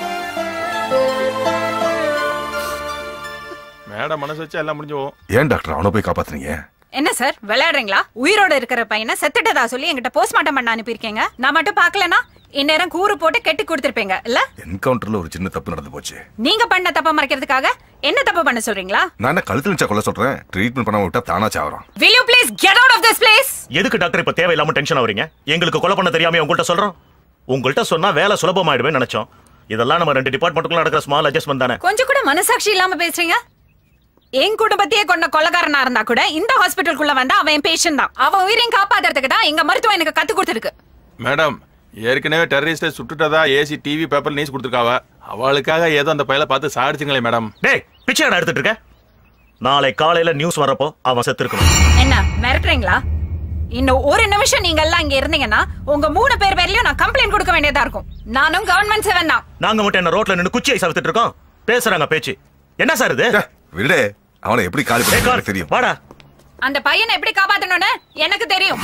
மேடம் மனசு வச்சு எல்லாம் முடிஞ்சு போகும் ஏன் டாக்டர் அவனை போய் காப்பாத்துறீங்க என்ன சார் விளையாடுறீங்களா உயிரோட இருக்கிற பையனை செத்துட்டதா சொல்லி என்கிட்ட போஸ்ட்மார்ட்டம் பண்ண அனுப்பியிருக்கீங்க நான் மட்டும் பார்க்கலனா இந்நேரம் கூறு போட்டு கெட்டி கொடுத்திருப்பீங்க இல்ல என்கவுண்டர்ல ஒரு சின்ன தப்பு நடந்து போச்சு நீங்க பண்ண தப்ப மறைக்கிறதுக்காக என்ன தப்பு பண்ண சொல்றீங்களா நான் என்ன கழுத்துல நிச்சா கொல்ல சொல்றேன் ட்ரீட்மெண்ட் பண்ணாம விட்டா தானா சாவறான் will you please get out of this place எதுக்கு டாக்டர் இப்ப தேவையில்லாம டென்ஷன் ஆவறீங்க எங்களுக்கு கொலை பண்ண தெரியாம உங்கள்ட்ட சொல்றோம் உங்கள்ட்ட சொன்னா வேலை சுலபமாயிடுவே நினைச்சோம் இதெல்லாம் நம்ம ரெண்டு டிபார்ட்மெண்ட்டுக்குள்ள நடக்கிற ஸ்மால் அட்ஜஸ்ட்மெண்ட் தானே கொஞ்சம் கூட மனசாட்சி இல்லாம பேசுறீங்க என் குடும்பத்தையே கொண்ட கொலகாரனா இருந்தா கூட இந்த ஹாஸ்பிட்டலுக்குள்ள வந்தா அவன் என் பேஷண்ட் தான் அவன் உயிரையும் காப்பாத்துறதுக்கு தான் எங்க மருத்துவம் எனக்கு கத்து கொடுத்துருக்கு மேடம் ஏற்கனவே டெரரிஸ்ட சுட்டுட்டதா ஏசி டிவி பேப்பர் நியூஸ் கொடுத்துருக்காவ அவளுக்காக ஏதோ அந்த பையலை பார்த்து சாடிச்சுங்களே மேடம் டேய் பிச்சை நான் எடுத்துட்டு இருக்க நாளை காலையில நியூஸ் வரப்போ அவன் செத்துருக்கணும் என்ன மிரட்டுறீங்களா இன்னும் ஒரு நிமிஷம் நீங்க எல்லாம் இங்க இருந்தீங்கன்னா உங்க மூணு பேர் பேர்லயும் நான் கம்ப்ளைண்ட் கொடுக்க வேண்டியதா இருக்கும் நானும் கவர்மெண்ட் செவன் தான் நாங்க மட்டும் என்ன ரோட்ல நின்னு குச்சியை சவித்துட்டு இருக்கோம் பேசுறாங்க பேச்சு என்ன சார் இது விடு அவனை எப்படி காலி பண்ண தெரியும் வாடா அந்த பையனை எப்படி காப்பாத்தணும்னு எனக்கு தெரியும்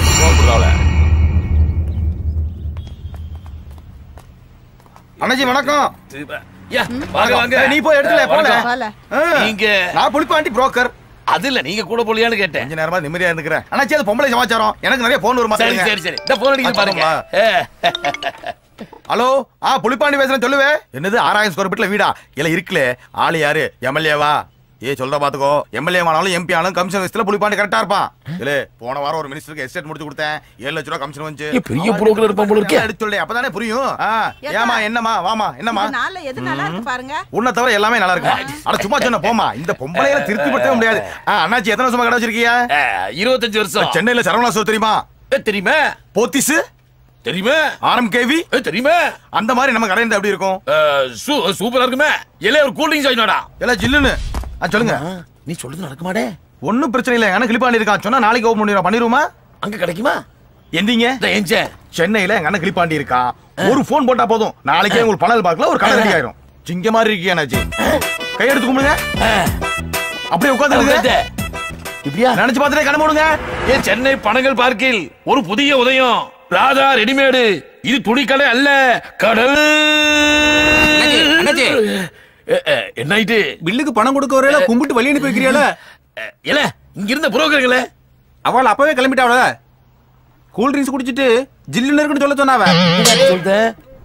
அண்ணாஜி வணக்கம் வாங்க வாங்க நீ போய் எடுத்துல போல நீங்க நான் புளிப்பாண்டி புரோக்கர் அது இல்ல நீங்க கூட போலியான்னு கேட்டேன் கொஞ்ச நேரமா நிம்மதியா இருந்துக்கிறேன் அண்ணாச்சி அது பொம்பளை சமாச்சாரம் எனக்கு நிறைய போன் வருமா சரி சரி சரி இந்த போன் அடிக்க பாருங்க ஹலோ ஆ புலிப்பாண்டி பேசுறேன் சொல்லுவே என்னது ஆறாயிரம் ஸ்கொயர் ஃபீட்ல வீடா இல்ல இருக்குல்ல ஆளு யாரு எம்எல்ஏவா ஏ சொல்ற பாத்துக்கோ எம்எல்ஏ ஆனாலும் எம்பி ஆனாலும் கமிஷன் வயசுல புலிப்பாண்டி கரெக்டா இருப்பான் இல்ல போன வாரம் ஒரு மினிஸ்டருக்கு எஸ்டேட் முடிச்சு கொடுத்தேன் ஏழு லட்ச ரூபா கமிஷன் வந்து ஏ, பெரிய broker இருப்பான் போல இருக்கே. எடுத்து சொல்லு அப்பதானே புரியும் ஆ, ஏமா என்னமா வாமா என்னமா இந்த நாள்ல எது நல்லா இருக்கு பாருங்க உன்னை தவிர எல்லாமே நல்லா இருக்கு அட சும்மா சொன்ன போமா இந்த பொம்பளையில திருப்தி படுத்தவே முடியாது ஆ, அண்ணாச்சி எத்தனை வருஷமா கடை வச்சிருக்கீங்க இருபத்தஞ்சு வருஷம் சென்னையில சரவணா ஸ்டோர் தெரியுமா தெரியுமே போத்திஸ் தெரியுமே ஆரம் கேவி தெரியுமே அந்த மாதிரி நம்ம கடை இருந்தா எப்படி இருக்கும் சூப்பரா இருக்குமே எல்லே ஒரு கூல் ட்ரிங்க்ஸ் ஆயிடும்டா எல்லாம் ஜில்லுன்னு ஆ, சொல்லுங்க நீ சொல்றது நடக்குமாடே ஒண்ணும் பிரச்சனை இல்ல எனக்கு கிளிப்பாண்டி இருக்கான் சொன்னா நாளைக்கு ஓபன் பண்ணிடுவா பண்ணிருவோமா அங்க கிடைக்குமா எந்தீங்க எஞ்சே சென்னையில எங்க அண்ணன் கிளிப்பாண்டி இருக்கா ஒரு போன் போட்டா போதும் நாளைக்கே உங்களுக்கு பணல் பார்க்கல ஒரு கடை ரெடி ஆயிரும் சிங்க மாதிரி இருக்கியா அண்ணாச்சி கை எடுத்து கும்பிடுங்க அப்படியே உட்காந்துருங்க உட்கார்ந்து. இப்படியா நினைச்சு பார்த்துட்டே கண்ண மூடுங்க ஏன் சென்னை பனகல் பார்க்கில் ஒரு புதிய உதயம் ராதா ரெடிமேடு இது துணிக்கடை அல்ல கடல் எ, எ, என்ன ஆயிட்டு பில்லுக்கு பணம் கொடுக்க வரையில கும்பிட்டு வழி அனுப்பி வைக்கிறியால இல்ல இங்க இருந்த புரோக்கருங்களே அவள் அப்பவே கிளம்பிட்டாவல கூல் ட்ரிங்க்ஸ் குடிச்சிட்டு ஜில்லுன்னு இருக்குன்னு சொல்ல சொன்னாவ சொல்ற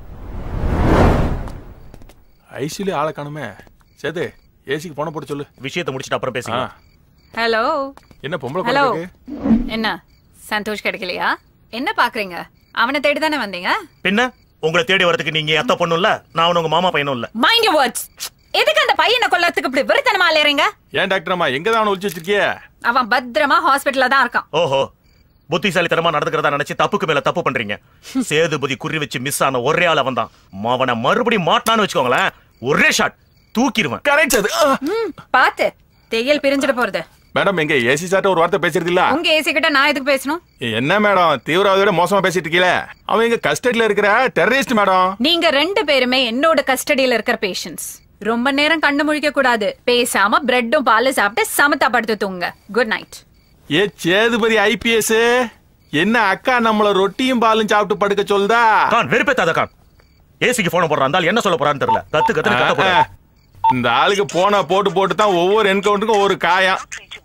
ஐசியூல ஆளை காணுமே சேது ஏசிக்கு போன போட்டு சொல்லு விஷயத்தை முடிச்சிட்டு அப்புறம் பேசிக்கலாம் ஹலோ என்ன பொம்பளை ஹலோ குரல் இருக்கு என்ன சந்தோஷ் கிடைக்கலையா என்ன பாக்குறீங்க அவனை தேடி தானே வந்தீங்க பின்ன உங்களை தேடி வரதுக்கு நீங்க அத்தை பொண்ணும் இல்ல நான் உங்க மாமா பையனும் இல்ல மைண்ட் யூ வேர்ட்ஸ் எதுக்கு அந்த பையனை கொல்லறதுக்கு இப்படி விருத்தனமா அலையறீங்க ஏன் டாக்டர் அம்மா எங்க தான் அவனை ஒளிச்சு வச்சிருக்கிய அவன் பத்திரமா ஹாஸ்பிடல்ல தான் இருக்கான் ஓஹோ புத்திசாலித்தனமா நடந்துக்கிறதா நினைச்சு தப்புக்கு மேல தப்பு பண்றீங்க சேதுபதி குறி வச்சு மிஸ் ஆன ஒரே ஆள் அவன் தான் அவனை மறுபடியும் மாட்டான்னு வச்சுக்கோங்களேன் ஒரே ஷாட் தூக்கிடுவேன் கரெக்ட் அது ம், பாத்து தையல் பிரிஞ்சிட போறது மேடம் எங்க ஏசி சாட்ட ஒரு வார்த்தை பேசுறது இல்ல உங்க ஏசி கிட்ட நான் எதுக்கு பேசணும் என்ன மேடம் தீவிரவாதியோட மோசமா பேசிட்டு இருக்கீல அவன் எங்க கஸ்டடியில இருக்கிற டெரரிஸ்ட் மேடம் நீங்க ரெண்டு பேருமே என்னோட கஸ்டடியில இருக்கிற பேஷண்ட்ஸ் ரொம்ப நேரம் கண்ணு முழிக்க கூடாது பேசாம பிரெட்டும் பாலும் சாப்பிட்டு சமத்தா படுத்து தூங்க குட் நைட் ஏ சேதுபதி ஐபிஎஸ் என்ன அக்கா நம்மள ரொட்டியும் பாலும் சாப்பிட்டு படுக்க சொல்லுதா கான் வெறுப்பேத்தாத கான் ஏசிக்கு போன போடுறான் இருந்தால் என்ன சொல்ல போறான்னு தெரியல கத்து கத்து கத்த போறேன் இந்த ஆளுக்கு போன போட்டு போட்டு தான் ஒவ்வொரு என்கவுண்டருக்கும் ஒரு காயம்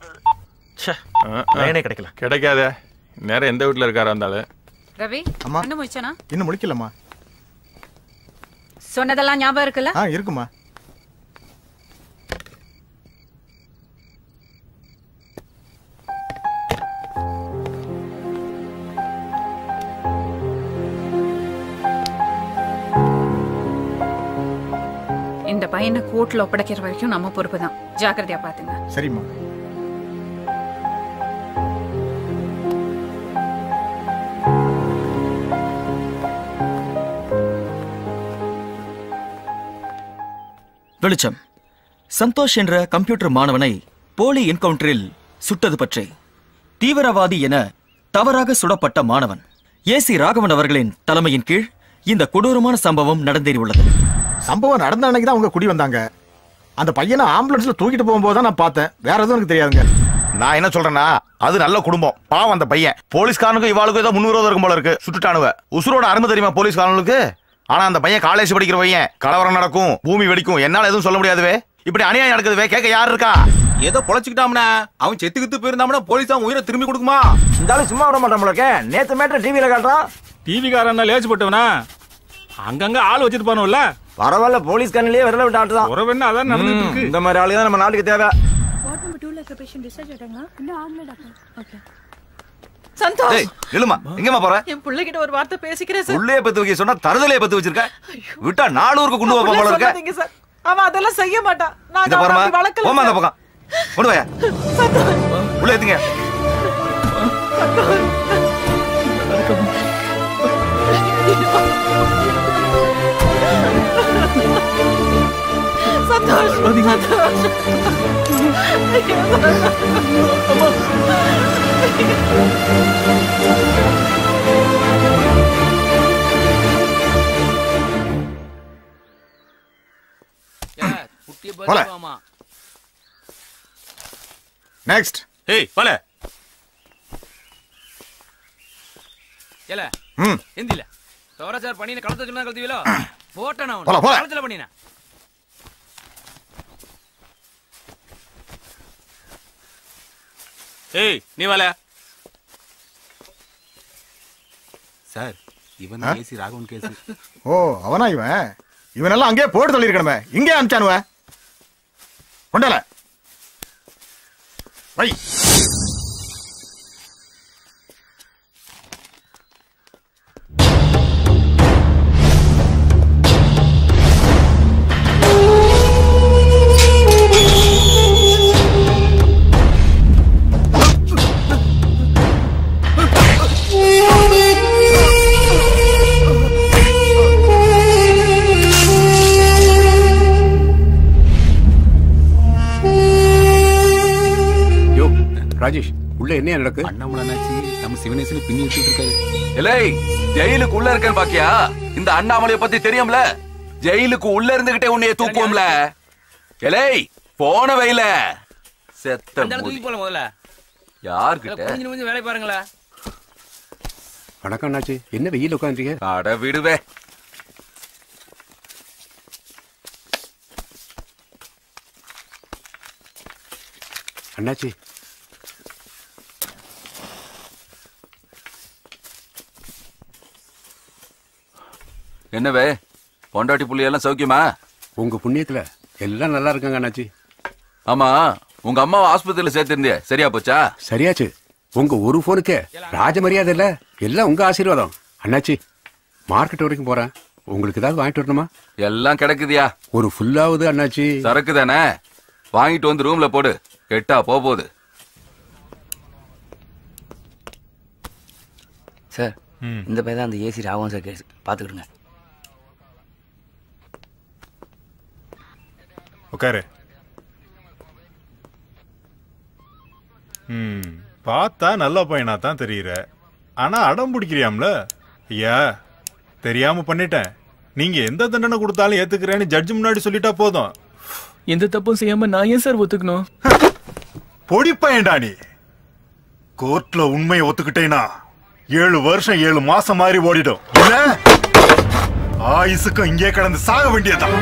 லைனே கிடைக்கல கிடைக்காத நேரம் எந்த வீட்டுல இருக்காரு அந்த ஆளு ரவி அம்மா. கண்ணு முழிச்சனா இன்னும் முடிக்கலம்மா சொன்னதெல்லாம் ஞாபகம் இருக்குல்ல ஆ இருக்குமா இந்த பையனை கோர்ட்ல ஒப்படைக்கிற வரைக்கும் நம்ம பொறுப்பு தான் ஜாக்கிரதையா பாத்துங்க சரிம்மா வெளிச்சம் சந்தோஷ் என்ற கம்ப்யூட்டர் மாணவனை போலி என்கவுண்டரில் சுட்டது பற்றி தீவிரவாதி என தவறாக சுடப்பட்ட மாணவன் ஏசி ராகவன் அவர்களின் தலைமையின் கீழ் இந்த கொடூரமான சம்பவம் நடந்தேறியுள்ளது சம்பவம் நடந்த அன்னைக்கு தான் அவங்க குடி வந்தாங்க அந்த பையனை ஆம்புலன்ஸ்ல தூக்கிட்டு போகும்போது தான் நான் பார்த்தேன் வேற எதுவும் எனக்கு தெரியாதுங்க நான் என்ன சொல்றேன்னா அது நல்ல குடும்பம் பாவம் அந்த பையன் போலீஸ்காரனுக்கும் இவாளுக்கும் ஏதோ முன்விரோதம் இருக்கும் போல இருக்கு சுட்டுட்டானுவ உசுரோட அருமை தெரியுமா போலீஸ்காரனுக்கு ஆனா அந்த பையன் காலேஜ் படிக்கிற பையன் கலவரம் நடக்கும் பூமி வெடிக்கும் என்னால எதுவும் சொல்ல முடியாதுவே இப்படி அநியாயம் நடக்குதுவே கேட்க யார் இருக்கா ஏதோ பொழைச்சுக்கிட்டாம்னா அவன் செத்து கித்து போயிருந்தாம்னா போலீஸ் அவன் உயிரை திரும்பி கொடுக்குமா இந்த ஆளு சும்மா விட மாட்டான் போலக்கே நேத்து மேட்டர் டிவியில காட்டுறான் டிவி காரன் லேச்சு போட்டவனா அங்கங்க ஆள் வச்சிட்டு போனோம்ல பரவாயில்ல போலீஸ் கண்ணிலேயே விரல விட்டு ஆட்டுதான் உறவு என்ன அதான் நடந்துட்டு இருக்கு இந்த மாதிரி ஆளு தான் நம்ம நாட்டுக்கு தேவை வார்ட் நம்பர் டூல இருக்க பேஷண்ட் டிஸ்சார்ஜ் ஆயிட்டாங்களா இன்னும் ஆகல டாக்டர் ஓகே சந்தோஷ் ஏய் இல்லம்மா எங்கம்மா போற என் பிள்ளைகிட்ட ஒரு வார்த்தை பேசிக்கிறேன் சார் உள்ளே பத்து வைக்க சொன்னா தருதலையே பத்து வச்சிருக்க விட்டா நானூறுக்கு கொண்டு வைப்பா போல இருக்க சொல்லாதீங்க சார் அவன் அதெல்லாம் செய்ய மாட்டான் நாங்க இந்த அவனை பாருமா அப்படி வளர்க்கல போமா அந்த சார். பக்கம் கொண்டு வாயா உள்ள ஏத்துங்க சந்தோஷ் சந்தோஷ் போல. நெக்ஸ்ட் ஏய் போல ஏல ம் எந்தில சோரா சார் பண்ணின கலத்த சொன்னா கலத்துவீலோ போட்டனா போல, போல. கலத்துல பண்ணின ஏய் நீ வால சார் இவன் ஆ? ஏசி ராகவன் கேஸ் ஓ அவனா இவன் இவனெல்லாம் அங்கேயே போட்டு சொல்லியிருக்கணுமே இங்கே அனுப்பிச்சானுவ கொண்டல வை யோ ராஜேஷ் உள்ள என்ன நடக்கு அண்ணாமலைனாச்சு நம்ம சிவனேசன் பின்னி வச்சுட்டு இருக்காரு எலை ஜெயிலுக்கு உள்ள இருக்கேன்னு பாக்கியா இந்த அண்ணாமலைய பத்தி தெரியும்ல ஜெயிலுக்கு உள்ள இருந்துகிட்டே உன்னைய தூக்குவோம்ல எலை போன வைல செத்த அந்த மூதி. தூக்கி போல முதல்ல யார்கிட்ட கொஞ்சம் கொஞ்சம் வேலை பாருங்களேன் வணக்கம் அண்ணாச்சி என்ன வெயில் உட்காந்துருக்க அட விடுவே அண்ணாச்சி என்னவே பொண்டாட்டி புள்ளியெல்லாம் சௌக்கியமா உங்க புண்ணியத்துல எல்லாம் நல்லா இருக்காங்க அண்ணாச்சி ஆமா உங்க அம்மாவை ஆஸ்பத்திரியில சேர்த்திருந்தியே சரியா போச்சா சரியாச்சு உங்க ஒரு போனுக்கு ராஜ மரியாதை இல்ல எல்லாம் உங்க ஆசீர்வாதம் அண்ணாச்சி மார்க்கெட் வரைக்கும் போறேன் உங்களுக்கு ஏதாவது வாங்கிட்டு வரணுமா எல்லாம் கிடைக்குதியா ஒரு ஃபுல்லாவது அண்ணாச்சி சரக்கு தானே வாங்கிட்டு வந்து ரூம்ல போடு கெட்டா போ போகுது சார் இந்த பையன் தான் அந்த ஏசி ராகவன் சார் கேஸ் பார்த்துக்கிடுங்க உட்காரு ம் பார்த்தா நல்ல பையனா தான் தெரியுற ஆனா அடம் பிடிக்கிறியாம்ல ஐயா தெரியாம பண்ணிட்டேன் நீங்க எந்த தண்டனை கொடுத்தாலும் ஏத்துக்கிறேன்னு ஜட்ஜ் முன்னாடி சொல்லிட்டா போதும் எந்த தப்பும் செய்யாம நான் ஏன் சார் ஒத்துக்கணும் பொடி பையன்டா நீ கோர்ட்ல உண்மையை ஒத்துக்கிட்டேனா ஏழு வருஷம் ஏழு மாசம் மாதிரி ஓடிடும் இல்ல ஆயுசுக்கும் இங்கே கிடந்து சாக வேண்டியதுதான்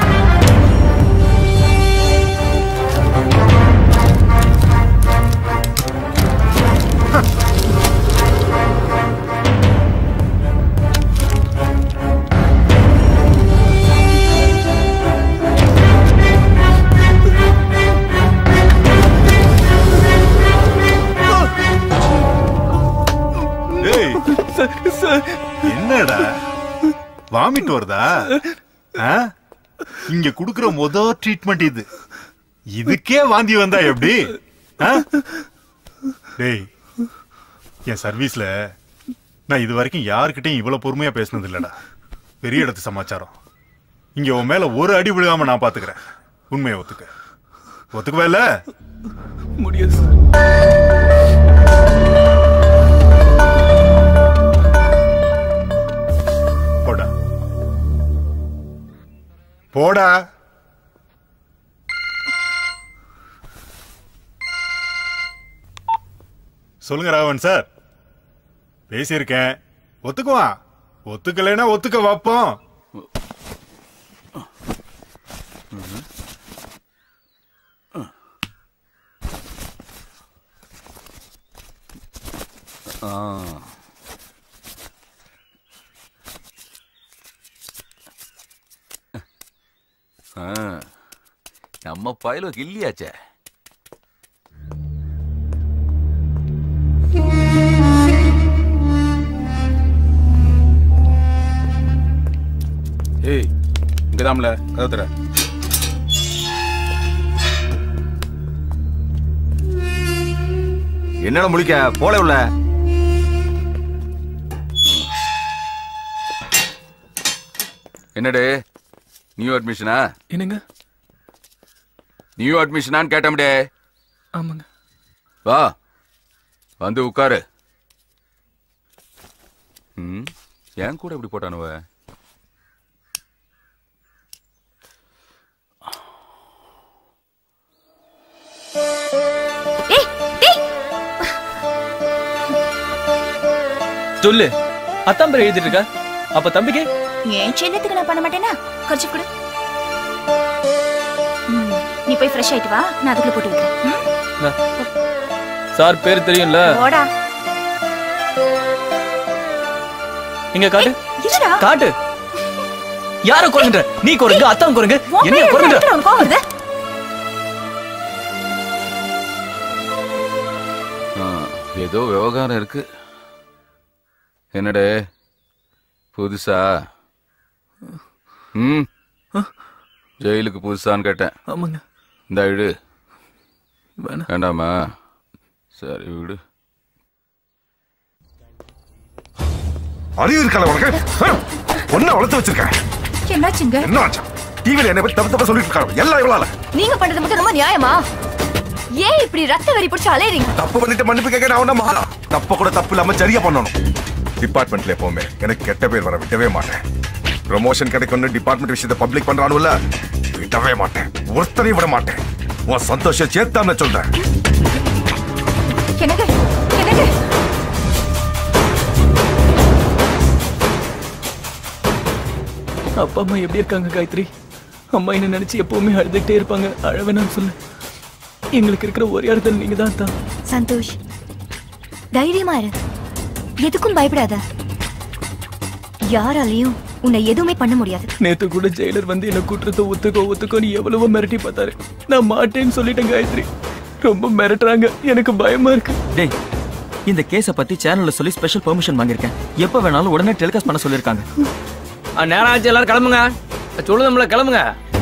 டேய் என்னடா வாமிட் வருதா ஆ? இங்க குடுக்குற முத ட்ரீட்மெண்ட் இது இதுக்கே வாந்தி வந்தா எப்படி ஆ? டேய் என் சர்வீஸ்ல நான் இது வரைக்கும் யாருக்கிட்டையும் இவ்வளவு பொறுமையா பேசினது இல்லடா பெரிய இடத்து சமாச்சாரம் இங்க உன் மேல ஒரு அடி விழுகாம நான் பாத்துக்கிறேன் உண்மையை ஒத்துக்க ஒத்துக்கவே இல்ல முடியாது போடா போடா சொல்லுங்க ராவன் சார் பேசியிருக்கேன் ஒத்துக்குவான் ஒத்துக்கலைன்னா ஒத்துக்க வைப்போம் ஆ. ஆ. நம்ம பயலோ கில்லியாச்சே ஏய் இங்கதாம்ல கதை தர என்னடா முழிக்க போல உள்ள என்னடே நியூ அட்மிஷனா என்னங்க நியூ அட்மிஷனான்னு கேட்டோம்டே ஆமாங்க வா வந்து உட்காரு ம் என் கூட இப்படி போட்டானுவ ஏய் டேய் சொல்லு அத்தாம் பேர் எழுதிட்டு இருக்கா அப்ப தம்பிக்கு என் செல்லத்துக்கு நான் பண்ண மாட்டேனா கொஞ்சம் கொடு ம், நீ போய் ஃப்ரெஷ் ஆயிட்டு வா நான் அதுக்குள்ள போட்டு வைக்கிறேன் ம்? சார் பேர் தெரியும்ல போடா இங்க காட்டு இல்லடா காட்டு யார குரங்குன்ற நீ குரங்கு அத்தான் குரங்கு உன் என்ன பேர் என்ன குரங்குன்ற எதுக்குடா உனக்கு கோவம் வருது ஆ, ஏதோ விவகாரம் இருக்கு என்னடே புதுசா ம் ஜெயிலுக்கு புதுசான்னு கேட்டேன் ஆமாங்க இந்த விடு வேணாம். வேண்டாமா சரி விடு அறிவு இருக்கல உனக்கு ஒன்ன வளர்த்து வச்சிருக்கேன் என்னாச்சுங்க என்ன ஆச்சு டிவில என்ன பத்தி தப்பு தப்பா சொல்லிட்டு இருக்காங்க எல்லாம் இவ்வளவு நீங்க பண்றது மட்டும் ரொம்ப நியாயமா ஏன் இப்படி ரத்த வெறி பிடிச்சு அலையறீங்க தப்பு பண்ணிட்டு மன்னிப்பு கேட்க நான் ஒண்ணும் மாறா தப்ப கூட தப்பு இல்லாம சரியா பண்ணணும் டிபார்ட்மெண்ட்ல எப்பவுமே எனக்கு கெட்ட பேர் வர விட்டவே மாட்டேன் ப்ரமோஷன் கிடைக்கும்னு டிபார்ட்மெண்ட் விஷயத்தை பப்ளிக் பண்றானுல்ல விடவே மாட்டேன் ஒருத்தரையும் விட மாட்டேன் உன் சந்தோஷம் சேர்த்தான்னு சொல்றேன் என்னங்க என்னங்க அப்பா அம்மா எப்படி இருக்காங்க காயத்ரி அம்மா என்ன நினைச்சு எப்பவுமே அழுதுகிட்டே இருப்பாங்க அழவேணான்னு சொல்லு எங்களுக்கு இருக்கிற ஒரே ஆறுதல் நீங்க தான் தான் சந்தோஷ் தைரியமா இரு எதுக்கும் பயப்படாத யாராலையும் உன்னை எதுவுமே பண்ண முடியாது நேத்து கூட ஜெயிலர் வந்து என்ன குற்றத்தை ஒத்துக்கோ ஒத்துக்கோன்னு எவ்வளவோ மிரட்டி பார்த்தாரு நான் மாட்டேன்னு சொல்லிட்டேன் காயத்ரி ரொம்ப மிரட்டுறாங்க எனக்கு பயமா இருக்கு டேய் இந்த கேஸ பத்தி சேனல்ல சொல்லி ஸ்பெஷல் பெர்மிஷன் வாங்கியிருக்கேன் எப்ப வேணாலும் உடனே டெலிகாஸ்ட் பண்ண சொல்லிருக்காங்க நேரம் ஆச்சு எல்லாரும் கிளம்புங்க சொல்லுதம்ல கிளம்புங்க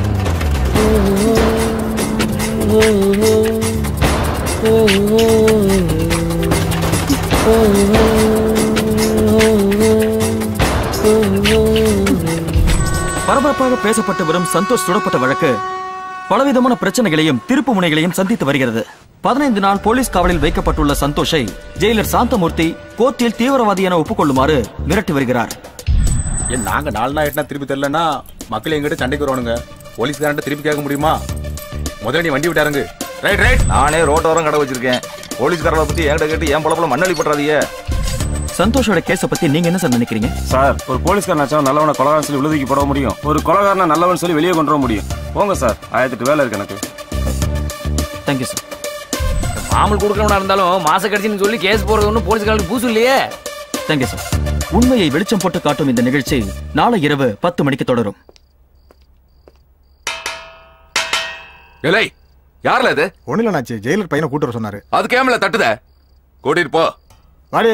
பரபரப்பாக பேசப்பட்டு வரும் சந்தோஷ் சுடப்பட்ட வழக்கு பலவிதமான பிரச்சனைகளையும் திருப்பு முனைகளையும் சந்தித்து வருகிறது பதினைந்து நாள் போலீஸ் காவலில் வைக்கப்பட்டுள்ள சந்தோஷை ஜெயிலர் சாந்தமூர்த்தி கோர்ட்டில் தீவிரவாதி என ஒப்புக்கொள்ளுமாறு மிரட்டி வருகிறார் ஏன் நாங்க நாலு நாள் எட்டுனா திருப்பி தெரியலன்னா மக்கள் எங்கிட்ட சண்டைக்கு வருவானுங்க போலீஸ்காரன்ட்ட திருப்பி கேட்க முடியுமா முதல்ல நீ வண்டி விட்டாருங்க ரைட் ரைட் நானே ரோட்டோரம் கடை வச்சிருக்கேன் போலீஸ்காரனை பத்தி என்கிட்ட கேட்டு என் பழப்பல மண்ணளி பண்றாதீங்க சந்தோஷோட கேஸ பத்தி நீங்க என்ன சார் நினைக்கிறீங்க சார் ஒரு போலீஸ்காரனாச்சா நல்லவனை கொலகாரன் சொல்லி விழுதுக்கு போட முடியும் ஒரு கொலகாரனை நல்லவன் சொல்லி வெளியே கொண்டு வர முடியும் போங்க சார் ஆயிரத்தெட்டு வேலை இருக்கு எனக்கு தேங்க்யூ சார் மாமல் கொடுக்கறவனா இருந்தாலும் மாச கடிச்சுன்னு சொல்லி கேஸ் போறது ஒன்றும் போலீஸ்காரங்களுக்கு பூசு இல்லையே தேங்க்யூ சார் உண்மையை வெளிச்சம் போட்டு காட்டும் இந்த நிகழ்ச்சி நாளை இரவு பத்து மணிக்கு தொடரும் எலை யார்ல இது ஒண்ணுல நாச்சு ஜெயிலர் பையனை கூட்டு வர சொன்னாரு அது கேமல தட்டுத கூட்டிட்டு போ வாடி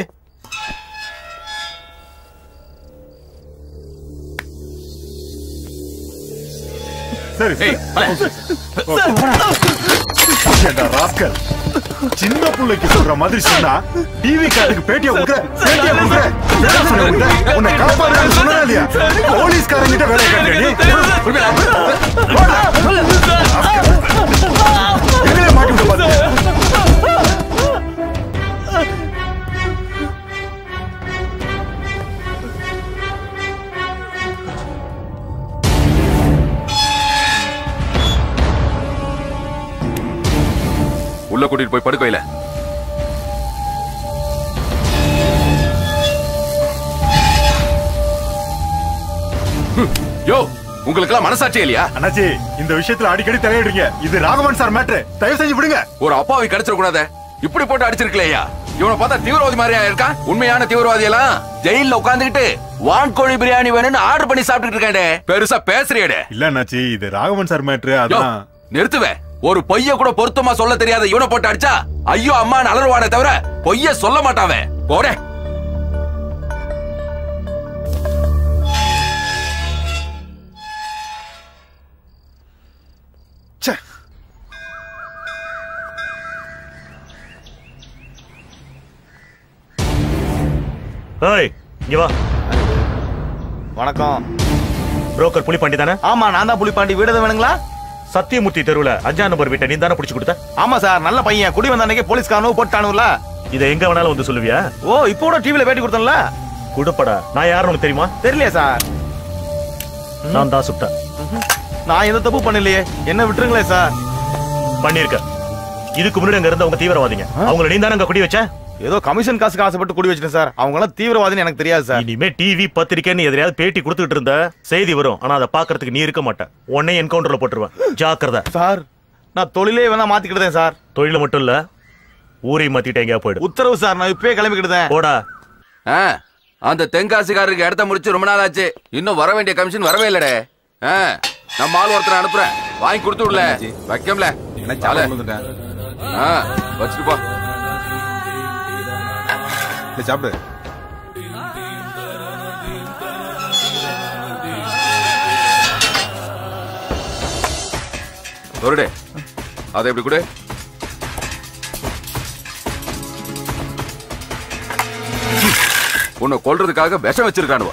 சரி ஏண்டா ராஸ்கல் சின்ன புள்ளைக்கு சொல்ற மாதிரி சொன்னா டிவி காட்டுக்கு பேட்டியா கொடுக்குற பேட்டியா கொடுக்குற வேலை சொல்ல கொடுக்குற உன்னை காப்பாடுறேன்னு சொன்னா இல்லையா போலீஸ்காரங்கிட்ட வேலை கட்டுற நீ எங்களே மாட்டி விட்டு பாத்து உள்ள கூட்டிட்டு போய் படுக்க வைல ஹம், யோ உங்களுக்கெல்லாம் மனசாட்சி இல்லையா அண்ணாச்சி இந்த விஷயத்துல அடிக்கடி தலையிடுறீங்க இது ராகவன் சார் மேட்ரு தயவு செஞ்சு விடுங்க ஒரு அப்பாவை கிடைச்சிட கூடாது இப்படி போட்டு அடிச்சிருக்கலையா இவனை பார்த்தா தீவிரவாதி மாதிரியா இருக்கான் உண்மையான தீவிரவாதி எல்லாம் ஜெயில்ல உட்கார்ந்துகிட்டு வான்கோழி பிரியாணி வேணும்னு ஆர்டர் பண்ணி சாப்பிட்டுட்டு இருக்காடே பெருசா பேசுறியடே இல்ல அண்ணாச்சி இது ராகவன் சார் மேட்ரு யோ, அதான் நிறுத்துவே ஒரு பொய்ய கூட பொருத்தமா சொல்ல தெரியாத இவனை போட்டு அடிச்சா ஐயோ அம்மா அலறுவானே தவிர பொய்ய சொல்ல மாட்டாவே போடே ஏய் இங்க வா வணக்கம் புரோக்கர் புலிப்பாண்டி தானே ஆமா நான் தான் புலிப்பாண்டி வீடு எதுவும் வேணுங்களா சத்தியமூர்த்தி தெருவுல அஞ்சாம் நம்பர் வீட்டை நீ தானே பிடிச்சு கொடுத்த ஆமா சார் நல்ல பையன் குடி வந்த அன்னைக்கு போலீஸ்காரனும் போட்டானுல இதை எங்க வேணாலும் வந்து சொல்லுவியா ஓ இப்போ கூட டிவில பேட்டி கொடுத்தேன்ல குடுப்படா நான் யாருன்னு உனக்கு தெரியுமா தெரியலையே சார் நான் தான் சுட்டேன் நான் எந்த தப்பு பண்ணலையே என்ன விட்டுருங்களே சார் பண்ணிருக்க இதுக்கு முன்னாடி அங்க இருந்தவங்க தீவிரவாதிங்க அவங்கள நீ தானே அங்க குடி வச்ச ஏதோ கமிஷன் காசுக்கு ஆசைப்பட்டு குடி வச்சிட்டேன் சார் அவங்க எல்லாம் தீவிரவாதின்னு எனக்கு தெரியாது சார் இனிமே டிவி பத்திரிக்கைன்னு எதிரையாவது பேட்டி கொடுத்துட்டு இருந்த செய்தி வரும் ஆனா அதை பாக்குறதுக்கு நீ இருக்க மாட்ட உன்னை என்கவுண்டர்ல போட்டுருவேன் ஜாக்கிரதை சார் நான் தொழிலே வேணா மாத்திக்கிட்டேன் சார் தொழில மட்டும் இல்ல ஊரையும் மாத்திட்டு எங்கேயா போயிடு உத்தரவு சார் நான் இப்பவே கிளம்பிக்கிட்டேன் போடா ஆ, அந்த தென்காசிக்காரருக்கு இடத்த முடிச்சு ரொம்ப நாள் ஆச்சு இன்னும் வர வேண்டிய கமிஷன் வரவே இல்லடே ஆ, நம்ம ஆள் ஒருத்தரை அனுப்புறேன் வாங்கி கொடுத்து விடல வைக்கம்ல சால ஆ வச்சுட்டு போ இல்ல சாப்பிடு ஒருடே அதை எப்படி கொடு உன்னை கொல்றதுக்காக விஷம் வச்சிருக்கானுவா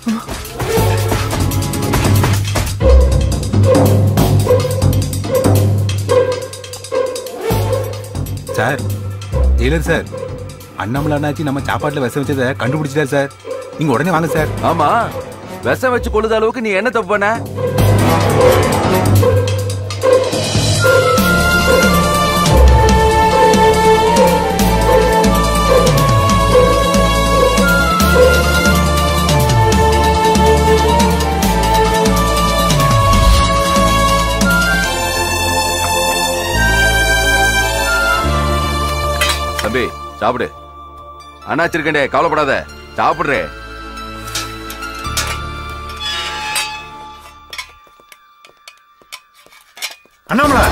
சார் டெய்லர் சார் அண்ணாமலை அண்ணாச்சி நம்ம சாப்பாட்டுல விஷம் வச்சதை கண்டுபிடிச்சிட்டார் சார் நீங்க உடனே வாங்க சார் ஆமா விஷம் வச்சு கொள்ளுத அளவுக்கு நீ என்ன தப்பு பண்ண தம்பி சாப்பிடு அண்ணாச்சி இருக்கண்டே கவலைப்படாத சாப்பிடுறே அண்ணாமலை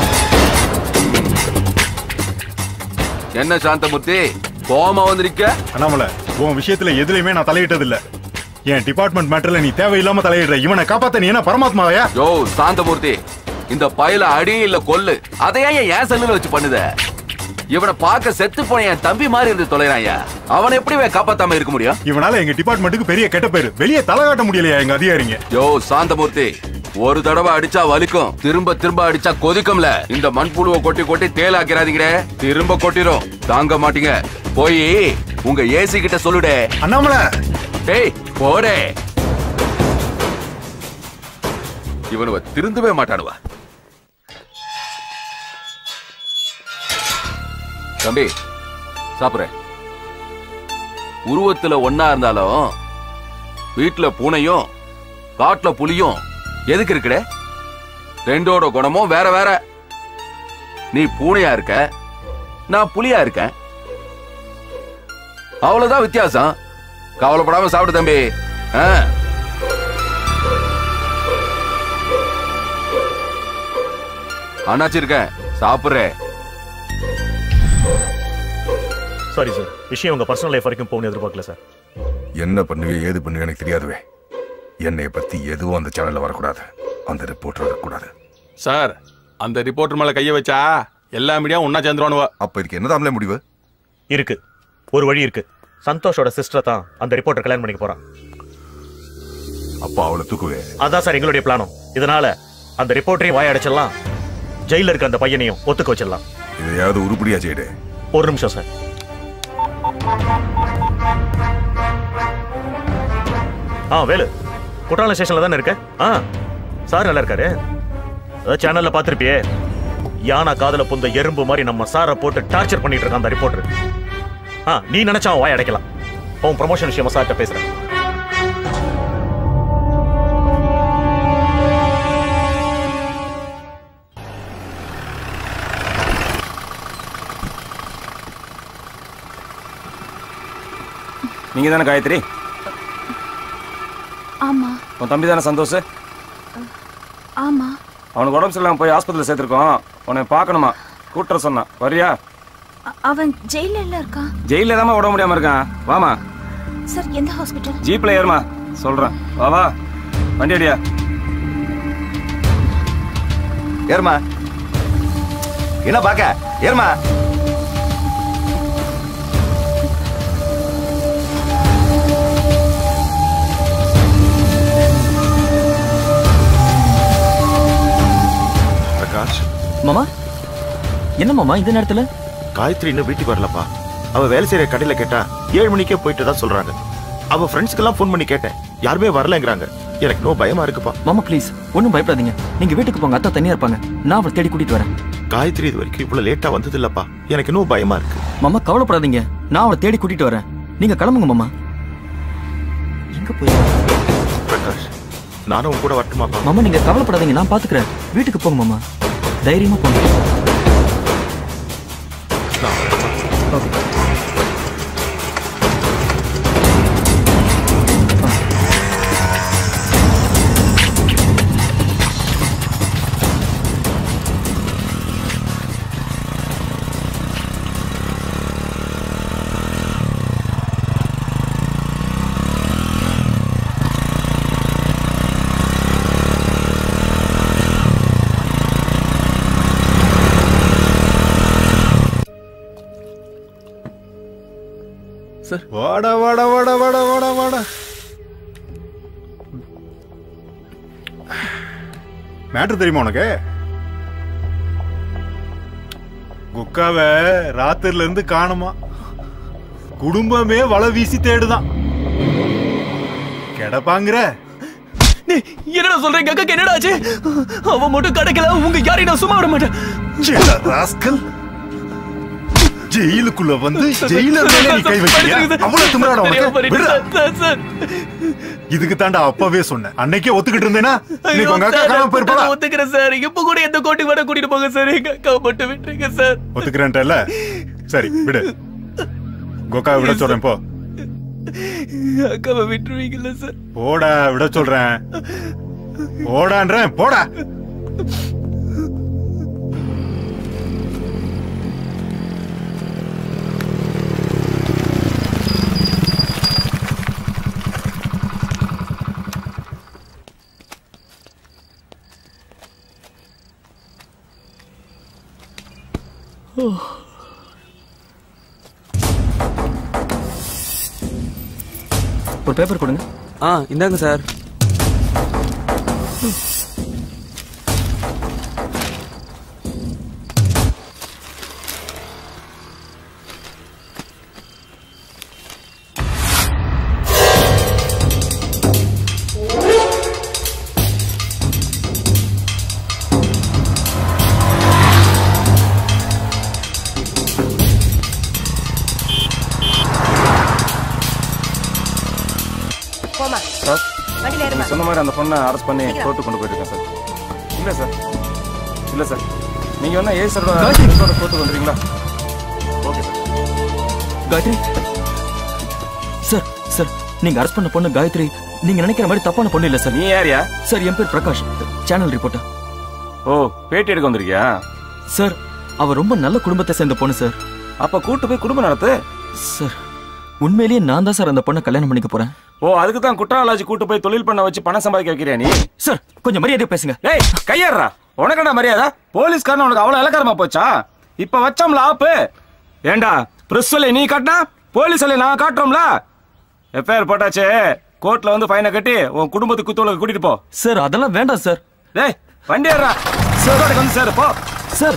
என்ன சாந்தமூர்த்தி கோமா வந்திருக்க அண்ணாமலை உன் விஷயத்துல எதுலயுமே நான் தலையிட்டது இல்ல என் டிபார்ட்மெண்ட் மேட்டர்ல நீ தேவையில்லாம தலையிடுற இவனை காப்பாத்த நீ என்ன பரமாத்மாவையா யோ சாந்தமூர்த்தி இந்த பயல அடி இல்ல கொல்லு அதையே ஏன் செல்லுல வச்சு பண்ணுத இவனை பார்க்க செத்து போன என் தம்பி மாதிரி இருந்து தொலைறாயா அவனை எப்படி இவன் காப்பாத்தாம இருக்க முடியும் இவனால எங்க டிபார்ட்மெண்ட்டுக்கு பெரிய கெட்ட பேரு வெளியே தலை காட்ட முடியலையா எங்க அதிகாரிங்க யோ சாந்தமூர்த்தி ஒரு தடவை அடிச்சா வலிக்கும் திரும்ப திரும்ப அடிச்சா கொதிக்கும்ல இந்த மண்புழுவை கொட்டி கொட்டி தேலாக்கிறாதீங்கடே திரும்ப கொட்டிரும் தாங்க மாட்டீங்க போய் உங்க ஏசி கிட்ட சொல்லுடே அண்ணாமலை டேய் போடே இவனுவ திருந்தவே மாட்டானுவா தம்பி சாப்பிடுற உருவத்துல ஒன்னா இருந்தாலும் வீட்டுல பூனையும் காட்டுல புலியும் எதுக்கு இருக்குடே ரெண்டோட குணமும் வேற வேற நீ பூனையா இருக்க நான் புலியா இருக்கேன் அவ்வளவுதான் வித்தியாசம் கவலைப்படாம சாப்பிடு தம்பி ஆ. அண்ணாச்சி இருக்கேன் சாப்பிடுறேன் சாரி சார் விஷயம் உங்க பர்சனல் லைஃப் வரைக்கும் போகணும்னு எதிர்பார்க்கல சார் என்ன பண்ணுவே ஏது பண்ணுவே எனக்கு தெரியாதுவே என்னைய பத்தி எதுவும் அந்த சேனல்ல வரக்கூடாது அந்த ரிப்போர்ட் வரக்கூடாது சார் அந்த ரிப்போர்ட்டர் மேல கைய வச்சா எல்லா மீடியா ஒன்னா சேர்ந்துருவானுவ அப்ப இதுக்கு என்னதாமலே முடிவு இருக்கு ஒரு வழி இருக்கு சந்தோஷோட சிஸ்டர் தான் அந்த ரிப்போர்ட்டர் கல்யாணம் பண்ணிக்க போறான் அப்பா அவளை தூக்குவே அதான் சார் எங்களுடைய பிளானும் இதனால அந்த ரிப்போர்ட்டரையும் வாய அடைச்சிடலாம் ஜெயில இருக்க அந்த பையனையும் ஒத்துக்க வச்சிடலாம் இதையாவது உருப்படியா செய்யுடு ஒரு நிமிஷம் சார் ஆ வேலு குற்றாலம் ஸ்டேஷன்ல தானே இருக்க ஆ சார் நல்லா இருக்காரு அதான் சேனல்ல பார்த்திருப்பியே யானை காதுல புந்த எறும்பு மாதிரி நம்ம சாரை போட்டு டார்ச்சர் பண்ணிட்டு இருக்கான் அந்த ரிப்போர்ட்டர் ஆ நீ நினைச்சா அவன் வாய் அடைக்கலாம் அவன் ப்ரமோஷன் விஷயமா சார்கிட்ட பேசுறேன் நீங்க தானே காயத்ரி ஆமா உன் தம்பி தானே சந்தோஷ் ஆமா அவனுக்கு உடம்பு சரியில்லாம போய் ஆஸ்பத்திரியில் சேர்த்துருக்கோம் உன்னை பார்க்கணுமா கூட்டுற சொன்னான் வரியா அ- அவன் ஜெயில இல்ல இருக்கான் ஜெயில தாம்மா உடம்பு முடியாம இருக்கான் வாமா சார் எந்த ஹாஸ்பிட்டல் ஜீப்ல ஏறுமா சொல்றேன் வா வா வண்டி அடியா ஏறுமா என்ன பாக்க ஏறுமா பிரகாஷ் மாமா என்ன மாமா இந்த நேரத்துல காயத்ரி இன்னும் வீட்டுக்கு வரலப்பா அவ வேலை செய்யற கடையில கேட்டா ஏழு மணிக்கே போயிட்டு தான் சொல்றாங்க அவ ஃப்ரெண்ட்ஸ்க்கெல்லாம் ஃபோன் பண்ணி கேட்டேன் யாருமே வரலங்கிறாங்க எனக்கு நோ பயமா இருக்குப்பா மாமா ப்ளீஸ் ஒன்றும் பயப்படாதீங்க நீங்க வீட்டுக்கு போங்க அத்தா தனியா இருப்பாங்க நான் அவளை தேடி கூட்டிட்டு வரேன் காயத்ரி இது வரைக்கும் இவ்வளவு லேட்டா வந்தது இல்லப்பா எனக்கு இன்னும் பயமா இருக்கு மாமா கவலைப்படாதீங்க நான் அவளை தேடி கூட்டிட்டு வரேன் நீங்க கிளம்புங்க மாமா எங்க போய் பிரகாஷ் நானும் உன் கூட வரட்டுமாப்பா மாமா நீங்க கவலைப்படாதீங்க நான் பாத்துக்கிறேன் வீட்டுக்கு போங்க மாமா தைரியமா போங்க சார் வாடா வாடா வாடா வாடா வாடா வாடா மேட்ரு தெரியுமா உனக்கு குக்காவ ராத்திரில இருந்து காணுமா குடும்பமே வலை வீசி தேடுதான் கிடப்பாங்கிற என்னடா சொல்றீங்க அக்காக்கு என்னடா ஆச்சு அவ மட்டும் கிடைக்கல உங்க யாரையும் நான் சும்மா விட மாட்டேன் ராஸ்கல் ஜெயிலுக்குள்ள வந்து ஜெயிலர் மேல நீ கை வைக்கிறியா அவ்வளவு திமிராடா உனக்கு விடுடா. இதுக்கு தாண்டா அப்பவே சொன்னேன் அன்னைக்கே ஒத்துக்கிட்டு இருந்தேனா இன்னைக்கு உங்க அக்கா காணாம போயிருப்பாளா ஒத்துக்கிறேன் சார் இப்ப கூட எந்த கோட்டி வர கூட்டிட்டு போங்க சார் எங்க அக்காவை மட்டும் விட்டுருங்க சார் ஒத்துக்கிறேன்ட்டல சரி விடு கோகா விட சொல்றேன் போ அக்காவை விட்டுருவீங்கல்ல சார் போடா விட சொல்றேன் போடான்றேன் போடா ஒரு பேப்பர் கொடுங்க ஆ இந்தாங்க சார் போமா சார் வண்டியில ஏறுமா நீங்க சொன்ன மாதிரி அந்த பொண்ணை அரெஸ்ட் பண்ணி சீக்கிரம். கோர்ட்டு கொண்டு போயிட்டு இருக்கேன் சார் இல்ல சார் இல்ல சார் நீங்க வேணா ஏ சாரோட கோர்ட்டு வந்துறீங்களா okay sir Gayathri sir sir நீங்க அரெஸ்ட் பண்ண பொண்ணு காயத்ரி நீங்க நினைக்கிற மாதிரி தப்பான பொண்ணு இல்ல சார் நீ யாரியா சார் என் பேர் பிரகாஷ் சேனல் ரிப்போர்ட்டர் ஓ பேட்டி எடுக்க வந்திருக்கியா சார் அவ ரொம்ப நல்ல குடும்பத்தை சேர்ந்த பொண்ணு சார் அப்ப கூட்டு போய் குடும்பம் நடத்து சார் உண்மையிலேயே நான் தான் சார் அந்த பொண்ணை கல்யாணம் பண்ணிக்க போறேன் ஓ அதுக்கு தான் குற்றாலாஜி கூட்டு போய் தொழில் பண்ண வச்சு பணம் சம்பாதிக்க வைக்கிறியா நீ சார் கொஞ்சம் மரியாதையா பேசுங்க ஏய் கையேறா உனக்கடா மரியாதை போலீஸ்காரன் உனக்கு அவ்வளவு இலக்காரமா போச்சா இப்ப வச்சோம்ல ஆப்பு ஏண்டா பிரஸ் சொல்லி நீ காட்டினா போலீஸ் சொல்லி நான் காட்டுறோம்ல எஃப்ஐஆர் போட்டாச்சே கோர்ட்ல வந்து ஃபைனை கட்டி உன் குடும்பத்துக்கு குத்தவளுக்கு கூட்டிட்டு போ சார் அதெல்லாம் வேண்டாம் சார் டேய் வண்டி ஏறா சார் வந்து சார் போ சார்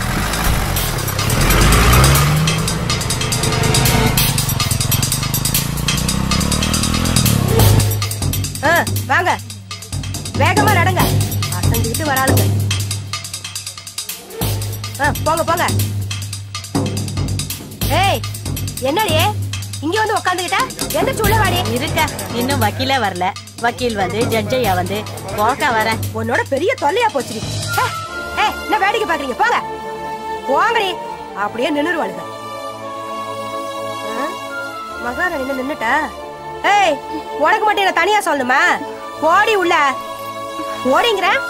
ஆ, வாங்க வேகமா நடங்க அசந்துக்கிட்டு வராளுங்க ஆ, போங்க போங்க ஏய் என்னடி இங்க வந்து உட்காந்துக்கிட்ட எந்த உள்ள வாடி இருக்க இன்னும் வக்கீலே வரல வக்கீல் வந்து ஜட்ஜையா வந்து போக்க வரேன் உன்னோட பெரிய தொல்லையா போச்சுடி ஏ, ஏய் என்ன வேடிக்கை பாக்குறீங்க போங்க போங்கடி அப்படியே நின்னுருவாளுங்க ஆ, மகாராணி என்ன நின்னுட்டா ஏய் உனக்கு மட்டும் என்ன தனியா சொல்லணுமா போடி உள்ள போடிங்கிறேன்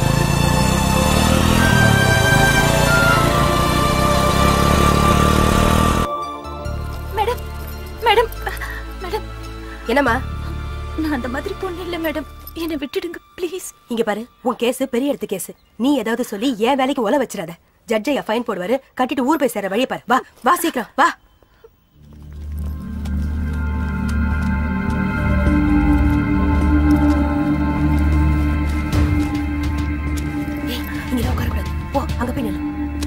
மேடம் மேடம் மேடம் என்னம்மா நான் அந்த மாதிரி பொண்ணு இல்ல மேடம் என்னை விட்டுடுங்க ப்ளீஸ் இங்க பாரு உன் கேஸ் பெரிய இடத்து கேஸ் நீ ஏதாவது சொல்லி என் வேலைக்கு ஒல வச்சிடாத ஜட்ஜையா ஃபைன் போடுவாரு கட்டிட்டு ஊர் போய் சேர வழியை பாரு வா வா சீக்கிரம் வா ஏய், இங்கெல்லாம் உட்காரக்கூடாது போ அங்க போய் நில்லு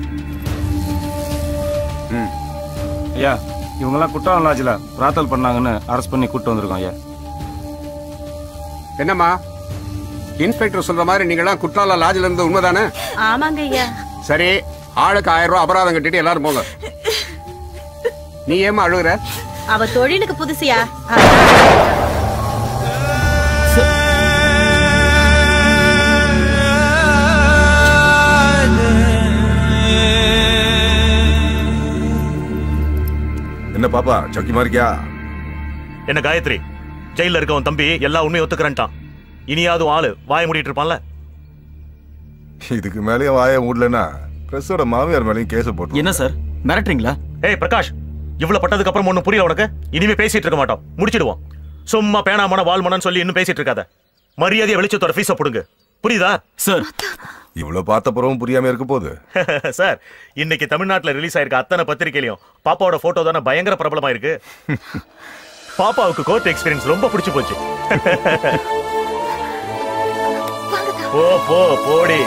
ம் ஐயா இவங்கெல்லாம் குற்றாலம் லாட்ஜில் பிரார்த்தல் பண்ணாங்கன்னு அரெஸ்ட் பண்ணி கூட்டு வந்திருக்கோம் ஐயா என்னம்மா இன்ஸ்பெக்டர் சொல்ற மாதிரி நீங்களாம் குற்றால லாட்ஜில் இருந்த உண்மைதானே ஆமாங்க ஐயா சரி ஆளுக்கு ஆயிரம் ரூபாய் அபராதம் கட்டிட்டு எல்லாரும் போங்க நீ ஏமா அழுகுற அவ தொழிலுக்கு புதுசியா என்ன பாப்பா சௌக்கியமா இருக்கியா என்ன காயத்ரி ஜெயில இருக்க உன் தம்பி எல்லா உண்மையும் ஒத்துக்கிறேன்ட்டான் இனியாவது ஆளு வாய மூடிட்டு இருப்பான்ல இதுக்கு மேலேயே வாய மூடலன்னா பிரஸோட மாமியார் மேலேயும் கேஸ் போட்டு என்ன சார் மிரட்டுறீங்களா ஏய் பிரகாஷ் இவ்வளவு பட்டதுக்கு அப்புறம் ஒண்ணும் புரியல உனக்கு இனிமே பேசிட்டு இருக்க மாட்டோம் முடிச்சிடுவோம் சும்மா பேனாமன வால்மனன்னு சொல்லி இன்னும் பேசிட்டு இருக்காத மரியாதையை வெளிச்சத்தோட ஃபீஸ புடுங்க புரியுதா சார் இவ்வளவு பார்த்த பிறகும் புரியாம இருக்க போகுது சார் இன்னைக்கு தமிழ்நாட்டுல ரிலீஸ் ஆயிருக்க அத்தனை பத்திரிக்கையிலையும் பாப்பாவோட போட்டோ தானே பயங்கர பிரபலமா இருக்கு பாப்பாவுக்கு கோர்ட் எக்ஸ்பீரியன்ஸ் ரொம்ப பிடிச்சு போச்சு போ போ போடி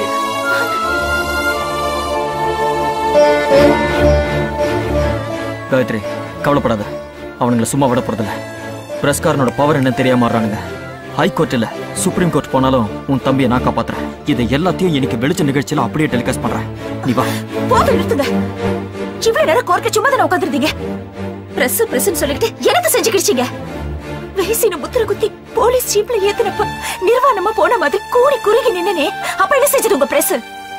காயத்ரி கவலைப்படாத அவனுங்களை சும்மா விட போறதில்ல பிரஸ்காரனோட பவர் என்ன தெரியாம மாறுறானுங்க ஹைகோர்ட் இல்ல சுப்ரீம் கோர்ட் போனாலும் உன் தம்பியை நான் காப்பாத்துறேன் இதை எல்லாத்தையும் இன்னைக்கு வெளிச்ச நிகழ்ச்சியில அப்படியே டெலிகாஸ்ட் பண்றேன் நீ வா போதும் நிறுத்துங்க இவ்வளவு நேரம் கோர்க்க சும்மா தானே உட்காந்துருந்தீங்க பிரஸ் பிரஸ்ன்னு சொல்லிட்டு எனக்கு செஞ்சு கிடிச்சீங்க வயசின முத்திர குத்தி போலீஸ் ஜீப்ல ஏத்தினப்ப நிர்வாணமா போன மாதிரி கூடி குறுகி நின்னனே அப்ப என்ன செஞ்சது உங்க பிரஸ்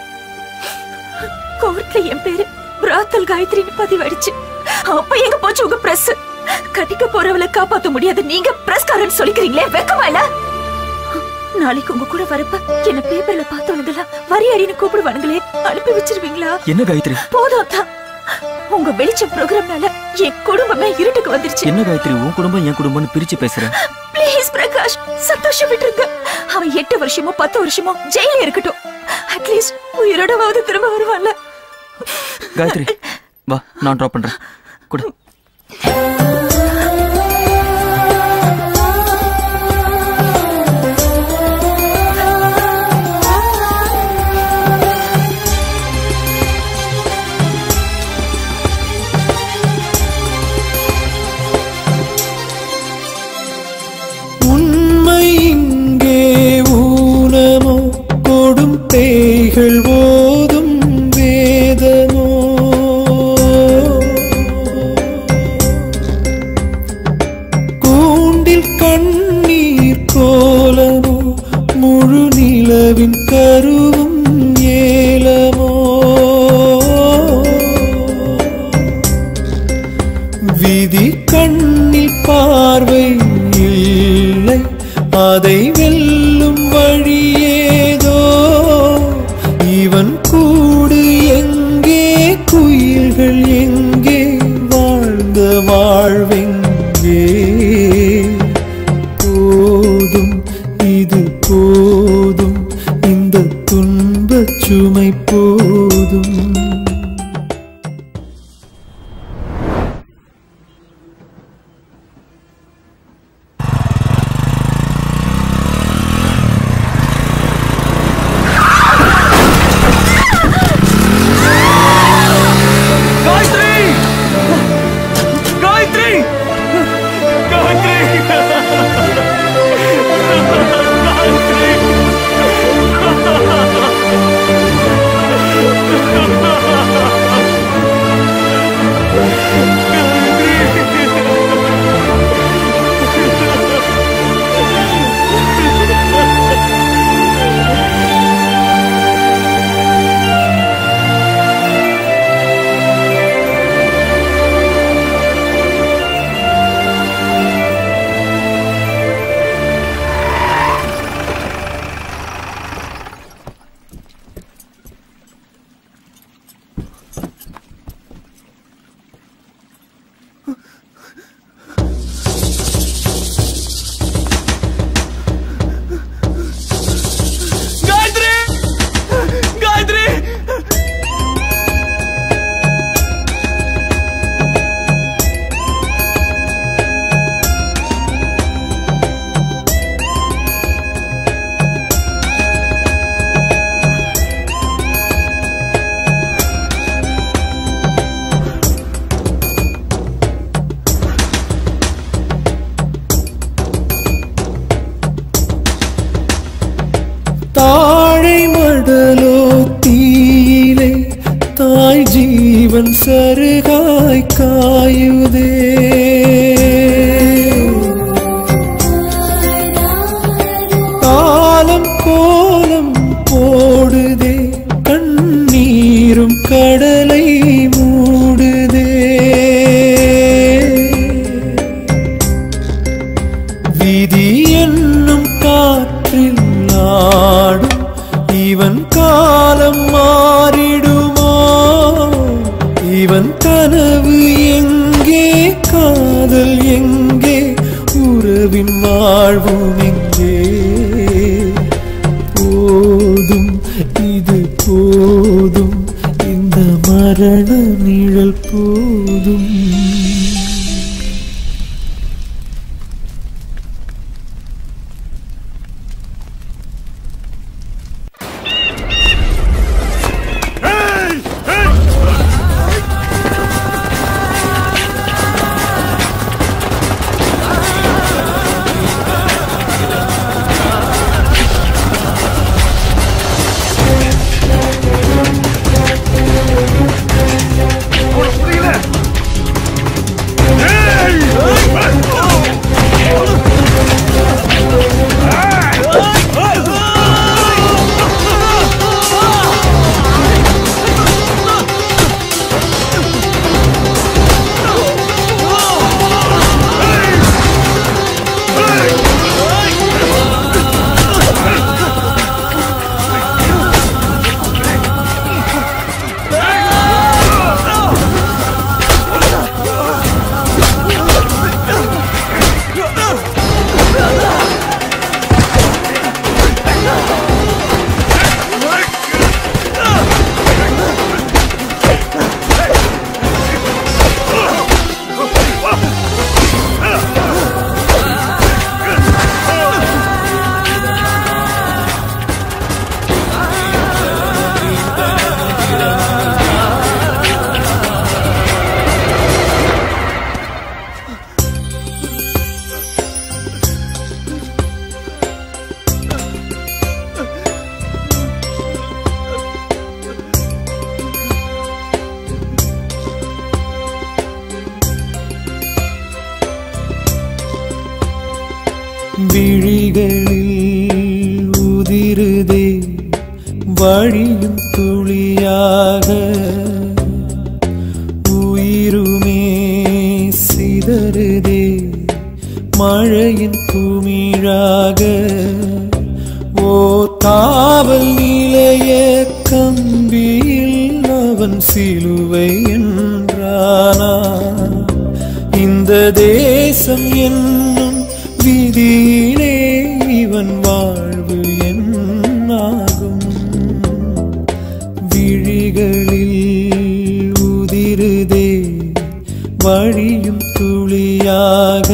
கோர்ட்ல என் பேரு பிராத்தல் காயத்ரின்னு பதிவடிச்சு அப்ப எங்க போச்சு உங்க பிரஸ் கட்டிக்க போறவளை காப்பாத்த முடியாது நீங்க பிரஸ்காரன் சொல்லிக்கிறீங்களே வெக்கமா இல்ல நாளைக்கு உங்க கூட வரப்ப என்ன பேப்பர்ல பார்த்தவனுங்களா வரி அடின்னு கூப்பிடுவானுங்களே அனுப்பி வச்சிருவீங்களா என்ன காயத்ரி போதும் அத்தான் உங்க வெளிச்சம் ப்ரோக்ராம்னால என் குடும்பமே இருட்டுக்கு வந்துருச்சு என்ன காயத்ரி உன் குடும்பம் என் குடும்பம்னு பிரிச்சு பேசுற ப்ளீஸ் பிரகாஷ் சந்தோஷம் விட்டுருங்க அவன் எட்டு வருஷமோ பத்து வருஷமோ ஜெயில இருக்கட்டும் அட்லீஸ்ட் உயிரோடவாவது திரும்ப வருவான்ல காயத்ரி வா நான் ட்ராப் பண்றேன் கொடு உண்மை இங்கே ஊனமோ கொடும் பேய்கள் ஓதும் வேதமோ கூண்டில் கண்ணீர் கோலமோ முழு நிலவின் கருவும் ஏலமோ விதி கண்ணில் பார்வை இல்லை அதை வெல்லும் வழியேதோ இவன் கூடு எங்கே குயில்கள் எங்கே வாழ்ந்த வாழ்வெங்கே போதும் இது போதும் இந்த துன்பச் சுமை போதும் காயத்ரி காயத்ரி காயத்ரி காயத்ரி காயத்ரி தாழை மடலோ தீயிலே தாய் ஜீவன் சருகாய் காயுதே காலம் கோலம் போடுதே கண்ணீரும் கடலை மூடுதே விதி என்னும் காற்றில் ஆடும் இவன் காலம் மாறிடுமோ இவன் கனவு எங்கே காதல் எங்கே உறவின் வாழ்வும் எங்கே ஓ மரண நிழல் போதும் விழிகளில் உதிருதே வழியும் துளியாக உயிருமே சிதறுதே மழையின் குமிழாக ஓ தாவல் நிலைய கம்பியில் அவன் சிலுவை என்றானா இந்த தேசம் என்னும் விதியிலே இவன் வாழ்வு என்னாகும் விழிகளில் உதிருதே வழியும் துளியாக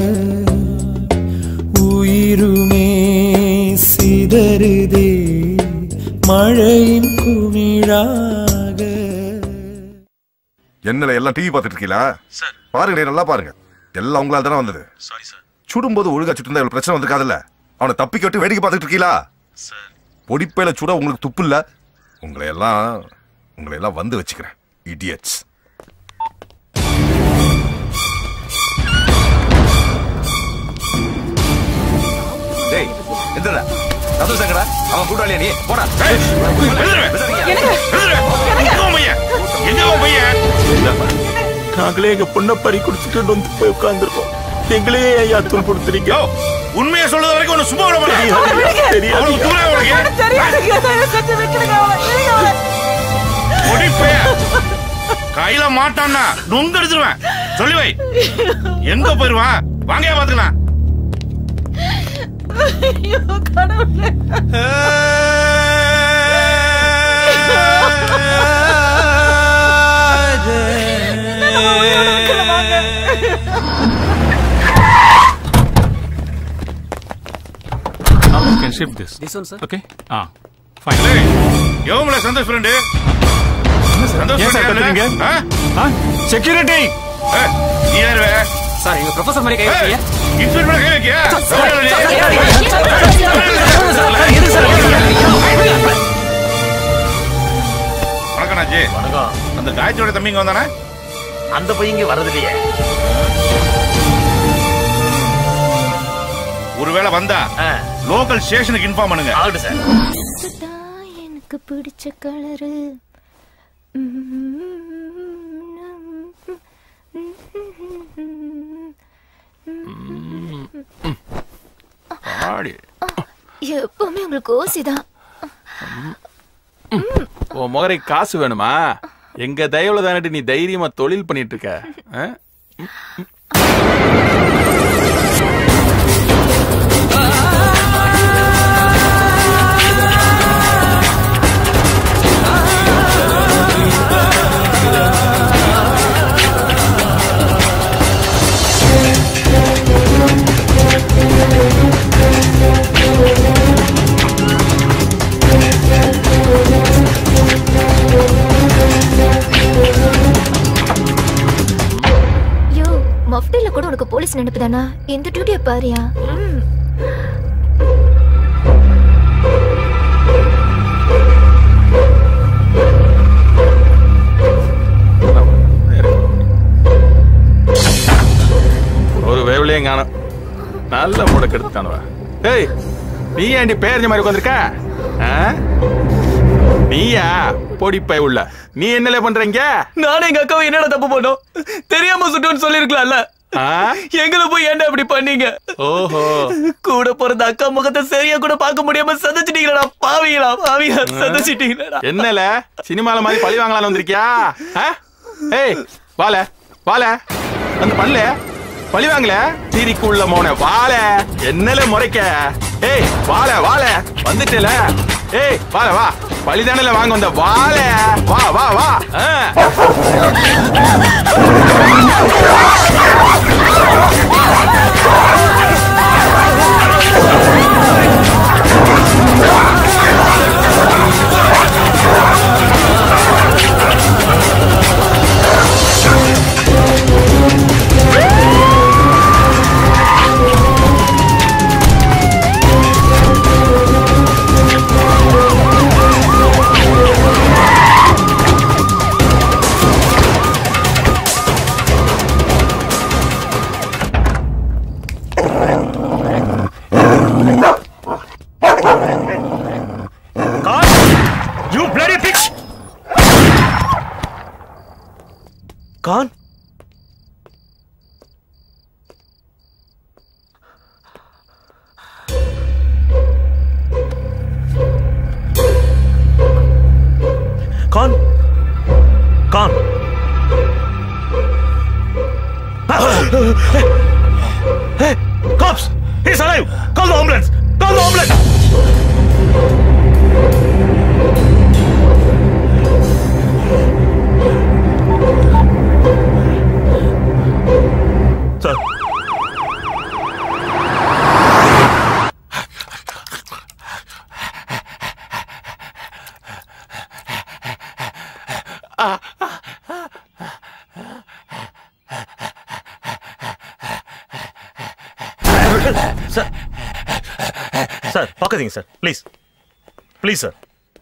உயிருமே சிதறுதே மழையின் குமிழாக என்னல எல்லாம் டிவி பார்த்துட்டு இருக்கீங்களா பாருங்க நல்லா பாருங்க எல்லாம் உங்களால தானே வந்தது சாரி சார் சுடும்போது ஒழுங்கா சுட்டு இவ்வளவு பிரச்சனை வந்திருக்காதுல்ல அவனை தப்பிக்க விட்டு வேடிக்கை பார்த்துட்டு இருக்கீங்களா பொடிப்பையில சுட உங்களுக்கு துப்பு இல்ல உங்களை எல்லாம் உங்களை எல்லாம் வந்து வச்சுக்கிறேன் இடியட்ஸ் டேய் எந்திரடா சந்தோஷ் சங்கடா அவன் கூட்டாளியா நீ போடா நாங்களே எங்க பொண்ணை பறி குடிச்சிட்டு வந்து போய் உட்கார்ந்துருக்கோம் எங்களே ஐயா துன்புறுத்துறீங்க உண்மையை சொல்றது வரைக்கும் ஒன்னு சும்மா விட மாட்டேன் தெரியாது. அவனுக்கு தூரம் உனக்கு கையில மாட்டான்னா நொந்து எடுத்துருவேன் சொல்லி வை எங்க போயிருவான் வாங்க பாத்துக்கலாம் ஐயோ கடவுளே You can shift this. This one, sir. Okay. Ah, fine. எவங்கள சந்தோஷ் ஃப்ரெண்டு சந்தோஷ் ஏன் சார் friend கத்துறீங்க? யாருல? செக்யூரிட்டி ஏய், நீ யாரு வே? சார் எங்க ப்ரொஃபசர் மாதிரி கை வைக்கீங்க ஏய், இன்ஸ்பெக்டர் மேல கை வைக்கியா? வணக்கம் நாச்சி வணக்கம் அந்த காயத்ரியோட தம்பிங்க வந்தானே அந்த பையங்க வரது இல்லையே ஒருவேளை வந்தா லோக்கல் ஸ்டேஷனுக்கு இன்ஃபார்ம் பண்ணுங்க ஆகட்டும் சார் இதுதான் எனக்கு பிடிச்ச கலரு ஆடி எப்பவுமே உங்களுக்கு ஓசிதான் உன் முகரை காசு வேணுமா எங்க தயவுல தானே நீ தைரியமா தொழில் பண்ணிட்டு இருக்க ஆ? கூட உனக்கு போலீஸ் நினைப்புதானா எந்த டியூட்டியை பாரியா ம். ஒரு வேவலையும் காணும் நல்ல மூட கெடுத்தானுவ ஏய் நீ ஏன்டி பேரஞ்ச மாதிரி உட்காந்துருக்க நீயா பொடிப்பை உள்ள நீ என்னல பண்றீங்க நானும் எங்க அக்காவை என்னடா தப்பு பண்ணோம் தெரியாம சுட்டோன்னு சொல்லிருக்கலாம்ல எங்களை போய் ஏன்டா இப்படி பண்ணீங்க ஓஹோ கூட பிறந்த அக்கா முகத்தை சரியா கூட பார்க்க முடியாம சதைச்சிட்டீங்களா பாவீங்களா பாவியா சதைச்சிட்டீங்களா என்னல சினிமால மாதிரி பழி வாங்கலாம்னு வந்திருக்கியா ஆ? ஏய் வால வால வந்து பண்ணல பழி வாங்கல தீரிக்குள்ள மோன வால என்னல முறைக்க ஏய் வால வால வந்துட்டல ஏய் வால வா பழிதானல வாங்க வந்த வால வா வா வா ஆ. You bloody bitch! Khan Khan Khan Hey, cops! He's alive! Call the ambulance! Call the ambulance! Sir sir sir பார்க்காதீங்க சார் ப்ளீஸ் ப்ளீஸ் சார்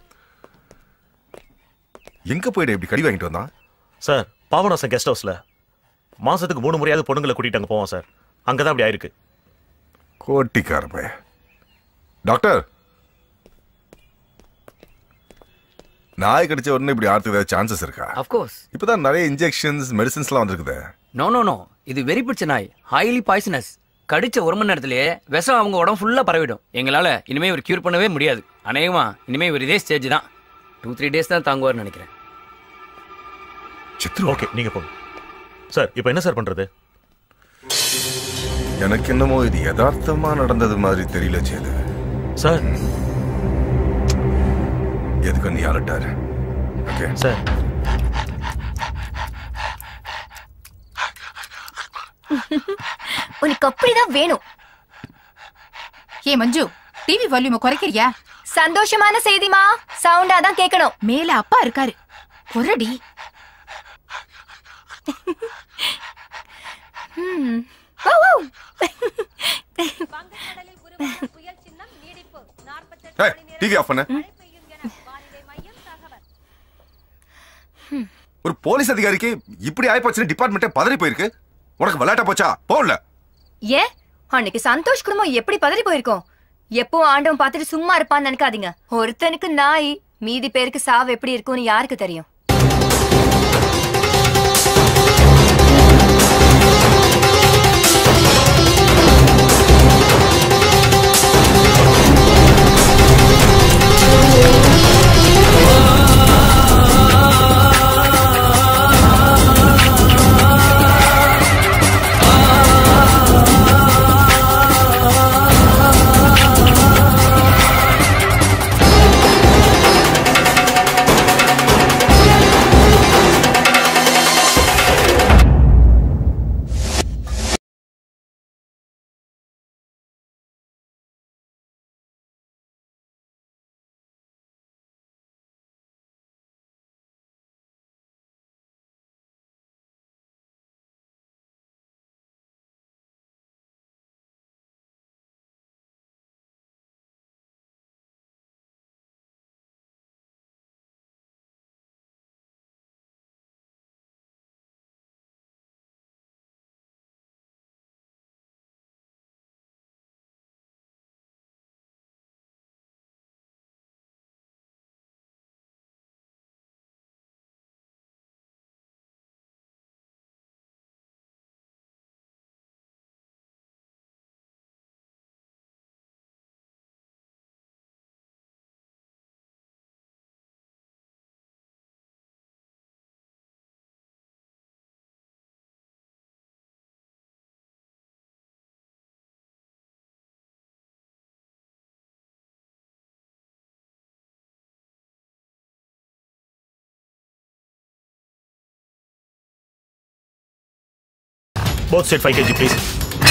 எங்க போயிட்டு இப்படி கடி வாங்கிட்டு வந்தான் சார் பாவனாசன் கெஸ்ட் ஹவுஸ்ல மாசத்துக்கு மூணு முறையாவது பொண்ணுங்களை கூட்டிட்டு அங்க போவோம் சார் அங்கதான் அப்படி ஆயிருக்கு கோட்டிக்கார பையன் டாக்டர் நாய் கடிச்ச உடனே இப்படி ஆர்த்து ஏதாவது சான்சஸ் இருக்கா அஃப்கோர்ஸ் இப்பதான் நிறைய இன்ஜெக்ஷன்ஸ் மெடிசின்ஸ்லாம் வந்திருக்குது நோ நோ நோ இது வெறி பிடிச்ச நாய் ஹைலி பாய்சனஸ் கடிச்ச ஒரு மணி நேரத்திலேயே விஷம் அவங்க உடம்பு ஃபுல்லா பரவிடும் எங்களால இனிமே இவர் கியூர் பண்ணவே முடியாது அநேகமா இனிமே இவர் இதே ஸ்டேஜ் தான் டூ த்ரீ டேஸ் தான் தாங்குவார்னு நினைக்கிறேன் ஓகே நீங்க போங்க சார் இப்போ என்ன சார் பண்றது எனக்கு என்னமோ இது யதார்த்தமா நடந்தது மாதிரி தெரியல சேது சார் எதுக்கு நீ அலட்டாரு ஓகே சார் உனக்கு அப்படிதான் வேணும் ஏ மஞ்சு டிவி வால்யூம குறைக்கிறியா சந்தோஷமான செய்திமா சவுண்டா தான் கேட்கணும் மேல அப்பா இருக்காரு குரடி ம். வௌ, வௌ. ஏய் டிவி ஆஃப் பண்ணு ஒரு போலீஸ் அதிகாரிக்கு இப்படி ஆயிப்போச்சுன்னு டிபார்ட்மெண்ட்டே பதறி போயிருக்கு உனக்கு விளையாட்ட போச்சா போகல ஏன் அன்னைக்கு சந்தோஷ் குடும்பம் எப்படி பதறி போயிருக்கோம் எப்போ ஆண்டவன் பார்த்துட்டு சும்மா இருப்பான்னு நினைக்காதீங்க ஒருத்தனுக்கு நாய் மீதி பேருக்கு சாவு எப்படி இருக்கும்னு யாருக்கு தெரியும் ஆ both set five KG please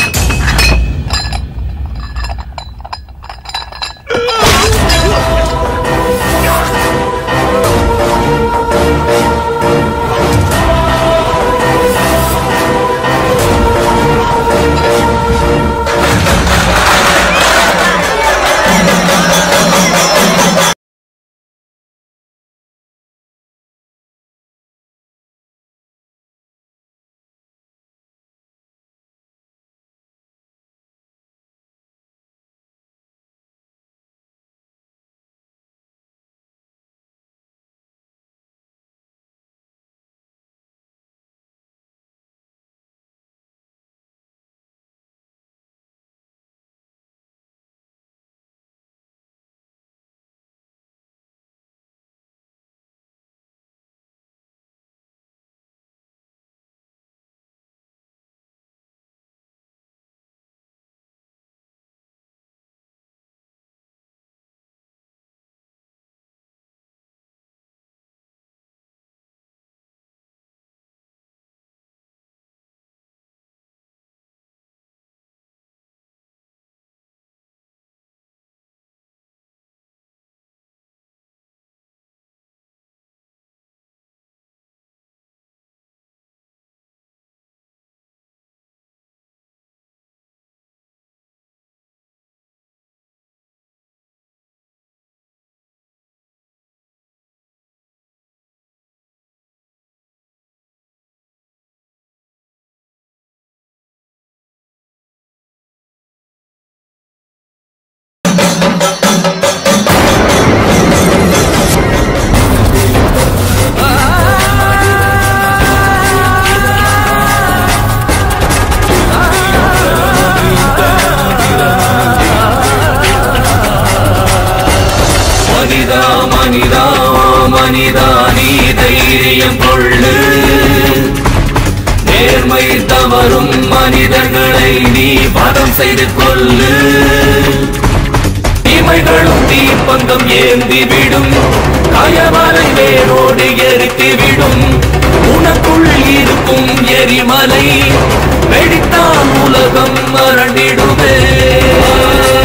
மனிதா மனிதா ஓ மனிதா நீ தைரியம் கொள்ளு நேர்மை தவறும் மனிதர்களை நீ வதம் செய்து கொள்ளு தீமைகளும் தீப்பந்தம் ஏந்தி விடும் கயவரை வேரோடு எரித்து விடும் உனக்குள் இருக்கும் எரிமலை வெடித்தான் உலகம் மறண்டிடுமே